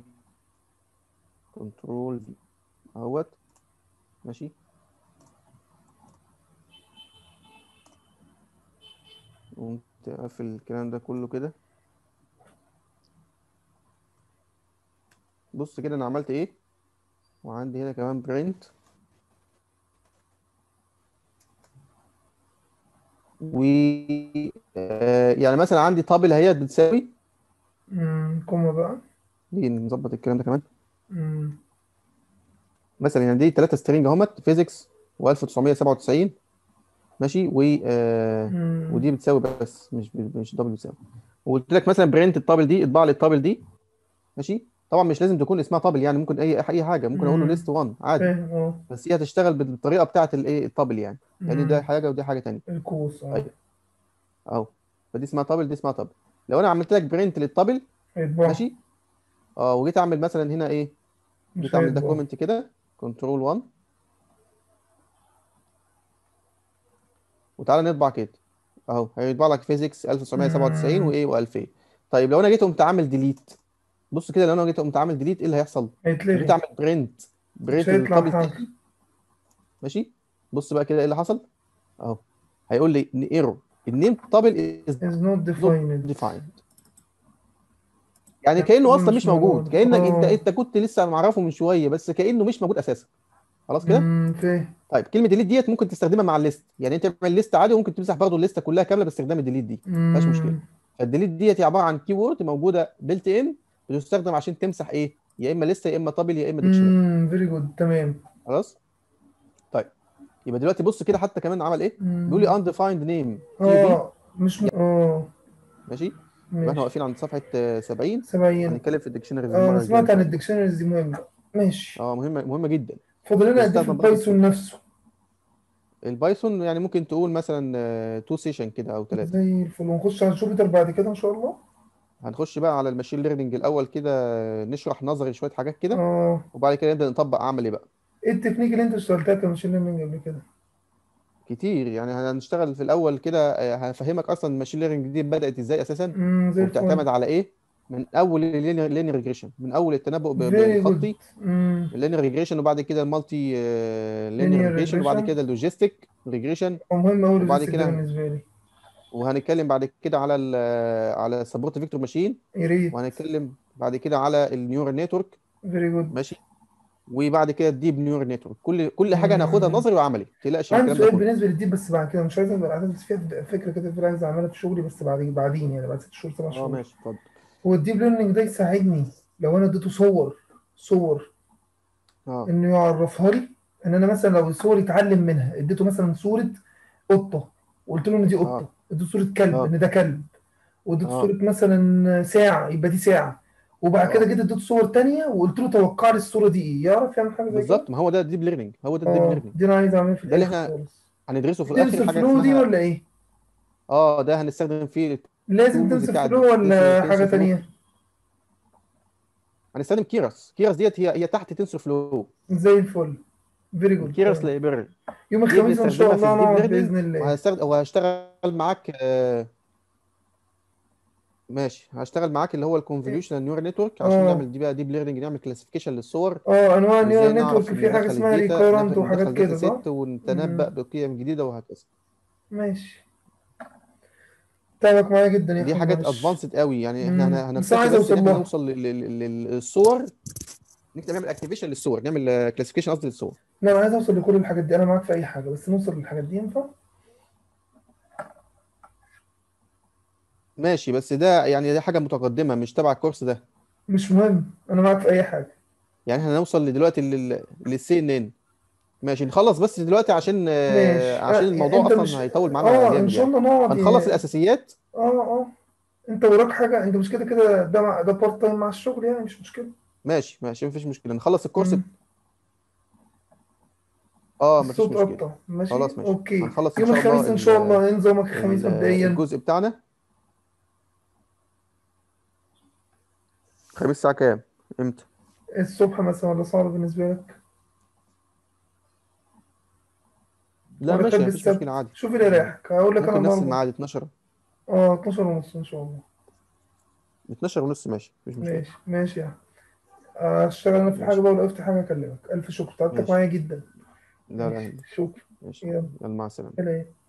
A: كنترول في اهوت ماشي قمت قافل الكلام ده كله كده بص كده انا عملت ايه وعندي هنا كمان برنت و آه، يعني مثلا عندي تابل اهيت بتساوي
B: امم كوما بقى
A: دي نظبط الكلام ده كمان
B: امم
A: مثلا يعني دي ثلاثة سترينج اهمت فيزيكس و1997 ماشي و آه
B: امم
A: ودي بتساوي بس مش مش دبل بتساوي وقلت لك مثلا برنت التابل دي اطبع لي التابل دي ماشي طبعا مش لازم تكون اسمها تابل يعني ممكن اي اي حاجه ممكن اقول له
B: امم
A: ليست 1 عادي
B: فاهم اه
A: بس هي هتشتغل بالطريقه بتاعه الايه التابل يعني يعني ده
B: امم
A: حاجه ودي حاجه تانية
B: الكوس اه
A: طيب اهو فدي اسمها تابل دي اسمها تابل لو انا عملت لك برنت للتابل
B: هيطبع
A: ماشي اه وجيت اعمل مثلا هنا ايه
B: مش
A: جيت اعمل ده
B: هيطبع
A: كومنت كده كنترول 1 وتعالى نطبع كده اهو هيطبع لك فيزيكس 1997
B: مم.
A: وايه و2000 طيب لو انا جيت قمت عامل ديليت بص كده لو انا جيت قمت عامل ديليت ايه اللي هيحصل جيت
B: هيتلغي
A: اعمل برنت برنت
B: مش هيطلع
A: للتابل
B: حاجة
A: تاني ماشي بص بقى كده ايه اللي حصل اهو هيقول لي ان ايرور النيم تابل از
B: is not
A: نوت
B: defined
A: ديفايند يعني
B: يعني
A: كانه
B: التابل
A: اصلا
B: مش
A: مش موجود
B: موجود
A: كانك انت
B: اه
A: انت كنت لسه معرفه من شويه بس كانه مش موجود اساسا خلاص كده
B: امم فاهم
A: طيب كلمه ديليت ديت ممكن تستخدمها مع الليست يعني انت تعمل ليست عادي وممكن تمسح برضه الليسته كلها كامله باستخدام الديليت دي مفيهاش مشكله
B: امم
A: فالديليت ديت هي عباره عن كي وورد موجوده بيلت ان بتستخدم عشان تمسح ايه يا اما لسته يا اما تابل يا اما ديكشنري
B: امم فيري جود تمام
A: خلاص طيب يبقى دلوقتي بص كده حتى كمان عمل ايه بيقول لي
B: امم
A: undefined name تي في
B: اه مش م... اه
A: ماشي يبقى احنا
B: ماشي
A: واقفين عند صفحه آه، 70
B: 70
A: هنتكلم في الديكشنريز
B: اه انا
A: المره الجايه
B: سمعت
A: ان
B: عن
A: شاء الله
B: الديكشنريز دي مهمة ماشي
A: اه مهمه مهمه جدا
B: فاضل لنا قد ايه في
A: بتستخدم بقى في
B: البايثون
A: السوق
B: نفسه
A: البايثون يعني ممكن تقول مثلا تو سيشن كده او ثلاثه
B: زي الفل ونخش على جوبيتر بعد كده ان شاء الله
A: هنخش بقى على الماشين ليرنينج الاول كده نشرح نظري شويه حاجات كده
B: اه
A: وبعد كده نبدا نطبق عملي بقى
B: ايه التكنيك اللي انت اشتغلتها كماشين ليرنينج قبل كده
A: كتير يعني هنشتغل في الاول كده آه، هفهمك اصلا الماشين ليرنينج دي بدات ازاي اساسا
B: امم زي
A: وبتعتمد
B: الفل
A: على ايه من اول اللينير ريجريشن من اول التنبؤ ب-
B: فيري جود
A: بالخطي
B: امم
A: اللينير ريجريشن وبعد كده المالتي لينير
B: لينير
A: ريجريشن وبعد
B: ريجريشن
A: كده اللوجيستيك ريجريشن
B: ومهم قوي
A: وبعد
B: اللوجيستيك ده
A: كده
B: بالنسبة لي
A: وهنتكلم بعد كده على ال على السبورت فيكتور ماشين
B: يا ريت
A: وهنتكلم بعد كده على النيورال نتورك
B: فيري جود
A: ماشي وبعد كده الديب نيورال نتورك كل كل حاجه هناخدها
B: امم
A: نظري وعملي ما تقلقش من
B: عندي
A: الكلام ده
B: سؤال
A: كله
B: بالنسبة للديب بس بعد كده مش عايز ابقى العدد بس فيها فكرة كده في عايز اعملها في شغلي بس بعدين بعدين يعني بعد ست شهور سبع
A: اه
B: شهور
A: ماشي اتفضل
B: هو الديب ليرنينج ده يساعدني لو انا اديته صور صور
A: اه
B: انه يعرفها لي ان انا مثلا لو الصور يتعلم منها اديته مثلا صورة قطة وقلت له ان دي قطة
A: اه
B: اديته صورة كلب
A: اه
B: ان ده كلب واديته
A: اه
B: صورة مثلا ساعة يبقى دي ساعة وبعد كده
A: اه
B: جيت اديته صور تانية وقلت له توقع لي الصورة دي ايه يعرف يعمل حاجة زي كده
A: بالظبط ما هو ده الديب ليرنينج هو ده الديب
B: اه
A: ليرنينج
B: دي انا عايز اعملها في
A: ده اللي
B: الاخر
A: احنا
B: خالص
A: هندرسه في الاخر
B: تنسر
A: حاجه
B: فلو دي
A: اسمها
B: ولا ايه
A: اه ده هنستخدم فيه
B: لازم
A: التولز
B: تنسر
A: بتاع
B: فلو
A: تنسر
B: ولا حاجة
A: تنسر فلو
B: تانية
A: هنستخدم كيراس كيراس ديت هي هي تحت تنسر فلو
B: زي الفل فيري جود
A: الكيراس
B: تمام
A: لايبراري
B: يوم
A: دي
B: الخميس ان شاء
A: بنستخدمها في
B: الله
A: الديب
B: نقعد
A: ليرنينج
B: بإذن الله
A: وهستخدم وهشتغل معاك آه ماشي هشتغل معاك اللي هو الكونفوليوشنال نيورال نتورك عشان
B: اه
A: نعمل دي بقى ديب ليرنينج نعمل كلاسيفيكيشن للصور
B: اه انواع
A: وازاي
B: النيورال
A: نعرف
B: نتورك في حاجة
A: ندخل
B: اسمها
A: الداتا
B: ريكورنت
A: ندخل
B: وحاجات
A: ندخل داتا
B: كده صح؟
A: سيت ونتنبأ
B: مم.
A: بقيم جديده وهكذا
B: ماشي تعبك معايا جدا يا
A: دي
B: احمد
A: حاجات
B: معلش
A: ادفانسد قوي يعني احنا
B: مم.
A: هن-
B: بس انا
A: هنكتفي
B: عايز
A: بس ان
B: اوصل
A: احنا
B: لها
A: نوصل لل- لل- لل- للصور نكتب نعمل اكتيفيشن للصور نعمل كلاسيفيكيشن قصدي للصور
B: لا انا عايز اوصل لكل الحاجات دي انا معاك في اي حاجة بس نوصل للحاجات دي ينفع؟
A: ماشي بس ده يعني دي حاجه متقدمه مش تبع الكورس ده
B: مش مهم انا معاك في اي حاجة
A: يعني احنا هنوصل دلوقتي لل للسي ان ان ماشي نخلص بس دلوقتي عشان آه،
B: ماشي
A: عشان
B: آه
A: الموضوع
B: انت مش
A: اصلا هيطول معانا
B: اه ان
A: جامد
B: شاء
A: يعني
B: الله نقعد
A: هنخلص
B: ي-
A: الاساسيات
B: اه اه انت وراك حاجة انت مش كده كده ده مع... ده بارت تايم مع الشغل يعني مش مشكلة
A: ماشي ماشي مفيش مشكله نخلص الكورس
B: مم.
A: اه مفيش
B: الصوت
A: مشكله
B: قطع ماشي
A: خلاص ماشي
B: اوكي
A: هنخلص ان
B: يوم
A: شاء الله
B: الخميس ان شاء
A: ال-
B: الله ايه نظامك الخميس
A: ال-
B: مبدئيا
A: الجزء بتاعنا خميس الساعه كام امتى
B: الصبح مثلا ولا صعب بالنسبة لك
A: لا
B: ولا
A: ماشي
B: تحب
A: مفيش مشكله
B: السبت
A: عادي
B: شوف اللي يريحك هقول لك انا
A: ممكن نفس
B: النهارده
A: الميعاد 12
B: اه 12 ونص ان شاء الله
A: 12 ونص ماشي مفيش مشكله
B: ماشي ماشي يا آه، اشتغل انا في الحاجة
A: ماشي
B: بقى ولو في حاجة اكلمك الف شكر تعبتك
A: ماشي
B: معايا جدا
A: لا لا
B: ماشي
A: يهمك.
B: شكرا
A: ماشي
B: يلا
A: يلا مع السلامه
B: سلام